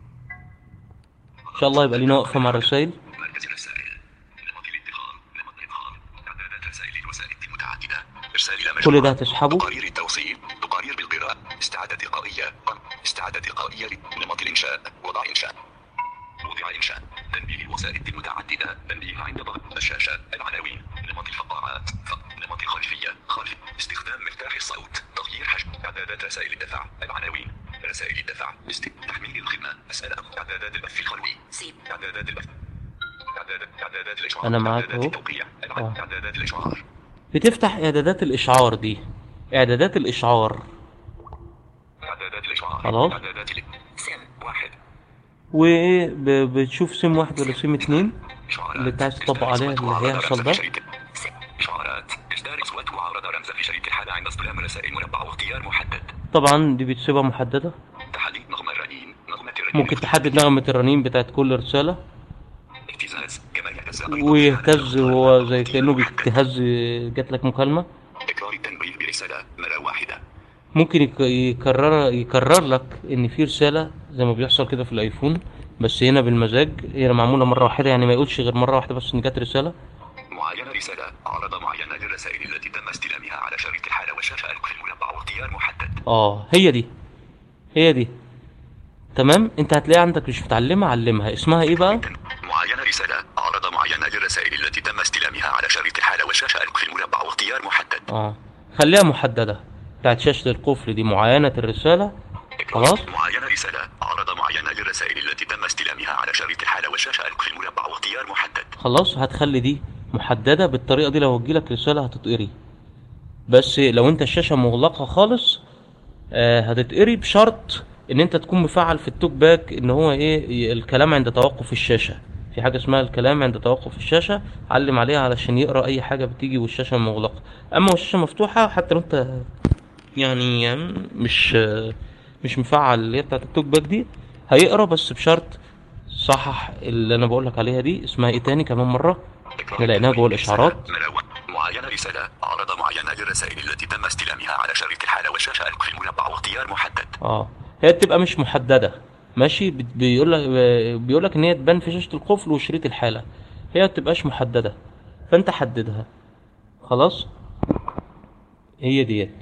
ان شاء الله يبقى لينا وقفة مع الرسائل مركز الرسائل نمط الادخار نمط الادخار اعدادات رسائل الوسائل المتعددة ارسال الى كل ده مجموعة هتسحبه تقارير التوصيل تقارير بالقراءة استعادة تلقائية استعادة تلقائية نمط الإنشاء وضع إنشاء موضع إنشاء تنبيه الوسائل المتعددة تنبيه عند ضغط الشاشة العناوين نمط الفقاعات ف- نمط الخلفية خلف استخدام مفتاح الصوت تغيير حجم إعدادات رسائل الدفع العناوين رسائل الدفع است... تحميل الخدمة أسئلة إعدادات البث الخلوي سيب إعدادات البث إعدادات إعدادات الإشعار أنا معاك إعدادات أهو. التوقيع الع- آه. إعدادات الإشعار بتفتح اعدادات الاشعار دي اعدادات الاشعار إعدادات الإشعار خلاص. إعدادات ال- سم واحد وبتشوف سم واحد ولا سم اتنين إشعارات اللي انت عايز تطبق عليها اللي معارضة هيحصل رمز ده في شريط إشعارات إصدار أصوات معارضة رمز في شريط الحالة عند استلام رسائل مربع واختيار محدد طبعا دي بتسيبها محددة تحديد نغمة الرنين نغمة الرنين ممكن تحدد نغمة الرنين بتاعت كل رسالة اهتزاز كما يهتز ويهتز هو زي كأنه بيهتز جات لك مكالمة تكرار التنبيه برسالة مرة واحدة ممكن يك- يكرر يكرر لك ان في رسالة زي ما بيحصل كده في الايفون بس هنا بالمزاج هي معمولة مرة واحدة يعني ما يقولش غير مرة واحدة بس ان جت رسالة معاينة رسالة عرض معينة للرسائل التي تم استلامها على شريط الحالة والشاشة الكل المربع واختيار محدد اه هي دي هي دي تمام انت هتلاقيها عندك مش متعلمة علمها اسمها ايه بقى معاينة رسالة عرض معينة للرسائل التي تم استلامها على شريط الحالة والشاشة الكل المربع واختيار محدد اه خليها محددة بتاعت شاشة القفل دي معاينة الرسالة خلاص معاينة رسالة عرض معينة للرسائل التي تم استلامها على شريط الحالة والشاشة ألقي المربع واختيار محدد خلاص هتخلي دي محددة بالطريقة دي لو هتجيلك رسالة هتتقري بس لو انت الشاشة مغلقة خالص آه هتتقري بشرط ان انت تكون مفعل في التوك باك ان هو ايه ي- الكلام عند توقف الشاشة في حاجة اسمها الكلام عند توقف الشاشة علم عليها علشان يقرأ اي حاجة بتيجي والشاشة مغلقة اما والشاشة مفتوحة حتى لو انت يعني مش مش مفعل اللي هي بتاعت التوك باك دي هيقرا بس بشرط صحح اللي انا بقول لك عليها دي اسمها ايه تاني كمان مره احنا لقيناها جوه الاشعارات ملون معاينة رسالة عرض معينة للرسائل التي تم استلامها على شريط الحالة والشاشة ألقي المربع واختيار محدد اه هي بتبقى مش محدده ماشي بت- بيقول لك بيقول لك ان هي تبان في شاشه القفل وشريط الحاله هي ما بتبقاش محدده فانت حددها خلاص هي ديت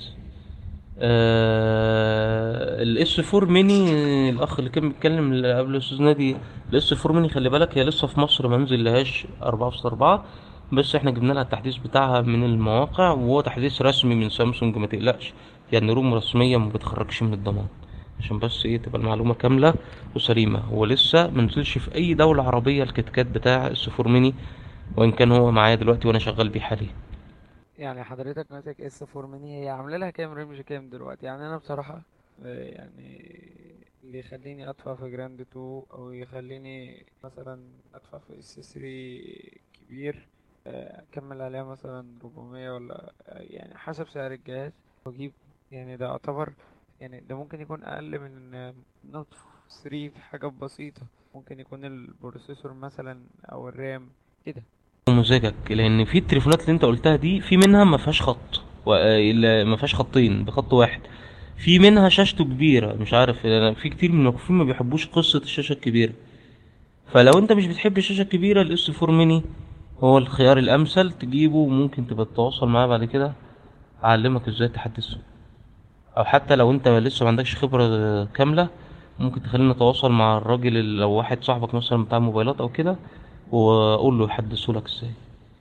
آه الاس 4 ميني الاخ اللي كان بيتكلم اللي قبل الاستاذ نادي الاس 4 ميني خلي بالك هي لسه في مصر ما نزلهاش 4.4 بس احنا جبنا لها التحديث بتاعها من المواقع وهو تحديث رسمي من سامسونج ما تقلقش يعني روم رسميه ما بتخرجش من الضمان عشان بس ايه تبقى المعلومه كامله وسليمه هو لسه ما نزلش في اي دوله عربيه الكتكات بتاع اس 4 ميني وان كان هو معايا دلوقتي وانا شغال بيه حاليا يعني حضرتك ماسك اس 4 ميني هي عامله لها كام رينج كام دلوقتي يعني انا بصراحه آه، يعني اللي يخليني ادفع في جراند 2 او يخليني مثلا ادفع في اس 3 كبير آه، اكمل عليها مثلا 400 ولا آه، يعني حسب سعر الجهاز واجيب يعني ده يعتبر يعني ده ممكن يكون اقل من آه، نوت 3 في حاجات بسيطه ممكن يكون البروسيسور مثلا او الرام كده ومزاجك لان في التليفونات اللي انت قلتها دي في منها ما فيهاش خط و- إلا ما فيهاش خطين بخط واحد في منها شاشته كبيره مش عارف أنا في كتير من المكفوفين ما بيحبوش قصه الشاشه الكبيره فلو انت مش بتحب الشاشه الكبيره الاس 4 ميني هو الخيار الامثل تجيبه وممكن تبقى تتواصل معاه بعد كده اعلمك ازاي تحدثه او حتى لو انت لسه ما عندكش خبره كامله ممكن تخليني اتواصل مع الراجل اللي- لو واحد صاحبك مثلا بتاع موبايلات او كده واقول له يحدثه لك ازاي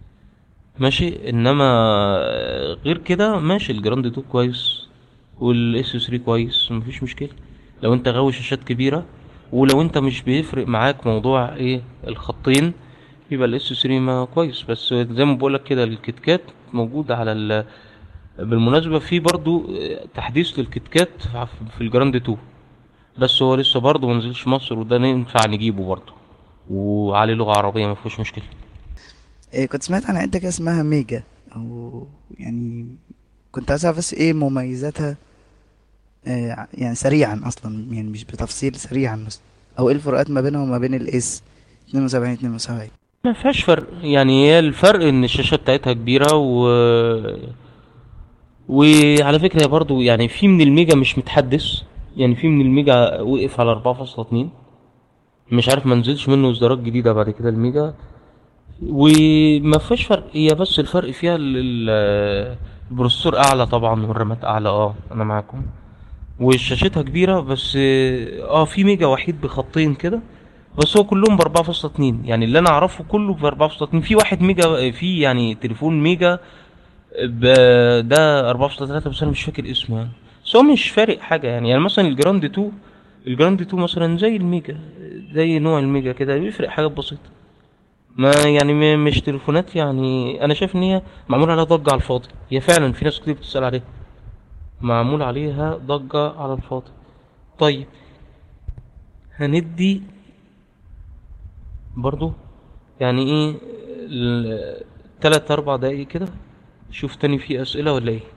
ماشي انما غير كده ماشي الجراند 2 كويس والاس 3 كويس مفيش مشكله لو انت غاوي شاشات كبيره ولو انت مش بيفرق معاك موضوع ايه الخطين يبقى الاس 3 ما كويس بس زي ما بقولك كده الكتكات موجود على ال بالمناسبة في برضو تحديث للكتكات في الجراند 2 بس هو لسه برضو منزلش مصر وده ينفع نجيبه برضو وعليه لغة عربية ما فيهوش مشكلة إيه كنت سمعت عن عدة كده اسمها ميجا او يعني كنت عايز اعرف بس ايه مميزاتها إيه يعني سريعا اصلا يعني مش بتفصيل سريعا بس او ايه الفروقات ما بينها وما بين الاس 72 72 ما فيهاش فرق يعني هي الفرق ان الشاشة بتاعتها كبيرة و وعلى فكرة هي برضو يعني في من الميجا مش متحدث يعني في من الميجا وقف على 4.2 مش عارف ما نزلش منه اصدارات جديدة بعد كده الميجا وما فيش فرق هي بس الفرق فيها ال- ال- البروسيسور اعلى طبعا والرامات اعلى اه انا معاكم وشاشتها كبيرة بس اه في ميجا وحيد بخطين كده بس هو كلهم ب 4.2 يعني اللي انا اعرفه كله ب 4.2 في واحد ميجا في يعني تليفون ميجا ب ده 4.3 بس انا مش فاكر اسمه يعني بس هو مش فارق حاجة يعني يعني مثلا الجراند 2 الجراند 2 مثلا زي الميجا زي نوع الميجا كده بيفرق حاجات بسيطة ما يعني م- مش تليفونات يعني انا شايف ان هي معمول عليها ضجة على الفاضي هي فعلا في ناس كتير بتسأل عليها معمول عليها ضجة على الفاضي طيب هندي برضو يعني ايه ال- تلات اربع دقايق كده شوف تاني في اسئلة ولا ايه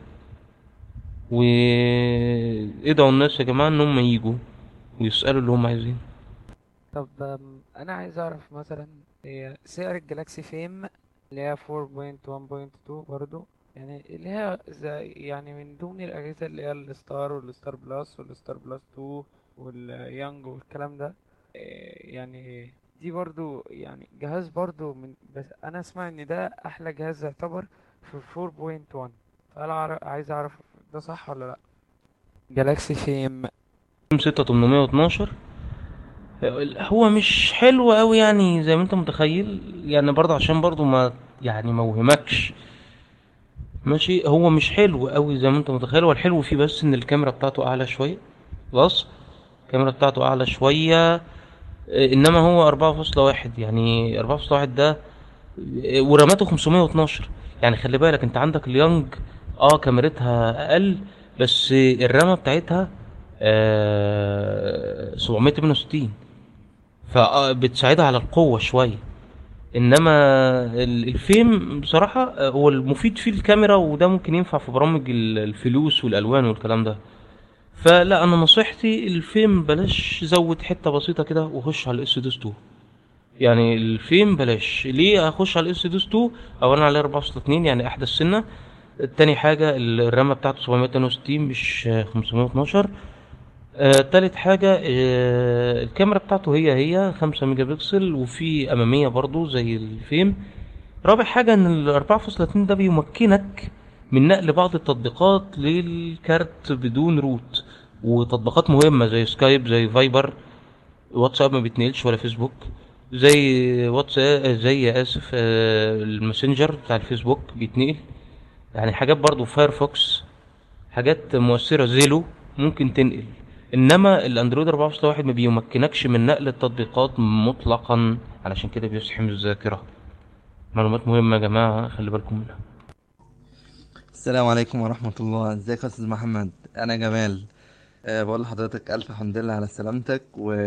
وادعوا الناس يا جماعة ان هم يجوا ويسألوا اللي هم عايزينه طب أم، انا عايز اعرف مثلا هي سعر الجلاكسي فيم اللي هي 4.1.2 برضو يعني اللي هي زي يعني من ضمن الاجهزه اللي هي الستار والستار بلس والستار بلس 2 واليانج والكلام ده إيه يعني دي برضو يعني جهاز برضو من بس انا اسمع ان ده احلى جهاز يعتبر في 4.1 فانا أعرف- عايز اعرف ده صح ولا لا جالاكسي فيم 6812 هو مش حلو قوي يعني زي ما انت متخيل يعني برضه عشان برضه ما يعني ما اوهمكش ماشي هو مش حلو قوي زي ما انت متخيل هو الحلو فيه بس ان الكاميرا بتاعته اعلى شويه خلاص الكاميرا بتاعته اعلى شويه اه، انما هو 4.1 يعني 4.1 ده اه، وراماته 512 يعني خلي بالك انت عندك اليانج اه كاميرتها اقل بس الرامه بتاعتها آه 768 فبتساعدها على القوه شويه انما ال- الفيم بصراحه آه، هو المفيد فيه الكاميرا وده ممكن ينفع في برامج ال- الفلوس والالوان والكلام ده فلا انا نصيحتي الفيم بلاش زود حته بسيطه كده وخش على الاس دوس 2 يعني الفيم بلاش ليه اخش على الاس دوس 2 اولا عليه 4.2 يعني احدث سنه تاني حاجه الرامه بتاعته 762 مش آه، 512 آه، تالت حاجة آه، الكاميرا بتاعته هي هي خمسة ميجا بكسل وفي أمامية برضو زي الفيم رابع حاجة إن ال 4.2 ده بيمكنك من نقل بعض التطبيقات للكارت بدون روت وتطبيقات مهمة زي سكايب زي فايبر واتساب ما بيتنقلش ولا فيسبوك زي واتساب زي آسف آه، الماسنجر بتاع الفيسبوك بيتنقل يعني حاجات برضو فايرفوكس حاجات مؤثرة زيلو ممكن تنقل انما الاندرويد 4.1 ما بيمكنكش من نقل التطبيقات مطلقا علشان كده بيزحم الذاكرة معلومات مهمة يا جماعة خلي بالكم منها السلام عليكم ورحمة الله ازيك يا استاذ محمد انا جمال أه بقول لحضرتك الف حمد لله على سلامتك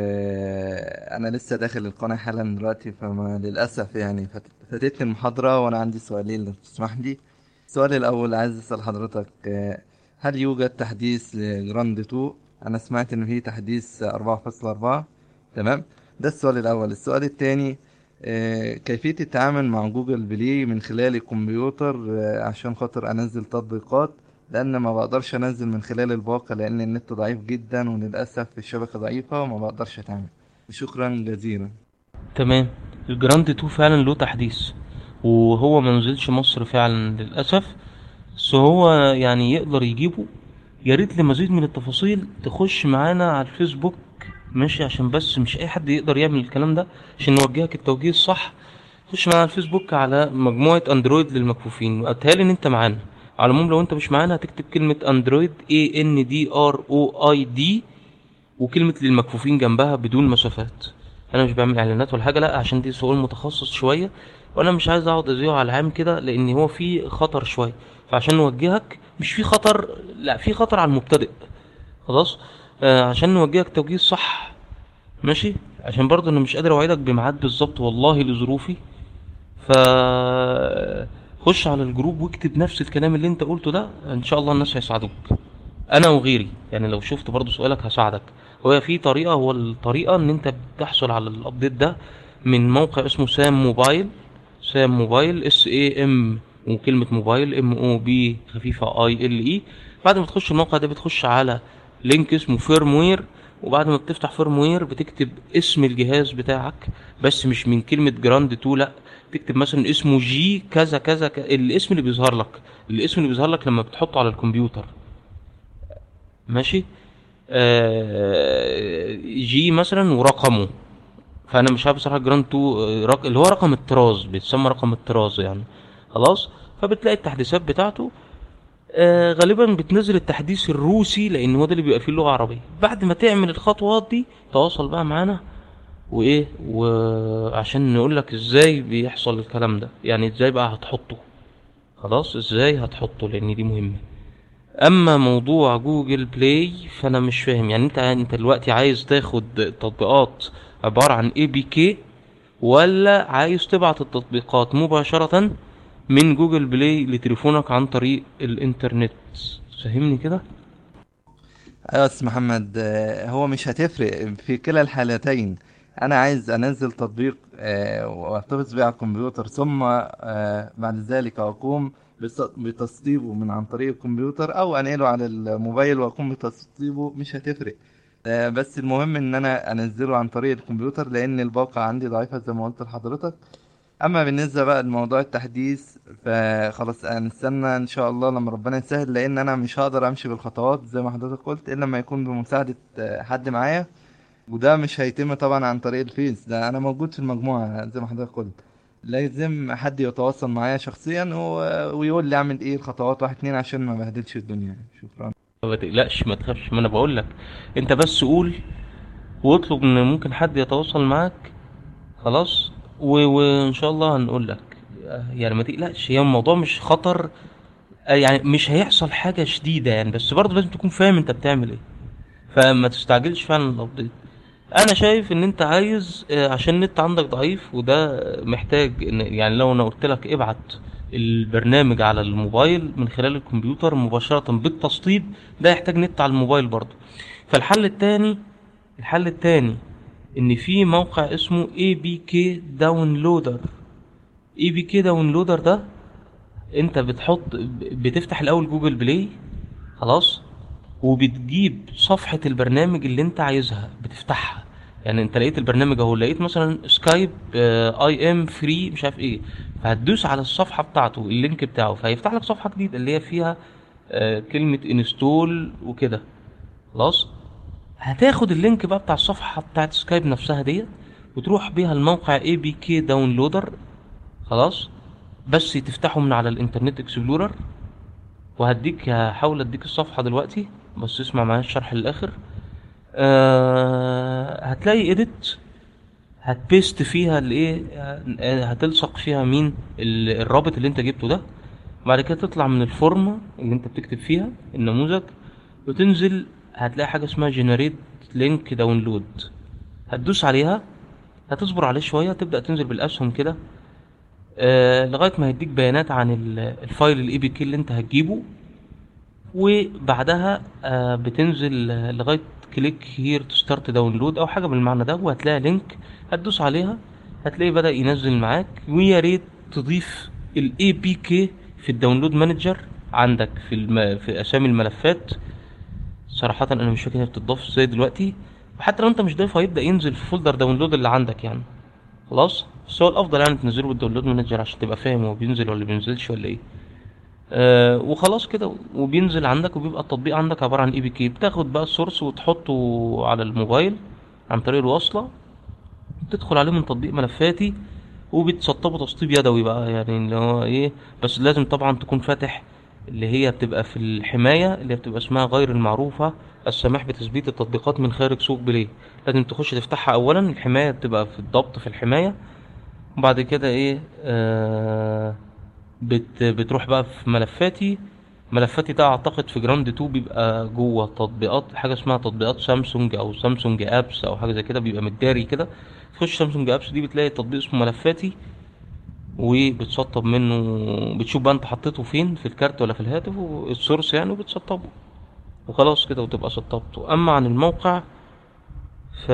وانا لسه داخل القناة حالا دلوقتي فما للاسف يعني فات- فاتتني المحاضرة وانا عندي سؤالين لو تسمح لي السؤال الاول عايز اسال حضرتك أه هل يوجد تحديث لجراند 2 انا سمعت ان في تحديث 4.4 تمام ده السؤال الاول السؤال الثاني كيفية التعامل مع جوجل بلاي من خلال الكمبيوتر آه، عشان خاطر انزل تطبيقات لان ما بقدرش انزل من خلال الباقة لان النت ضعيف جدا وللاسف الشبكة ضعيفة وما بقدرش اتعامل شكرا جزيلا تمام الجراند 2 فعلا له تحديث وهو ما نزلش مصر فعلا للاسف بس هو يعني يقدر يجيبه يا ريت لمزيد من التفاصيل تخش معانا على الفيسبوك ماشي عشان بس مش اي حد يقدر يعمل الكلام ده عشان نوجهك التوجيه الصح خش معانا على الفيسبوك على مجموعة اندرويد للمكفوفين واتهيألي ان انت معانا على العموم لو انت مش معانا هتكتب كلمة اندرويد A N D R O I D وكلمة للمكفوفين جنبها بدون مسافات انا مش بعمل اعلانات ولا حاجة لا عشان دي سؤال متخصص شوية وانا مش عايز اقعد اذيعه على العام كده لان هو فيه خطر شوية فعشان نوجهك مش في خطر لا في خطر على المبتدئ خلاص آه عشان نوجهك توجيه صح ماشي عشان برضه انا مش قادر اوعدك بميعاد بالظبط والله لظروفي ف خش على الجروب واكتب نفس الكلام اللي انت قلته ده ان شاء الله الناس هيساعدوك انا وغيري يعني لو شفت برضه سؤالك هساعدك هو في طريقه هو الطريقه ان انت بتحصل على الابديت ده من موقع اسمه سام موبايل سام موبايل اس اي ام وكلمه موبايل ام او بي خفيفه اي ال اي بعد ما تخش الموقع ده بتخش على لينك اسمه فيرموير وبعد ما بتفتح فيرموير بتكتب اسم الجهاز بتاعك بس مش من كلمة جراند 2 لا تكتب مثلا اسمه جي كذا كذا ك... الاسم اللي بيظهر لك الاسم اللي بيظهر لك لما بتحطه على الكمبيوتر ماشي آه جي مثلا ورقمه فانا مش عارف بصراحه جراند 2 آه، رق... اللي هو رقم الطراز بيتسمى رقم الطراز يعني خلاص فبتلاقي التحديثات بتاعته آه غالبا بتنزل التحديث الروسي لان هو ده اللي بيبقى فيه اللغه العربيه بعد ما تعمل الخطوات دي تواصل بقى معانا وايه وعشان نقول لك ازاي بيحصل الكلام ده يعني ازاي بقى هتحطه خلاص ازاي هتحطه لان دي مهمه اما موضوع جوجل بلاي فانا مش فاهم يعني انت انت دلوقتي عايز تاخد تطبيقات عباره عن اي بي كي ولا عايز تبعت التطبيقات مباشره من جوجل بلاي لتليفونك عن طريق الانترنت فهمني كده ايوه يا استاذ محمد آه، هو مش هتفرق في كلا الحالتين انا عايز انزل تطبيق آه، واحتفظ بيه على الكمبيوتر ثم آه، بعد ذلك اقوم بس- بتسطيبه من عن طريق الكمبيوتر او انقله على الموبايل واقوم بتسطيبه مش هتفرق آه، بس المهم ان انا انزله عن طريق الكمبيوتر لان الباقة عندي ضعيفة زي ما قلت لحضرتك اما بالنسبه بقى لموضوع التحديث فخلاص هنستنى ان شاء الله لما ربنا يسهل لان انا مش هقدر امشي بالخطوات زي ما حضرتك قلت الا لما يكون بمساعده آه، حد معايا وده مش هيتم طبعا عن طريق الفيس ده انا موجود في المجموعه زي ما حضرتك قلت لازم حد يتواصل معايا شخصيا و- ويقول لي اعمل ايه الخطوات واحد اتنين عشان ما بهدلش الدنيا شكرا ما تقلقش ما تخافش ما انا بقول لك انت بس قول واطلب ان ممكن حد يتواصل معاك خلاص و... وان شاء الله هنقول لك يعني ما تقلقش هي الموضوع مش خطر آه، يعني مش هيحصل حاجة شديدة يعني بس برضه لازم تكون فاهم انت بتعمل ايه فما تستعجلش فعلا الابديت انا شايف ان انت عايز آه، عشان النت عندك ضعيف وده محتاج ان يعني لو انا قلت لك ابعت البرنامج على الموبايل من خلال الكمبيوتر مباشرة بالتسطيب ده يحتاج نت على الموبايل برضه فالحل التاني الحل التاني ان في موقع اسمه اي بي كي داونلودر اي بي كي داونلودر ده انت بتحط بتفتح الاول جوجل بلاي خلاص وبتجيب صفحة البرنامج اللي انت عايزها بتفتحها يعني انت لقيت البرنامج اهو لقيت مثلا سكايب اي ام فري مش عارف ايه فهتدوس على الصفحة بتاعته اللينك بتاعه فهيفتح لك صفحة جديدة اللي هي فيها آه، كلمة انستول وكده خلاص هتاخد اللينك بقى بتاع الصفحة بتاعت سكايب نفسها ديت وتروح بيها الموقع اي بي كي داونلودر خلاص بس تفتحه من على الانترنت اكسبلورر وهديك هحاول اديك الصفحة دلوقتي بس اسمع معايا الشرح للاخر آه هتلاقي ايديت هتبيست فيها الايه آه، هتلصق فيها مين ال- الرابط اللي انت جبته ده بعد كده تطلع من الفورمة اللي انت بتكتب فيها النموذج وتنزل هتلاقي حاجة اسمها جنريت لينك داونلود هتدوس عليها هتصبر عليه شوية تبدأ تنزل بالأسهم كده آه لغاية ما هيديك بيانات عن ال- الفايل الاي بي كي اللي انت هتجيبه وبعدها آه بتنزل آه، لغاية كليك هير تو ستارت داونلود او حاجة بالمعنى ده وهتلاقي لينك هتدوس عليها هتلاقيه بدأ ينزل معاك ويا ريت تضيف الاي بي كي في الداونلود مانجر عندك في الم... في اسامي الملفات صراحة انا مش فاكر هي بتضاف ازاي دلوقتي وحتى لو انت مش ضايفها هيبدأ ينزل في فولدر داونلود اللي عندك يعني خلاص بس هو الافضل يعني تنزله بالداونلود مانجر عشان تبقى فاهم هو بينزل ولا بينزلش ولا ايه آه وخلاص كده وبينزل عندك وبيبقى التطبيق عندك عبارة عن اي بي كي بتاخد بقى السورس وتحطه على الموبايل عن طريق الوصلة تدخل عليه من تطبيق ملفاتي وبتسطبه تسطيب يدوي بقى يعني اللي هو ايه بس لازم طبعا تكون فاتح اللي هي بتبقى في الحماية اللي هي بتبقى اسمها غير المعروفة السماح بتثبيت التطبيقات من خارج سوق بلاي لازم تخش تفتحها اولا الحماية بتبقى في الضبط في الحماية وبعد كده ايه آه بت بتروح بقى في ملفاتي ملفاتي ده اعتقد في جراند 2 بيبقى جوه تطبيقات حاجه اسمها تطبيقات سامسونج او سامسونج ابس او حاجه زي كده بيبقى متداري كده تخش سامسونج ابس دي بتلاقي تطبيق اسمه ملفاتي وبتسطب منه بتشوف بقى انت حطيته فين في الكارت ولا في الهاتف والسورس يعني وبتسطبه وخلاص كده وتبقى سطبته اما عن الموقع ف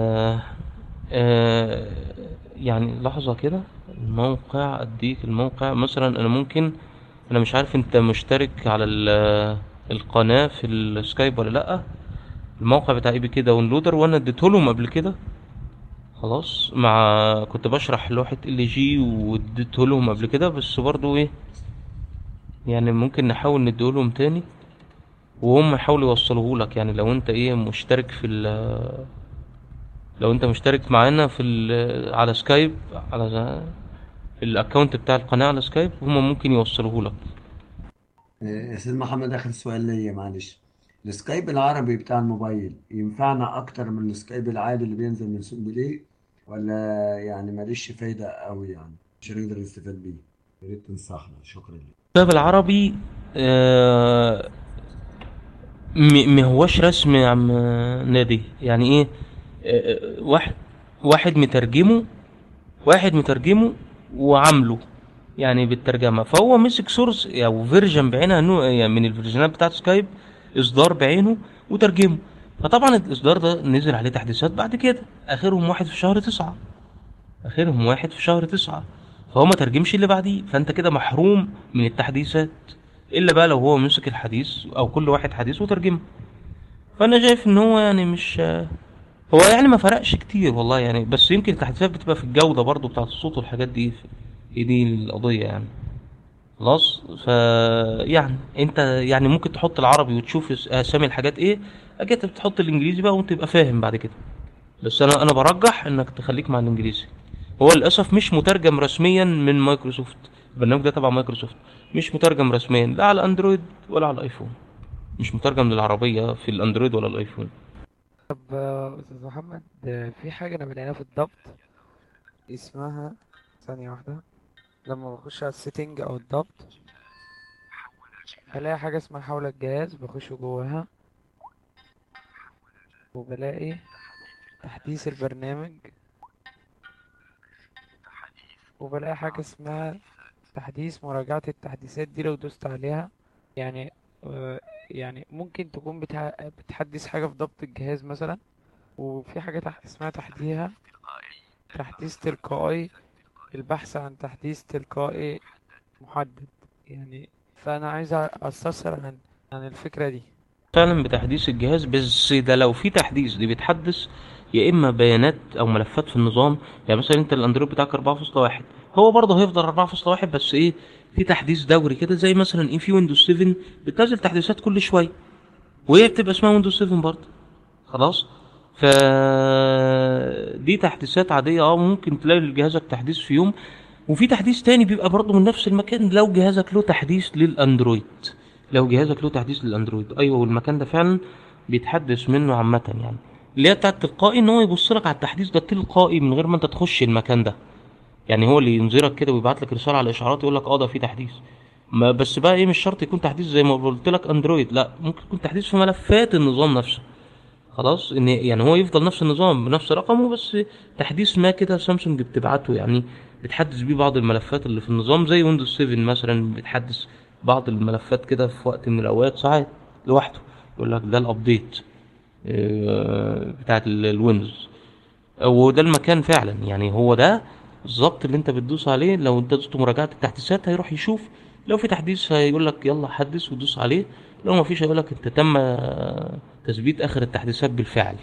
آه يعني لحظة كده الموقع اديك الموقع مثلا انا ممكن انا مش عارف انت مشترك على ال- القناة في السكايب ولا لأ الموقع بتاع اي بي كي داونلودر وانا اديته لهم قبل كده خلاص مع كنت بشرح لوحة ال جي واديته لهم قبل كده بس برضو ايه يعني ممكن نحاول نديهولهم تاني وهم يحاولوا يوصلوه لك يعني لو انت ايه مشترك في ال لو انت مشترك معانا في ال على سكايب على الاكونت بتاع القناة على سكايب هم ممكن يوصلوه لك يا سيد محمد آخر سؤال ليا معلش السكايب العربي بتاع الموبايل ينفعنا أكتر من السكايب العادي اللي بينزل من سوق بلاي ولا يعني ماليش فايدة قوي يعني مش هنقدر نستفاد بيه يا ريت تنصحنا شكرا لك الكتاب العربي آه م- ما هوش رسم يا عم نادي يعني ايه آه، آه، واحد واحد مترجمه واحد مترجمه وعامله يعني بالترجمة فهو مسك سورس او فيرجن بعينها نوع يعني من الفيرجنات بتاعت سكايب اصدار بعينه وترجمه فطبعا الاصدار ده نزل عليه تحديثات بعد كده اخرهم واحد في شهر تسعة اخرهم واحد في شهر تسعة فهو ما ترجمش اللي بعديه فانت كده محروم من التحديثات الا بقى لو هو مسك الحديث او كل واحد حديث وترجمه فانا شايف ان هو يعني مش هو يعني ما فرقش كتير والله يعني بس يمكن التحديثات بتبقى في الجودة برضو بتاعت الصوت والحاجات دي هي دي القضية يعني خلاص ف يعني انت يعني ممكن تحط العربي وتشوف اس- اسامي الحاجات ايه اجي انت بتحط الانجليزي بقى وانت تبقى فاهم بعد كده بس انا انا برجح انك تخليك مع الانجليزي هو للاسف مش مترجم رسميا من مايكروسوفت البرنامج ده تبع مايكروسوفت مش مترجم رسميا لا على الاندرويد ولا على الايفون مش مترجم للعربيه في الاندرويد ولا الايفون طب آه، أستاذ محمد آه، في حاجة أنا بلاقيها في الضبط اسمها ثانية واحدة لما بخش على السيتنج أو الضبط هلاقي حاجة اسمها حول الجهاز بخش جواها وبلاقي تحديث البرنامج وبلاقي حاجة اسمها تحديث مراجعة التحديثات دي لو دوست عليها يعني آه، يعني ممكن تكون بتع... بتحدث حاجة في ضبط الجهاز مثلا وفي حاجة تح... اسمها تحديها تحديث تلقائي البحث عن تحديث تلقائي محدد يعني فأنا عايز أستفسر عن عن الفكرة دي فعلا بتحديث الجهاز بس ده لو في تحديث دي بيتحدث يا اما بيانات او ملفات في النظام يعني مثلا انت الاندرويد بتاعك 4.1 هو برضه هيفضل 4.1 بس ايه في تحديث دوري كده زي مثلا ايه في ويندوز 7 بتنزل تحديثات كل شويه وهي بتبقى اسمها ويندوز 7 برضه خلاص ف دي تحديثات عاديه اه ممكن تلاقي لجهازك تحديث في يوم وفي تحديث تاني بيبقى برضه من نفس المكان لو جهازك له تحديث للاندرويد لو جهازك له تحديث للاندرويد ايوه والمكان ده فعلا بيتحدث منه عامه يعني اللي هي بتاعت تلقائي ان هو يبص لك على التحديث ده تلقائي من غير ما انت تخش المكان ده يعني هو اللي ينذرك كده ويبعت لك رساله على الاشعارات يقول لك اه ده في تحديث ما بس بقى ايه مش شرط يكون تحديث زي ما قلت لك اندرويد لا ممكن يكون تحديث في ملفات النظام نفسه خلاص ان يعني هو يفضل نفس النظام بنفس رقمه بس تحديث ما كده سامسونج بتبعته يعني بتحدث بيه بعض الملفات اللي في النظام زي ويندوز 7 مثلا بتحدث بعض الملفات كده في وقت من الاوقات ساعات لوحده يقول لك ده الابديت آه، بتاعت ال- الويندوز وده المكان فعلا يعني هو ده بالظبط اللي انت بتدوس عليه لو انت دوست مراجعة التحديثات هيروح يشوف لو في تحديث هيقول لك يلا حدث ودوس عليه لو ما فيش هيقول لك انت تم آه، تثبيت اخر التحديثات بالفعل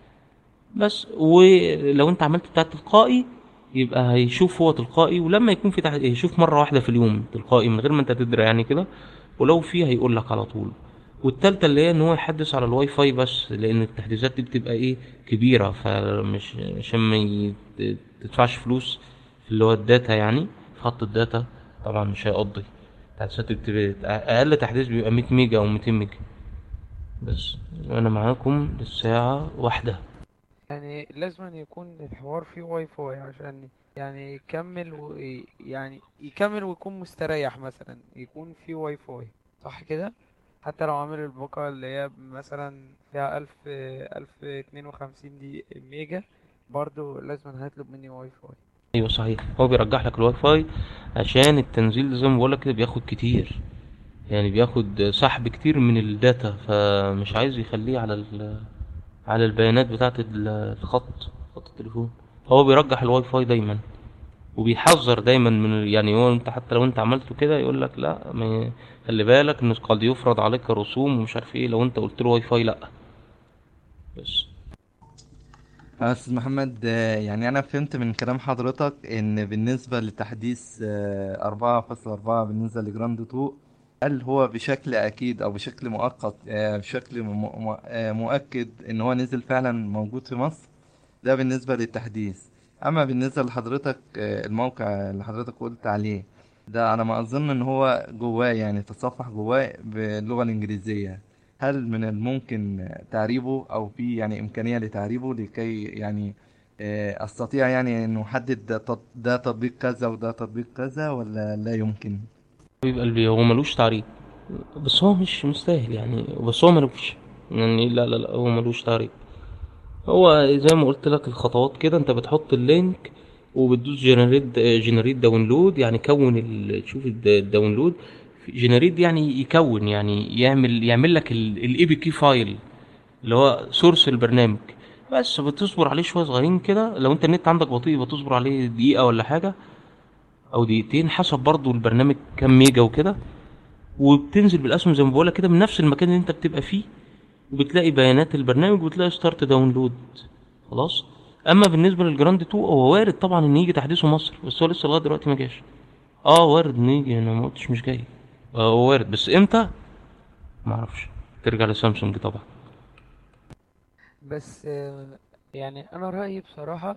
بس ولو انت عملت بتاع تلقائي يبقى هيشوف هو تلقائي ولما يكون في تحديث يشوف مرة واحدة في اليوم تلقائي من غير ما انت تدري يعني كده ولو في هيقول لك على طول والتالتة اللي هي ان هو يحدث على الواي فاي بس لان التحديثات دي بتبقى ايه كبيرة فمش عشان ما ي- تدفعش فلوس في اللي هو الداتا يعني في خط الداتا طبعا مش هيقضي التحديثات دي بتبقى اقل تحديث بيبقى 100 ميجا او 200 ميجا بس انا معاكم للساعة واحدة يعني لازم أن يكون الحوار فيه واي فاي عشان يعني يكمل و يعني يكمل ويكون مستريح مثلا يكون فيه واي فاي صح كده حتى لو عامل الباقة اللي هي مثلا فيها ألف ألف اتنين وخمسين دي ميجا برضو لازم هيطلب مني واي فاي ايوه صحيح هو بيرجح لك الواي فاي عشان التنزيل زي ما بقولك كده بياخد كتير يعني بياخد سحب كتير من الداتا فمش عايز يخليه على ال على البيانات بتاعة ال- الخط خط التليفون هو بيرجح الواي فاي دايما وبيحذر دايما من يعني هو انت حتى لو انت عملته كده يقول لك لا ما خلي بالك ان قد يفرض عليك رسوم ومش عارف ايه لو انت قلت له واي فاي لا بس آه، أستاذ محمد آه، يعني أنا فهمت من كلام حضرتك إن بالنسبة لتحديث أربعة فاصلة أربعة بالنسبة لجراند 2 هل هو بشكل أكيد أو بشكل مؤقت آه، بشكل م- م- آه، مؤكد إن هو نزل فعلا موجود في مصر ده بالنسبة للتحديث أما بالنسبة لحضرتك آه، الموقع اللي حضرتك قلت عليه ده على ما أظن إن هو جواه يعني تصفح جواه باللغة الإنجليزية هل من الممكن تعريبه او في يعني امكانيه لتعريبه لكي يعني آه، استطيع يعني انه احدد ده تط- ده تطبيق كذا وده تطبيق كذا ولا لا يمكن حبيب قلبي هو ملوش تعريف بس هو مش مستاهل يعني بس هو ملوش يعني لا لا لا هو ملوش تعريف هو زي ما قلت لك الخطوات كده انت بتحط اللينك وبتدوس جنريت جنريت داونلود يعني كون ال... تشوف الد- الداونلود جنريت يعني يكون يعني يعمل يعمل لك الاي بي كي فايل اللي هو سورس البرنامج بس بتصبر عليه شويه صغيرين كده لو انت النت عندك بطيء بتصبر عليه دقيقه ولا حاجه او دقيقتين حسب برضو البرنامج كام ميجا وكده وبتنزل بالاسهم زي ما بقولك كده من نفس المكان اللي انت بتبقى فيه وبتلاقي بيانات البرنامج وبتلاقي ستارت داونلود خلاص اما بالنسبه للجراند 2 هو وارد طبعا ان يجي تحديثه مصر بس هو لسه لغايه دلوقتي ما جاش اه وارد ان يجي انا ما قلتش مش جاي آه هو وارد بس امتى ما اعرفش ترجع لسامسونج طبعا بس آه، يعني انا رأيي بصراحة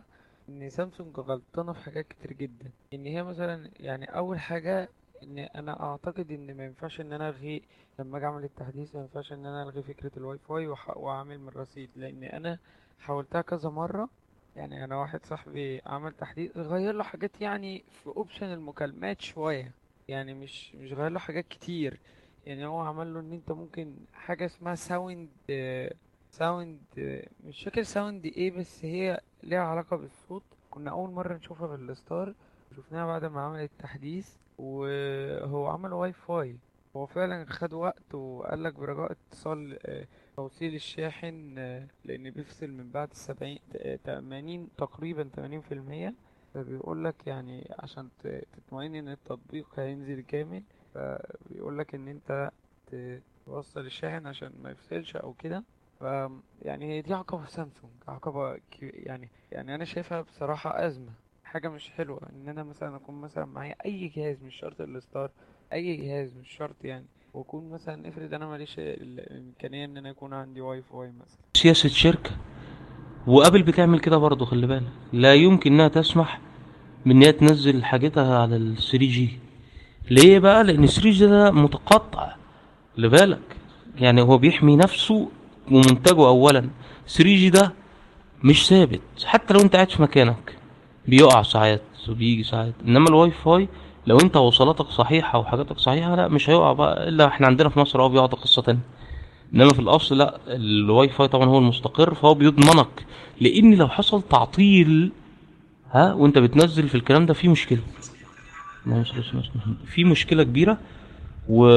ان سامسونج غلطانه في حاجات كتير جدا ان هي مثلا يعني اول حاجه ان انا اعتقد ان ما ينفعش ان انا الغي لما اجي اعمل التحديث ما ينفعش ان انا الغي فكره الواي فاي وح- واعمل من رصيد لان انا حاولتها كذا مره يعني انا واحد صاحبي عمل تحديث غير له حاجات يعني في اوبشن المكالمات شويه يعني مش مش غير له حاجات كتير يعني هو عمل له ان انت ممكن حاجه اسمها ساوند ساوند مش فاكر ساوند ايه بس هي ليها علاقه بالصوت كنا اول مره نشوفها في الستار شفناها بعد ما عمل التحديث وهو عمل واي فاي هو فعلا خد وقت وقال لك برجاء اتصال آه، توصيل الشاحن آه، لان بيفصل من بعد السبعين تمانين تقريبا تمانين في المية فبيقول لك يعني عشان ت- تطمئن ان التطبيق هينزل كامل فبيقول لك ان انت ت- توصل الشاحن عشان ما يفصلش او كده ف يعني هي دي عقبة سامسونج عقبة كي- يعني يعني انا شايفها بصراحة ازمة حاجة مش حلوة ان انا مثلا اكون مثلا معايا اي جهاز مش شرط الستار اي جهاز مش شرط يعني واكون مثلا افرض انا ماليش ال- الامكانية ان انا يكون عندي واي فاي مثلا سياسة شركة وابل بتعمل كده برضه خلي بالك لا يمكن انها تسمح بان هي تنزل حاجتها على ال 3 جي ليه بقى لان ال 3 جي ده متقطع خلي بالك يعني هو بيحمي نفسه ومنتجه اولا 3 جي ده مش ثابت حتى لو انت قاعد في مكانك بيقع ساعات وبيجي ساعات انما الواي فاي لو انت وصلاتك صحيحة وحاجاتك صحيحة لا مش هيقع بقى الا احنا عندنا في مصر اه بيقع ده قصة تانية انما في الاصل لا الواي فاي طبعا هو المستقر فهو بيضمنك لان لو حصل تعطيل ها وانت بتنزل في الكلام ده في مشكله اللهم صل وسلم على محمد. في مشكله كبيره و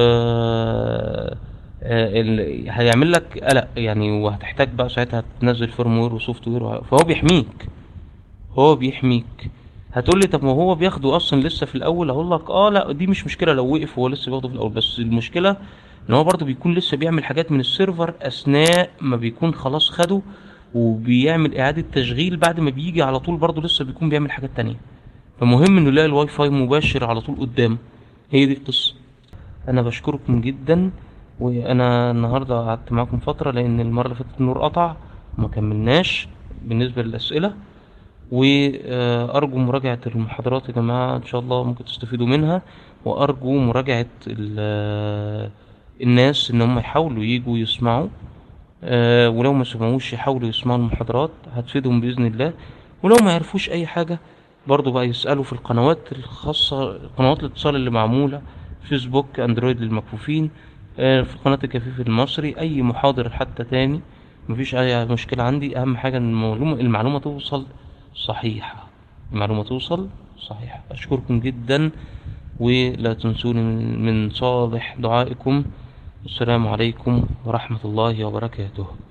آه، ال- هيعمل لك قلق يعني وهتحتاج بقى ساعتها تنزل فيرم وير وسوفت وير وه- فهو بيحميك هو بيحميك هتقول لي طب ما هو بياخده اصلا لسه في الاول اقول لك اه لا دي مش مشكله لو وقف هو لسه بياخده في الاول بس المشكله ان هو برضه بيكون لسه بيعمل حاجات من السيرفر اثناء ما بيكون خلاص خده وبيعمل اعاده تشغيل بعد ما بيجي على طول برضه لسه بيكون بيعمل حاجات تانية فمهم انه يلاقي الواي فاي مباشر على طول قدامه هي دي القصه انا بشكركم جدا وانا النهارده قعدت معاكم فتره لان المره اللي فاتت النور قطع وما كملناش بالنسبه للاسئله وارجو مراجعه المحاضرات يا جماعه ان شاء الله ممكن تستفيدوا منها وارجو مراجعه ال- الناس ان هم يحاولوا يجوا يسمعوا آه، ولو ما سمعوش يحاولوا يسمعوا المحاضرات هتفيدهم باذن الله ولو ما يعرفوش اي حاجه برضو بقى يسالوا في القنوات الخاصه قنوات الاتصال اللي معموله فيسبوك اندرويد للمكفوفين آه، في قناه الكفيف المصري اي محاضر حتى تاني مفيش اي مشكله عندي اهم حاجه ان المعلومه المعلومه توصل صحيحه المعلومه توصل صحيحه اشكركم جدا ولا تنسوني من من صالح دعائكم السلام عليكم ورحمه الله وبركاته